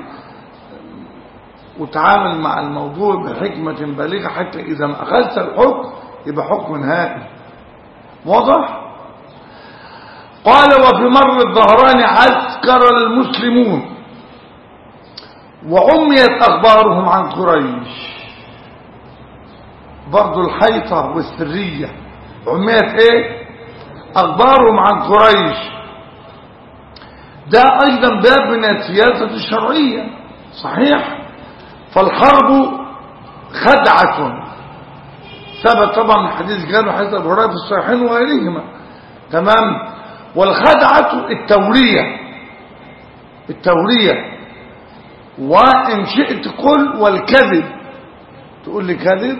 وتعامل مع الموضوع بحكمة بالغة حتى إذا ما أخذت الحكم يبقى حكم نهائي واضح قال وفي مر الظهران عسكر المسلمون وعميت أخبارهم عن قريش برضو الحيطة والسرية عميت ايه أخبارهم عن قريش ده أيضا باب من السياسة الشرعية صحيح فالحرب خدعة ثبت طبعا حديث جابر حديث ابو هريره في الصحيحين وغيرهما تمام والخدعة التورية التورية وإن شئت قل والكذب تقول لي كذب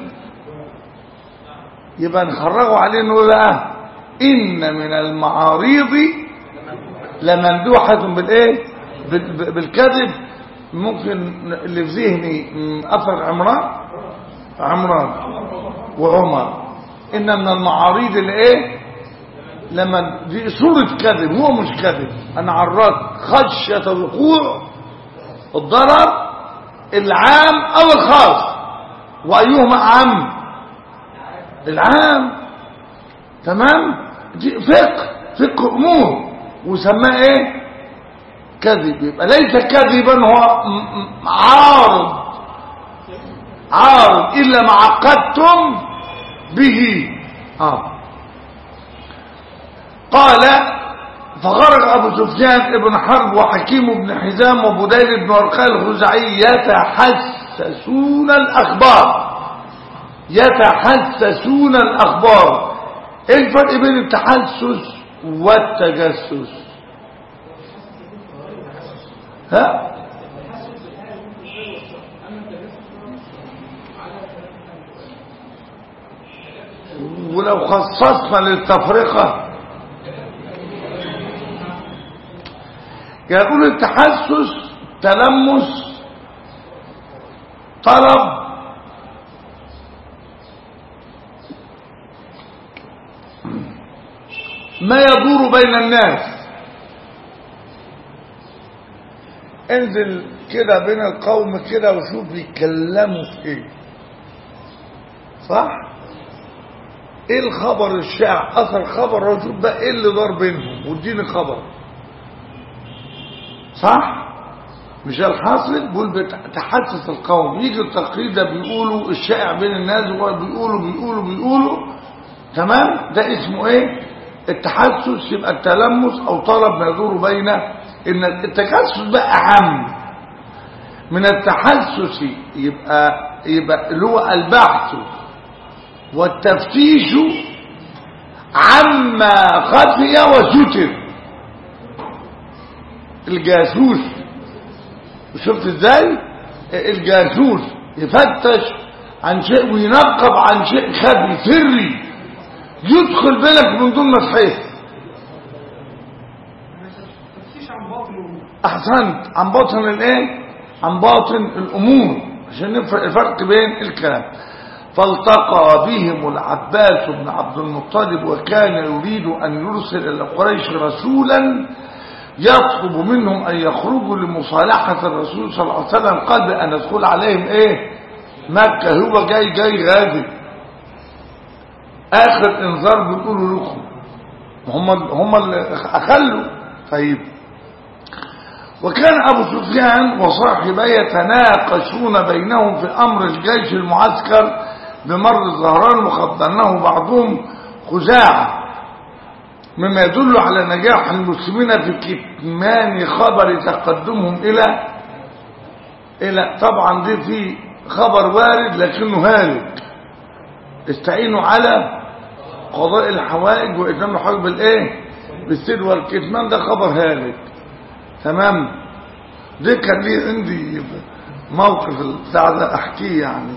يبقى نخرجوا عليه انه بقى إن من المعاريض لمندوحة بالإيه بالكذب ممكن اللي في ذهني أثر عمران عمران وعمر إن من المعاريض الإيه لما دي صورة كذب هو مش كذب أنا عرضت خشية وقوع الضرر العام أو الخاص وأيهما أعم العام تمام دي فقه فقه أمور وسماه إيه كذب يبقى ليس كذبا هو عارض عارض إلا ما عقدتم به آه. قال فخرج أبو سفيان ابن حرب وحكيم بن حزام وبديل بن ورقاء الخزاعي يتحسسون الأخبار يتحسسون الأخبار ايه الفرق بين التحسس والتجسس ها ولو خصصنا للتفرقة يقول التحسس تلمس طلب ما يدور بين الناس انزل كده بين القوم كده وشوف بيتكلموا في ايه صح ايه الخبر الشائع اثر خبر وشوف بقى ايه اللي دار بينهم واديني خبر صح مش الحاصل بيقول بتحسس القوم يجي التقرير ده بيقولوا الشائع بين الناس بيقولوا بيقولوا بيقولوا تمام ده اسمه ايه التحسس يبقى التلمس او طلب ما يدور بين ان التجسس بقى عام من التحسس يبقى يبقى اللي هو البحث والتفتيش عما خفي وستر الجاسوس شفت ازاي الجاسوس يفتش عن شيء وينقب عن شيء خفي سري يدخل بينك من دون ما تحس احسنت عن باطن الايه عن باطن الامور عشان نفرق الفرق بين الكلام فالتقى بهم العباس بن عبد المطلب وكان يريد ان يرسل الى قريش رسولا يطلب منهم أن يخرجوا لمصالحة الرسول صلى الله عليه وسلم قال بأن ندخل عليهم إيه مكة هو جاي جاي غازي آخر إنذار بنقوله لكم هم هم اللي أخلوا طيب وكان أبو سفيان وصاحبه يتناقشون بينهم في أمر الجيش المعسكر بمر الظهران وقد ظنه بعضهم خزاعة مما يدل على نجاح المسلمين في كتمان خبر تقدمهم إلى إلى طبعا دي في خبر وارد لكنه هالك استعينوا على قضاء الحوائج وإتمام الحوائج بالإيه بالسر والكتمان ده خبر هالك تمام ده كان لي عندي موقف بتاع ده احكيه يعني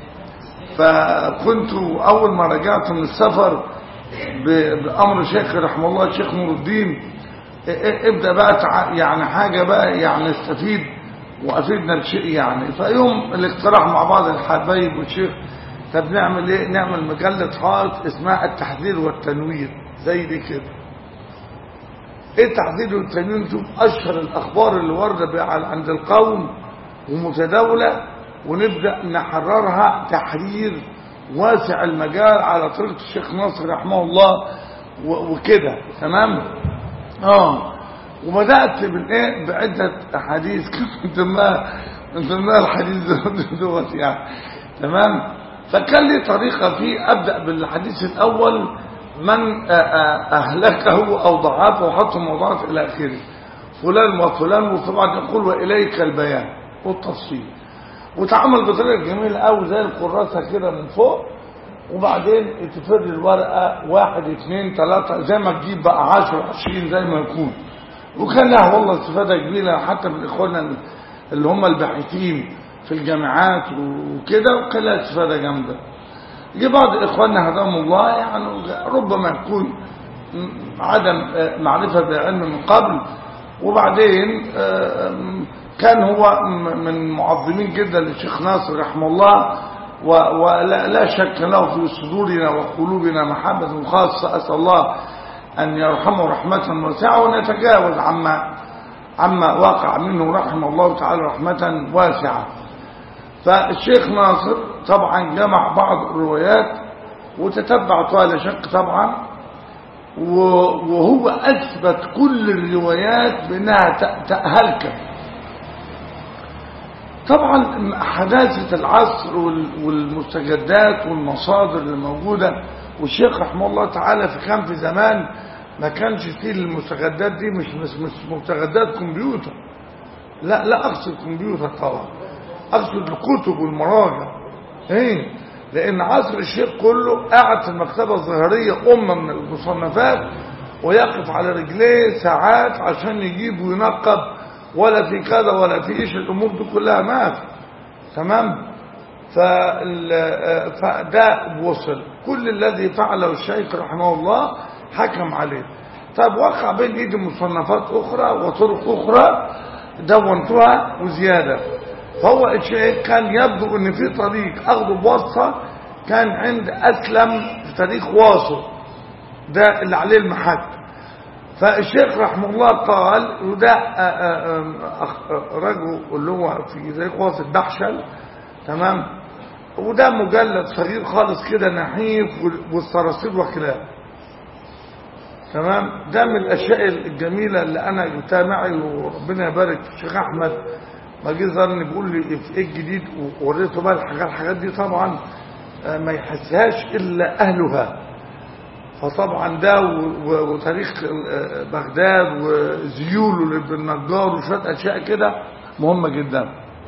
فكنت اول ما رجعت من السفر بامر شيخ رحمه الله الشيخ نور الدين ابدا بقى يعني حاجه بقى يعني استفيد وافيدنا بشيء يعني فيوم الاقتراح مع بعض الحبايب والشيخ طب نعمل ايه نعمل مجله حائط اسمها التحذير والتنوير زي دي كده ايه التحذير والتنوير نشوف اشهر الاخبار اللي وارده عند القوم ومتداوله ونبدا نحررها تحرير واسع المجال على طريقه الشيخ ناصر رحمه الله وكده تمام اه وبدات بالايه بعده احاديث كنت ما انت ما الحديث دوت يعني تمام فكان لي طريقه فيه ابدا بالحديث الاول من أهلكه أو ضعفه وحطه موضوعات إلى آخره فلان وفلان وطبعا يقول وإليك البيان والتفصيل وتعامل بطريقة جميلة أوي زي الكراسة كده من فوق وبعدين تفر الورقة واحد اثنين ثلاثة زي ما تجيب بقى عشر عشرين زي ما يكون وكان لها والله استفادة كبيرة حتى من إخواننا اللي هم الباحثين في الجامعات وكده وكان لها استفادة جامدة جه بعض إخواننا هداهم الله يعني ربما يكون عدم معرفة بالعلم من قبل وبعدين كان هو من معظمين جدا للشيخ ناصر رحمه الله ولا لا شك له في صدورنا وقلوبنا محبة خاصة أسأل الله أن يرحمه رحمة واسعة ونتجاوز عما عما وقع منه رحمه الله تعالى رحمة واسعة فالشيخ ناصر طبعا جمع بعض الروايات وتتبع طوال شك طبعا وهو أثبت كل الروايات بأنها هلكة طبعا حداثة العصر والمستجدات والمصادر اللي موجودة والشيخ رحمه الله تعالى في كان في زمان ما كانش فيه المستجدات دي مش مش, مش مستجدات كمبيوتر لا لا أقصد كمبيوتر طبعا أقصد الكتب والمراجع ايه لأن عصر الشيخ كله قاعد في المكتبة الظاهرية أمة من المصنفات ويقف على رجليه ساعات عشان يجيب وينقب ولا في كذا ولا في ايش الأمور دي كلها ما في تمام فده وصل كل الذي فعله الشيخ رحمه الله حكم عليه طب وقع بين ايدي مصنفات اخرى وطرق اخرى دونتها وزياده فهو الشيء كان يبدو ان في طريق اخذه بواسطه كان عند اسلم في تاريخ واصل ده اللي عليه المحك فالشيخ رحمه الله قال وده رجل اللي هو في تاريخ واصل دحشل تمام وده مجلد صغير خالص كده نحيف والصراصير وخلاف تمام ده من الاشياء الجميله اللي انا جبتها معي وربنا يبارك في الشيخ احمد ما جه ظني بيقول لي في ايه الجديد ووريته بقى الحاجات الحاجات دي طبعا ما يحسهاش الا اهلها فطبعا ده وتاريخ بغداد وزيول لابن النجار وشويه اشياء كده مهمه جدا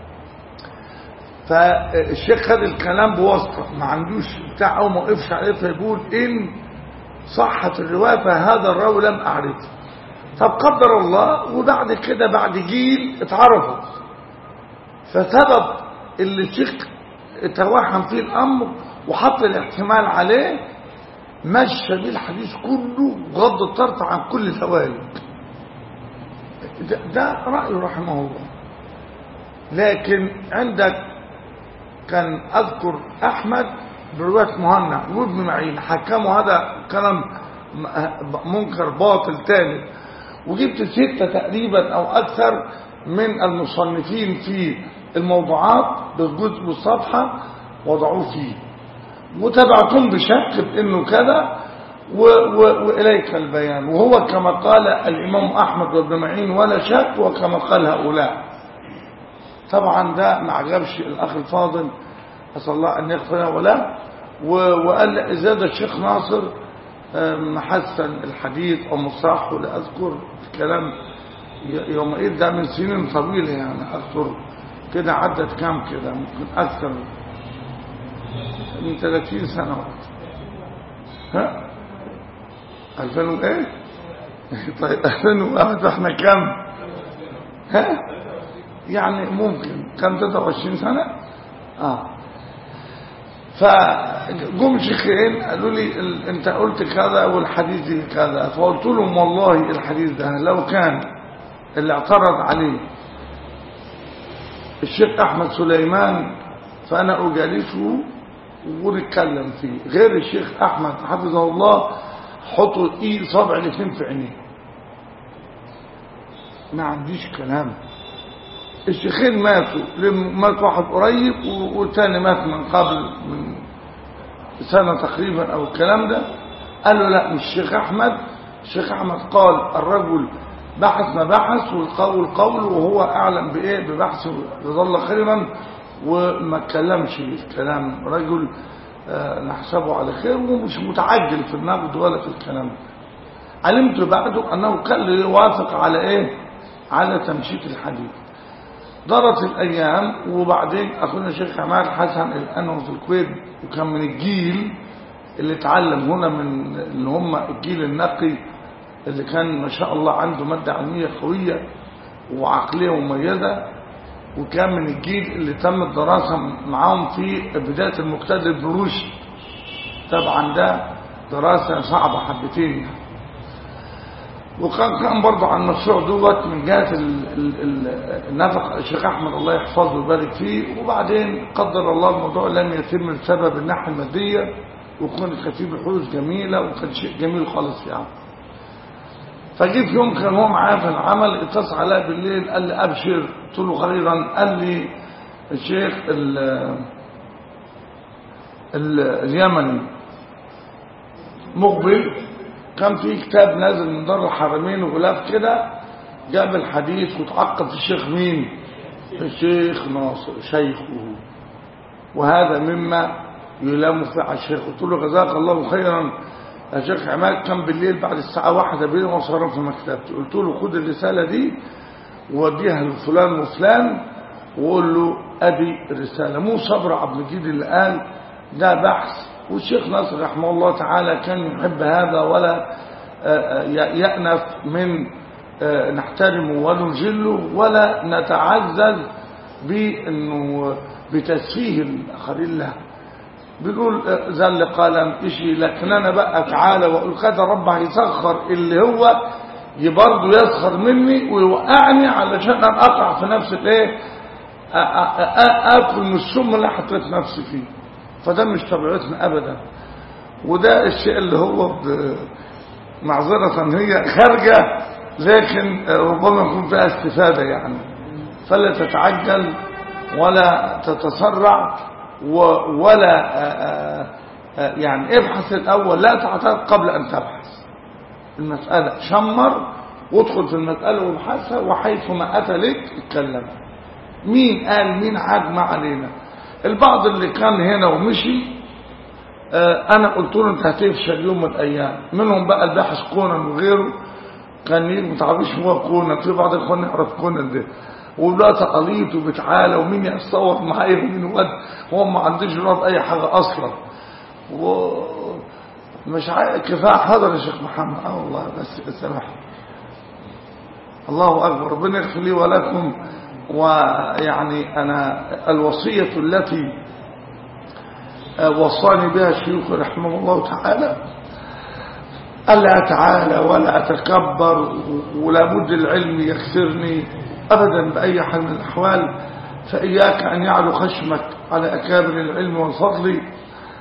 فالشيخ خد الكلام بواسطه ما عندوش بتاع او ما وقفش عليه فيقول ان صحت الروايه فهذا الراوي لم اعرفه طب قدر الله وبعد كده بعد جيل اتعرفوا فسبب اللي الشيخ توهم فيه الامر وحط الاحتمال عليه مشى بيه الحديث كله وغض الطرف عن كل الفوائد ده, ده رأيه رحمه الله لكن عندك كان أذكر أحمد برواية مهنا وابن معين حكموا هذا كلام منكر باطل تاني وجبت ستة تقريبا أو أكثر من المصنفين في الموضوعات بالجزء والصفحة وضعوه فيه وتبعتم بشك بأنه كذا و و وإليك البيان وهو كما قال الإمام أحمد وابن معين ولا شك وكما قال هؤلاء طبعا ده ما عجبش الأخ الفاضل أسأل الله أن يغفر له ولا وقال زاد الشيخ ناصر محسن الحديث أو مصاحه لأذكر الكلام يومئذ ده من سنين طويلة يعني أذكر كده عدت كام كده ممكن أكثر من 30 سنة ها 2000 ايه طيب 2001 احنا كام ها يعني ممكن كم 23 سنة اه فجم شيخين قالوا لي ال... انت قلت كذا والحديث كذا فقلت لهم والله الحديث ده لو كان اللي اعترض عليه الشيخ احمد سليمان فانا اجالسه ونتكلم فيه غير الشيخ احمد حفظه الله حطوا ايه صابع الاثنين في عينيه ما عنديش كلام الشيخين ماتوا مات واحد قريب والتاني مات من قبل من سنة تقريبا او الكلام ده قالوا لا مش الشيخ احمد الشيخ احمد قال الرجل بحث ما بحث والقول قول وهو اعلم بايه ببحث ظل خيرا وما اتكلمش الكلام رجل آه نحسبه على خير ومش متعجل في النقد ولا في الكلام علمت بعده انه كان يوافق على ايه على تمشيط الحديث دارت الايام وبعدين اخونا الشيخ عماد حسن الان في الكويت وكان من الجيل اللي اتعلم هنا من اللي هم الجيل النقي اللي كان ما شاء الله عنده ماده علميه قويه وعقليه مميزه وكان من الجيل اللي تم الدراسة معاهم في بداية المقتدى ابن رشد طبعا ده دراسة صعبة حبتين يعني وكان كان برضه عن المشروع دوت من جهة النفق الشيخ أحمد الله يحفظه ويبارك فيه وبعدين قدر الله الموضوع لم يتم بسبب الناحية المادية وكانت كانت فيه بحوث جميلة وكان شيء جميل خالص يعني فجيت يوم كان هو معايا في العمل اتصل عليا بالليل قال لي ابشر قلت له خيرا قال لي الشيخ ال ال اليمني مقبل كان في كتاب نازل من دار الحرمين وغلاف كده جاب الحديث وتعقب في الشيخ مين الشيخ ناصر شيخه وهذا مما يلام في على الشيخ قلت له جزاك الله خيرا يا شيخ عماد كان بالليل بعد الساعة واحدة بالليل وصرف في مكتبتي قلت له خد الرسالة دي ووديها لفلان وفلان وقول له ادي الرسالة مو صبر عبد المجيد اللي قال ده بحث والشيخ ناصر رحمه الله تعالى كان يحب هذا ولا يأنف من نحترمه ونجله ولا نتعزز بانه بتسفيه الاخرين له بيقول زل قلم اشي لكن انا بقى تعالى واقول كذا رب هيسخر اللي هو برضه يسخر مني ويوقعني علشان انا اقع في نفس الايه اكل من السم اللي حطيت نفسي فيه فده مش طبيعتنا ابدا وده الشيء اللي هو معذرة هي خارجة لكن ربما يكون فيها استفادة يعني فلا تتعجل ولا تتسرع ولا يعني ابحث الأول لا تعترض قبل أن تبحث المسألة شمر وادخل في المسألة وابحثها وحيثما أتى لك اتكلم مين قال مين عاد ما علينا البعض اللي كان هنا ومشي أنا قلت له أنت هتفشل يوم من الأيام منهم بقى الباحث كونان وغيره كان يجي متعرفش هو كونان في بعض الإخوان يعرف كونان ده ولا تقاليد وبتعالى ومين يتصور معايا ومين ود هو ما عندوش رد اي حاجه اصلا و مش عارف كفايه حضر يا شيخ محمد اه والله بس بسمح الله اكبر ربنا يغفر لي ولكم ويعني انا الوصيه التي وصاني بها الشيوخ رحمه الله تعالى ألا أتعالى ولا أتكبر ولا بد العلم يكسرني أبدا بأي حال من الأحوال فإياك أن يعلو خشمك على أكابر العلم والفضل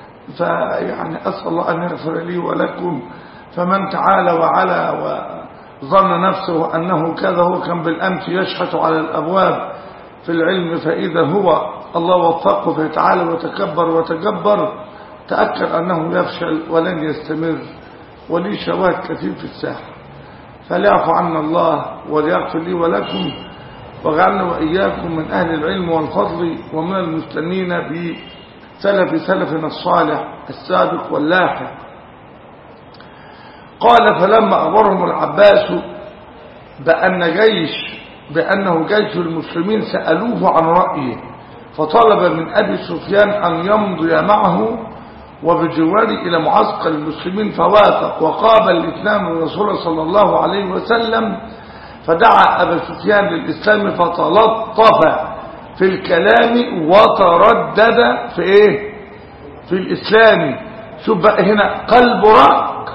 فيعني أسأل الله أن يغفر لي ولكم فمن تعالى وعلى ظن نفسه أنه كذا هو كان بالأمس يشحت على الأبواب في العلم فإذا هو الله وفقه فيتعالى وتكبر وتجبر تأكد أنه يفشل ولن يستمر ولي شواهد كثير في الساحة فليعفو عنا الله وليغفر لي ولكم وجعلنا وإياكم من أهل العلم والفضل ومن المستنين بسلف سلفنا الصالح السابق واللاحق قال فلما أخبرهم العباس بأن جيش بأنه جيش المسلمين سألوه عن رأيه فطلب من أبي سفيان أن يمضي معه وبجواره إلى معسكر المسلمين فوافق وقابل الإسلام الرسول صلى الله عليه وسلم فدعا أبا سفيان للإسلام فتلطف في الكلام وتردد في إيه في الإسلام شوف بقى هنا قلب رق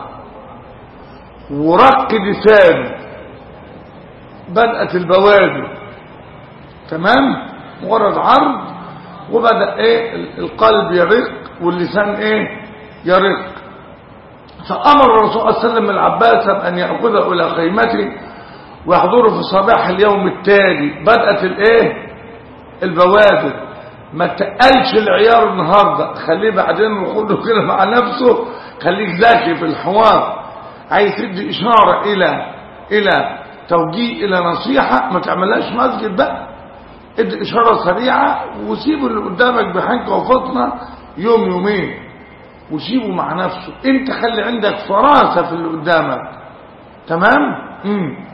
ورق لسان بدأت البوادر تمام مجرد عرض وبدأ ايه القلب يرق واللسان ايه يرق فأمر الرسول صلى الله عليه وسلم العباس أن يأخذه إلى خيمته ويحضره في صباح اليوم التالي بدأت الايه البوادر ما تقلش العيار النهاردة خليه بعدين وخده كده مع نفسه خليك ذكي في الحوار عايز تدي إشارة إلى إلى توجيه إلى نصيحة ما تعملهاش مسجد بقى ادي إشارة سريعة وسيبه اللي قدامك بحنكة وفطنة يوم يومين وسيبه مع نفسه انت خلي عندك فراسة في اللي قدامك تمام مم.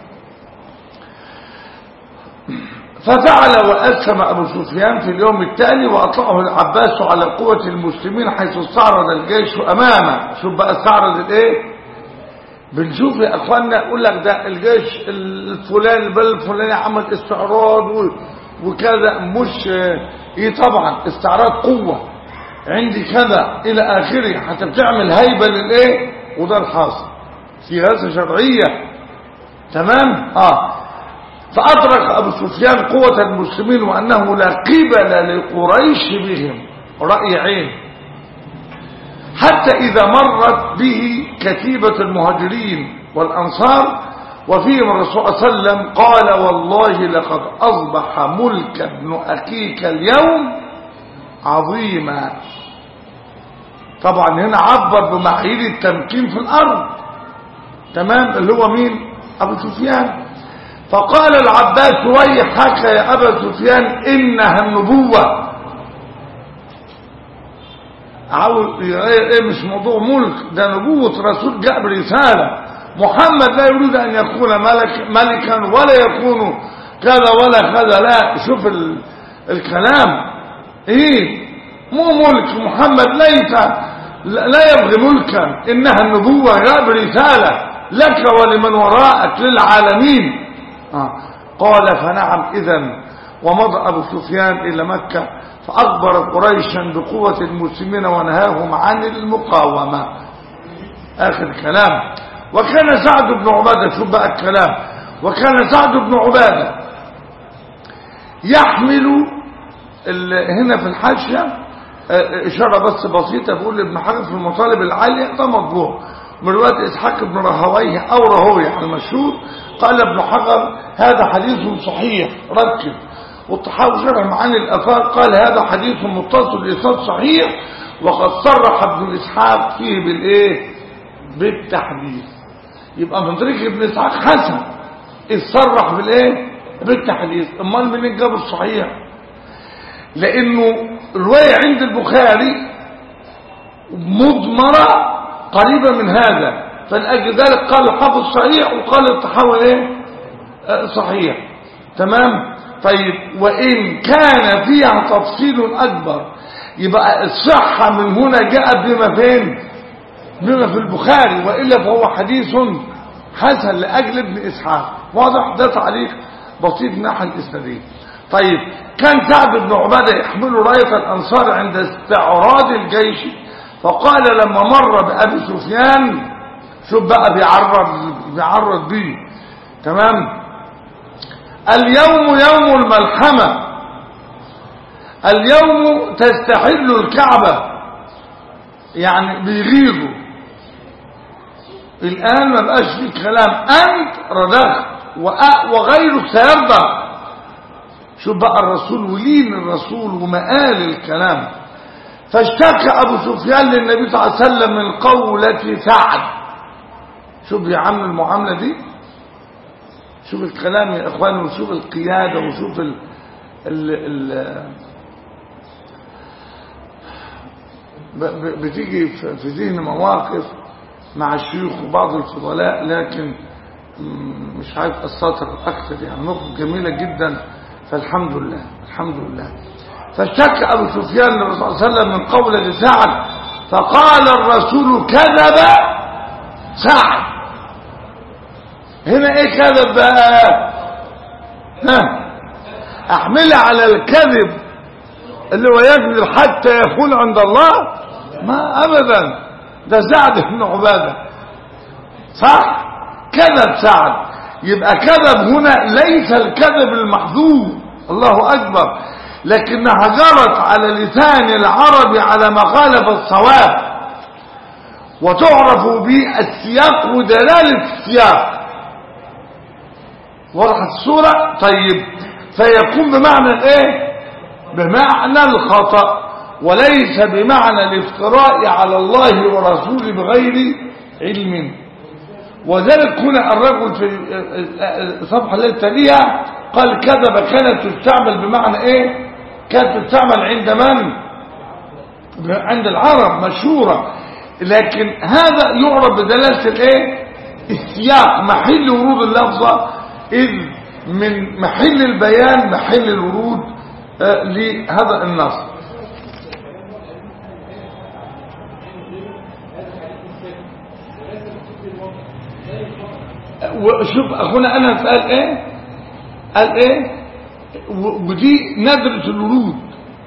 ففعل وأسلم أبو سفيان في اليوم التالي وأطلعه العباس على قوة المسلمين حيث استعرض الجيش أمامه شوف بقى استعرض الايه بنشوف يا اخوانا يقول لك ده الجيش الفلاني البلد الفلاني عمل استعراض وكذا مش ايه طبعا استعراض قوة عندي كذا الى اخره حتى بتعمل هيبة للايه وده الحاصل سياسة شرعية تمام اه فأدرك أبو سفيان قوة المسلمين وأنه لا قبل لقريش بهم رأي عين حتى إذا مرت به كتيبة المهاجرين والأنصار وفيهم الرسول صلى الله عليه وسلم قال والله لقد أصبح ملك ابن أخيك اليوم عظيما طبعا هنا عبر بمعايير التمكين في الأرض تمام اللي هو مين أبو سفيان فقال العباس ويحك يا أبا سفيان إنها النبوة عاوز ايه مش موضوع ملك ده نبوة رسول جاء برسالة محمد لا يريد ان يكون ملك ملكا ولا يكون كذا ولا كذا لا شوف ال الكلام ايه مو ملك محمد ليس لا يبغي ملكا انها النبوة جاء برسالة لك ولمن وراءك للعالمين آه. قال فنعم اذا ومضى ابو سفيان الى مكة فأخبر قريشا بقوة المسلمين ونهاهم عن المقاومة آخر كلام وكان سعد بن عبادة شو بقى الكلام وكان سعد بن عبادة يحمل هنا في الحاشية إشارة بس بسيطة بقول لابن حجر في المطالب العالية ده مطبوع من رواية إسحاق بن رهويه أو رهويه المشهور قال ابن حجر هذا حديث صحيح ركب والطحاوي شرح معاني الافاق قال هذا حديث متصل بإسناد صحيح وقد صرح ابن اسحاق فيه بالايه بالتحديث يبقى من طريق ابن اسحاق حسن إذ صرح بالايه بالتحديث امال منين جاب الصحيح لانه الروايه عند البخاري مضمره قريبه من هذا فلاجل ذلك قال الحافظ صحيح وقال الطحاوي ايه آه صحيح تمام طيب وإن كان فيها تفصيل أكبر يبقى الصحة من هنا جاءت بما فين بما في البخاري وإلا فهو حديث حسن لأجل ابن إسحاق واضح ده تعليق بسيط من ناحية الإسنادية طيب كان سعد بن عبادة يحمل راية الأنصار عند استعراض الجيش فقال لما مر بأبي سفيان شوف بقى بيعرض بيعرض بيه تمام اليوم يوم الملحمة اليوم تستحل الكعبة يعني بيغيظوا الآن ما بقاش في كلام أنت رضخت وأ- وغيرك سيرضى شوف بقى الرسول ولين الرسول ومآل الكلام فاشتكى أبو سفيان للنبي صلى الله عليه وسلم من قولة سعد شوف يا عم المعاملة دي شوف الكلام يا إخواني وشوف القيادة وشوف ال ال ال ب- ب- بتيجي في في ذهن مواقف مع الشيوخ وبعض الفضلاء لكن مم، مش عارف السطر أكثر يعني نقطة جميلة جدا فالحمد لله الحمد لله فاشتكى أبو سفيان للرسول صلى الله عليه وسلم من قولة سعد فقال الرسول كذب سعد هنا ايه كذب بقى ها احملها على الكذب اللي هو يكذب حتى يكون عند الله ما ابدا ده سعد بن عباده صح كذب سعد يبقى كذب هنا ليس الكذب المحذوف الله اكبر لكنها جرت على لسان العرب على ما خالف الصواب وتعرف بالسياق ودلاله السياق وضحت الصورة طيب فيكون بمعنى الايه بمعنى الخطأ وليس بمعنى الافتراء على الله ورسوله بغير علم وذلك هنا الرجل في الصفحة التي تليها قال كذب كانت تستعمل بمعنى ايه كانت تستعمل عند من عند العرب مشهورة لكن هذا يعرف بدلالة الايه السياق محل ورود اللفظة إذ من محل البيان محل الورود آه، لهذا النص وشوف اخونا انس قال ايه قال ايه و- ودي ندرة الورود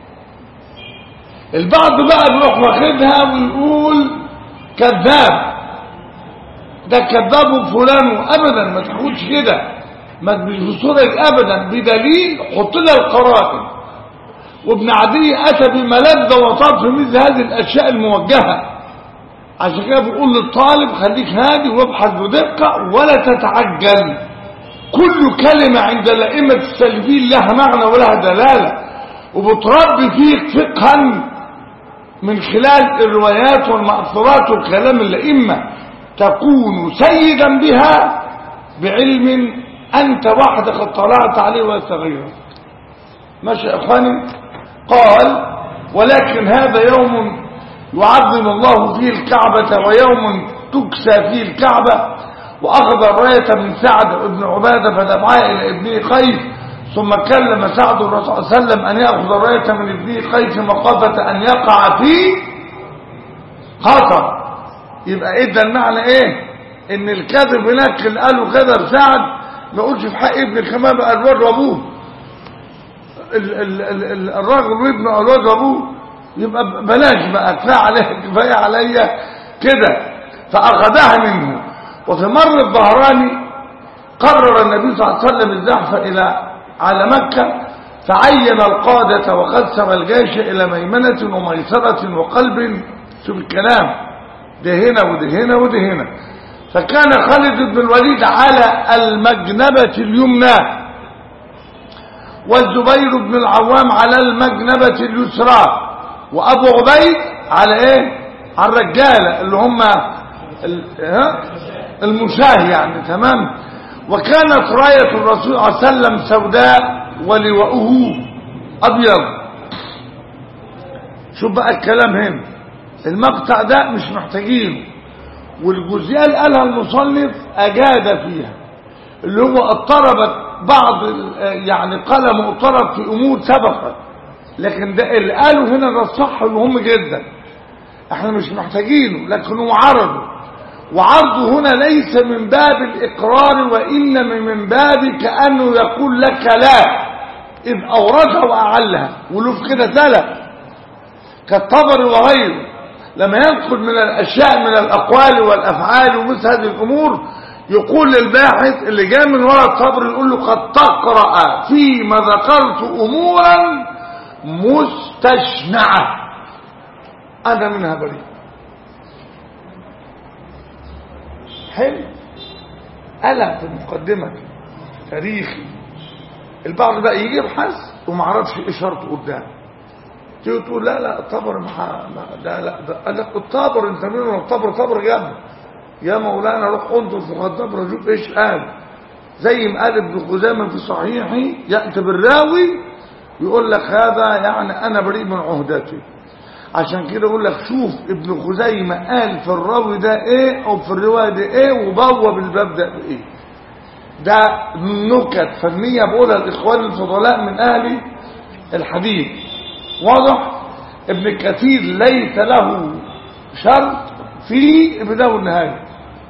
البعض بقى بيروح واخدها ويقول كذاب ده كذاب فلان ابدا ما تاخدش كده ما تجيش بصورة ابدا بدليل حط لها القرائن وابن عدي اتى بملذ وطاب في مثل هذه الاشياء الموجهه عشان كده بيقول للطالب خليك هادي وابحث بدقه ولا تتعجل كل كلمه عند الائمه السلفيين لها معنى ولها دلاله وبتربي فيك فقها من خلال الروايات والمأثورات وكلام الأئمة تكون سيدا بها بعلم أنت وحدك اطلعت عليه ويستغيره ماشي يا إخواني قال ولكن هذا يوم يعظم الله فيه الكعبة ويوم تكسى فيه الكعبة وأخذ الراية من سعد بن عبادة فدفعها إلى ابنه قيس ثم كلم سعد الرسول صلى الله عليه وسلم أن يأخذ الراية من ابنه قيس مخافة أن يقع في خطر يبقى إذا المعنى إيه إن الكذب هناك اللي قالوا كذب سعد ما يقولش في حق ابن كمان بقى الواد وابوه ال- ال- ال- ال- الراجل وابنه او الواد وابوه يبقى بلاش بقى كفايه عليه كفايه عليا كده فاخذها منه وفي مر الظهراني قرر النبي صلى الله عليه وسلم الزحف الى على مكه فعين القادة وقسم الجيش إلى ميمنة وميسرة وقلب شوف الكلام ده هنا وده هنا وده هنا فكان خالد بن الوليد على المجنبة اليمنى والزبير بن العوام على المجنبة اليسرى وأبو عبيد على إيه على الرجالة اللي هم ال- ها؟ المشاه يعني تمام وكانت راية الرسول صلى الله عليه وسلم سوداء ولواؤه أبيض شوف بقى الكلام هنا المقطع ده مش محتاجينه والجزئيه اللي قالها المصنف اجاد فيها اللي هو اضطربت بعض ال- يعني قلم اضطرب في امور سبقت لكن ده اللي قاله هنا ده الصح المهم جدا احنا مش محتاجينه لكن هو عرضه وعرضه هنا ليس من باب الاقرار وانما من باب كانه يقول لك لا اذ اوردها واعلها ولو في كده سلف كالطبر وغيره لما ينقل من الأشياء من الأقوال والأفعال ومثل هذه الأمور يقول للباحث اللي جاء من وراء الطبر يقول له قد تقرأ فيما ذكرت أمورا مستشنعة أنا منها بريء حلو قلم في المقدمة تاريخي البعض بقى يجي يبحث وما عرفش ايه شرطه قدام تيجي تقول لا لا الطبر ما ما- ده لا ده قال لك الطبر انت مين ولا الطبر طبر جنب يا مولانا روح انظر في الطبر شوف ايش قال زي ما قال ابن خزامه في صحيحه ياتي بالراوي يقول لك هذا يعني انا بريء من عهدتي عشان كده يقول لك شوف ابن خزيمه قال في الراوي ده ايه او في الروايه دي ايه وبوب الباب ده بايه ده نكت فنيه بقولها الاخوان الفضلاء من اهل الحديث واضح ابن كثير ليس له شرط في البدايه والنهايه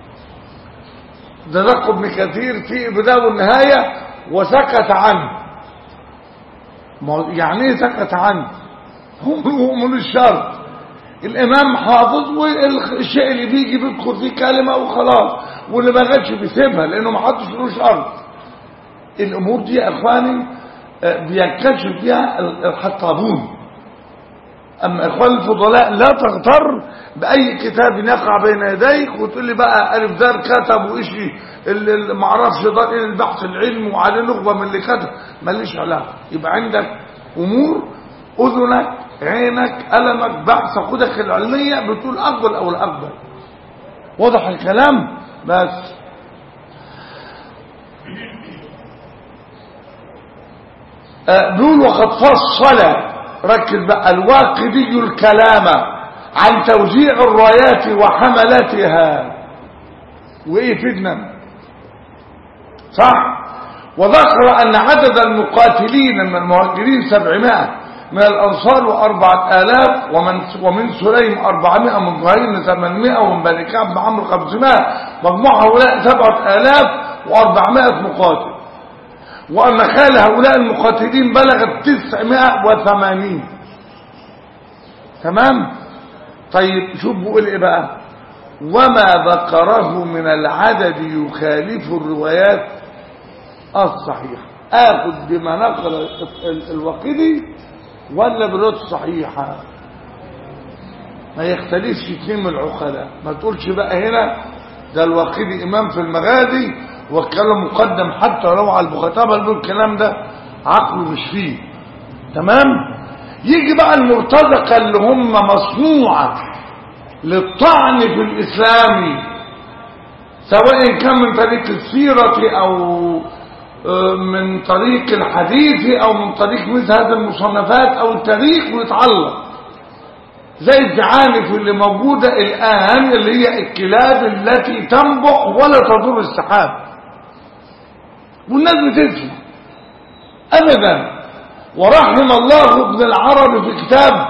ده ذكر ابن كثير في البدايه والنهايه وسكت عنه ما هو يعني ايه سكت عنه هو من الشرط الامام حافظ والشيء اللي بيجي بيدخل فيه كلمه وخلاص واللي ما جاتش بيسيبها لانه ما حطش له شرط الامور دي يا اخواني آه، بينكشف فيها الحطابون اما اخوان الفضلاء لا تغتر باي كتاب يقع بين يديك وتقول لي بقى الف دار كتب وإشي اللي اللي ما اعرفش ده ايه البحث العلمي وعليه نخبه من اللي كتب ماليش علاقه يبقى عندك امور اذنك عينك قلمك بحث خدك العلميه بتقول اقبل او لا اقبل واضح الكلام بس آه، بيقول وقد فصل ركز بقى الواقدي الكلام عن توزيع الرايات وحملتها وايه فتنة صح وذكر ان عدد المقاتلين من المهاجرين سبعمائة من الانصار واربعة الاف ومن, ومن سليم اربعمائة من ظهير ثمانمائة ومن بني كعب بن عمرو خمسمائة مجموع هؤلاء سبعة الاف واربعمائة مقاتل وأن خال هؤلاء المقاتلين بلغت تسعمائة وثمانين تمام طيب شوف بقول ايه بقى وما ذكره من العدد يخالف الروايات الصحيحة اخذ بما نقل ال- الوقدي ولا بالروايات الصحيحة ما يختلفش اتنين من العقلاء ما تقولش بقى هنا ده الوقيدي امام في المغازي والكلام مقدم حتى لو على المخاطبه اللي بيقول الكلام ده عقله مش فيه تمام يجي بقى المرتزقه اللي هم مصنوعه للطعن في الاسلام سواء كان من طريق السيره او آه، من طريق الحديث او من طريق مثل هذه المصنفات او التاريخ ويتعلق زي الزعانف اللي موجودة الآن اللي هي الكلاب التي تنبع ولا تضر السحاب والناس بتسمع أبدا ورحم الله ابن العربي في كتاب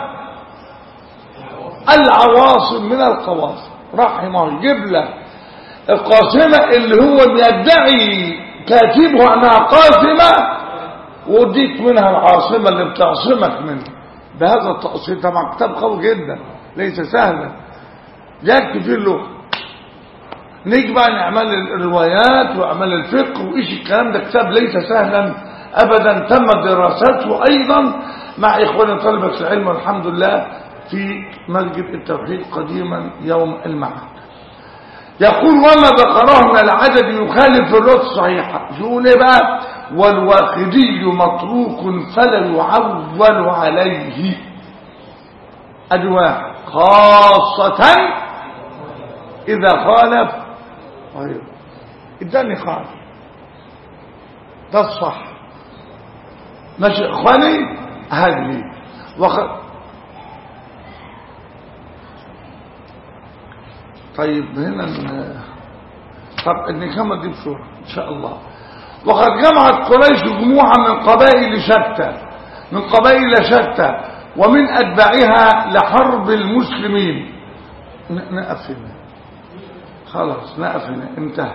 العواصم من القواصم رحمه يجيب لك القاسمة اللي هو بيدعي كاتبه أنها قاسمة وديك منها العاصمة اللي بتعصمك منها بهذا التقصير طبعا كتاب قوي جدا ليس سهلا يكفي فيه اللغة نيجي بقى نعمل الروايات واعمال الفقه وايش الكلام ده كتاب ليس سهلا ابدا تم دراسته ايضا مع اخواني طلبة العلم والحمد لله في مسجد التوحيد قديما يوم المعاد يقول وما ذكره من العدد يخالف الرد الصحيحة يقول ايه بقى والواخدي متروك فلا يعول عليه ادي واحد خاصة اذا خالف غيره اداني خالف ده الصح ماشي اخواني هذه وخ... طيب هنا ن- طب نكمل دي بسرعة ان شاء الله وقد جمعت قريش جموعا من قبائل شتى من قبائل شتى ومن أتباعها لحرب المسلمين ن- نقف هنا خلاص نقف هنا انتهى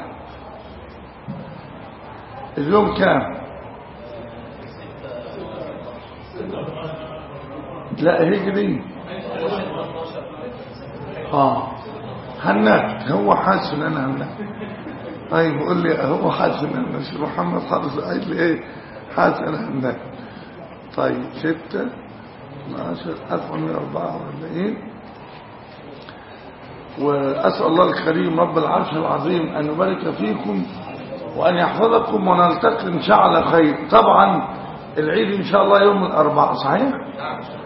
اليوم كام لا هجري اه هناك هو حاسس ان انا هناك طيب قول لي هو حاسس ان انا مش محمد حافظ قال لي ايه حاسس ان انا هناك طيب ستة 12 1444 وأسأل الله الكريم رب العرش العظيم أن يبارك فيكم وأن يحفظكم ونلتقي إن شاء الله خير طبعا العيد إن شاء الله يوم الأربعاء صحيح؟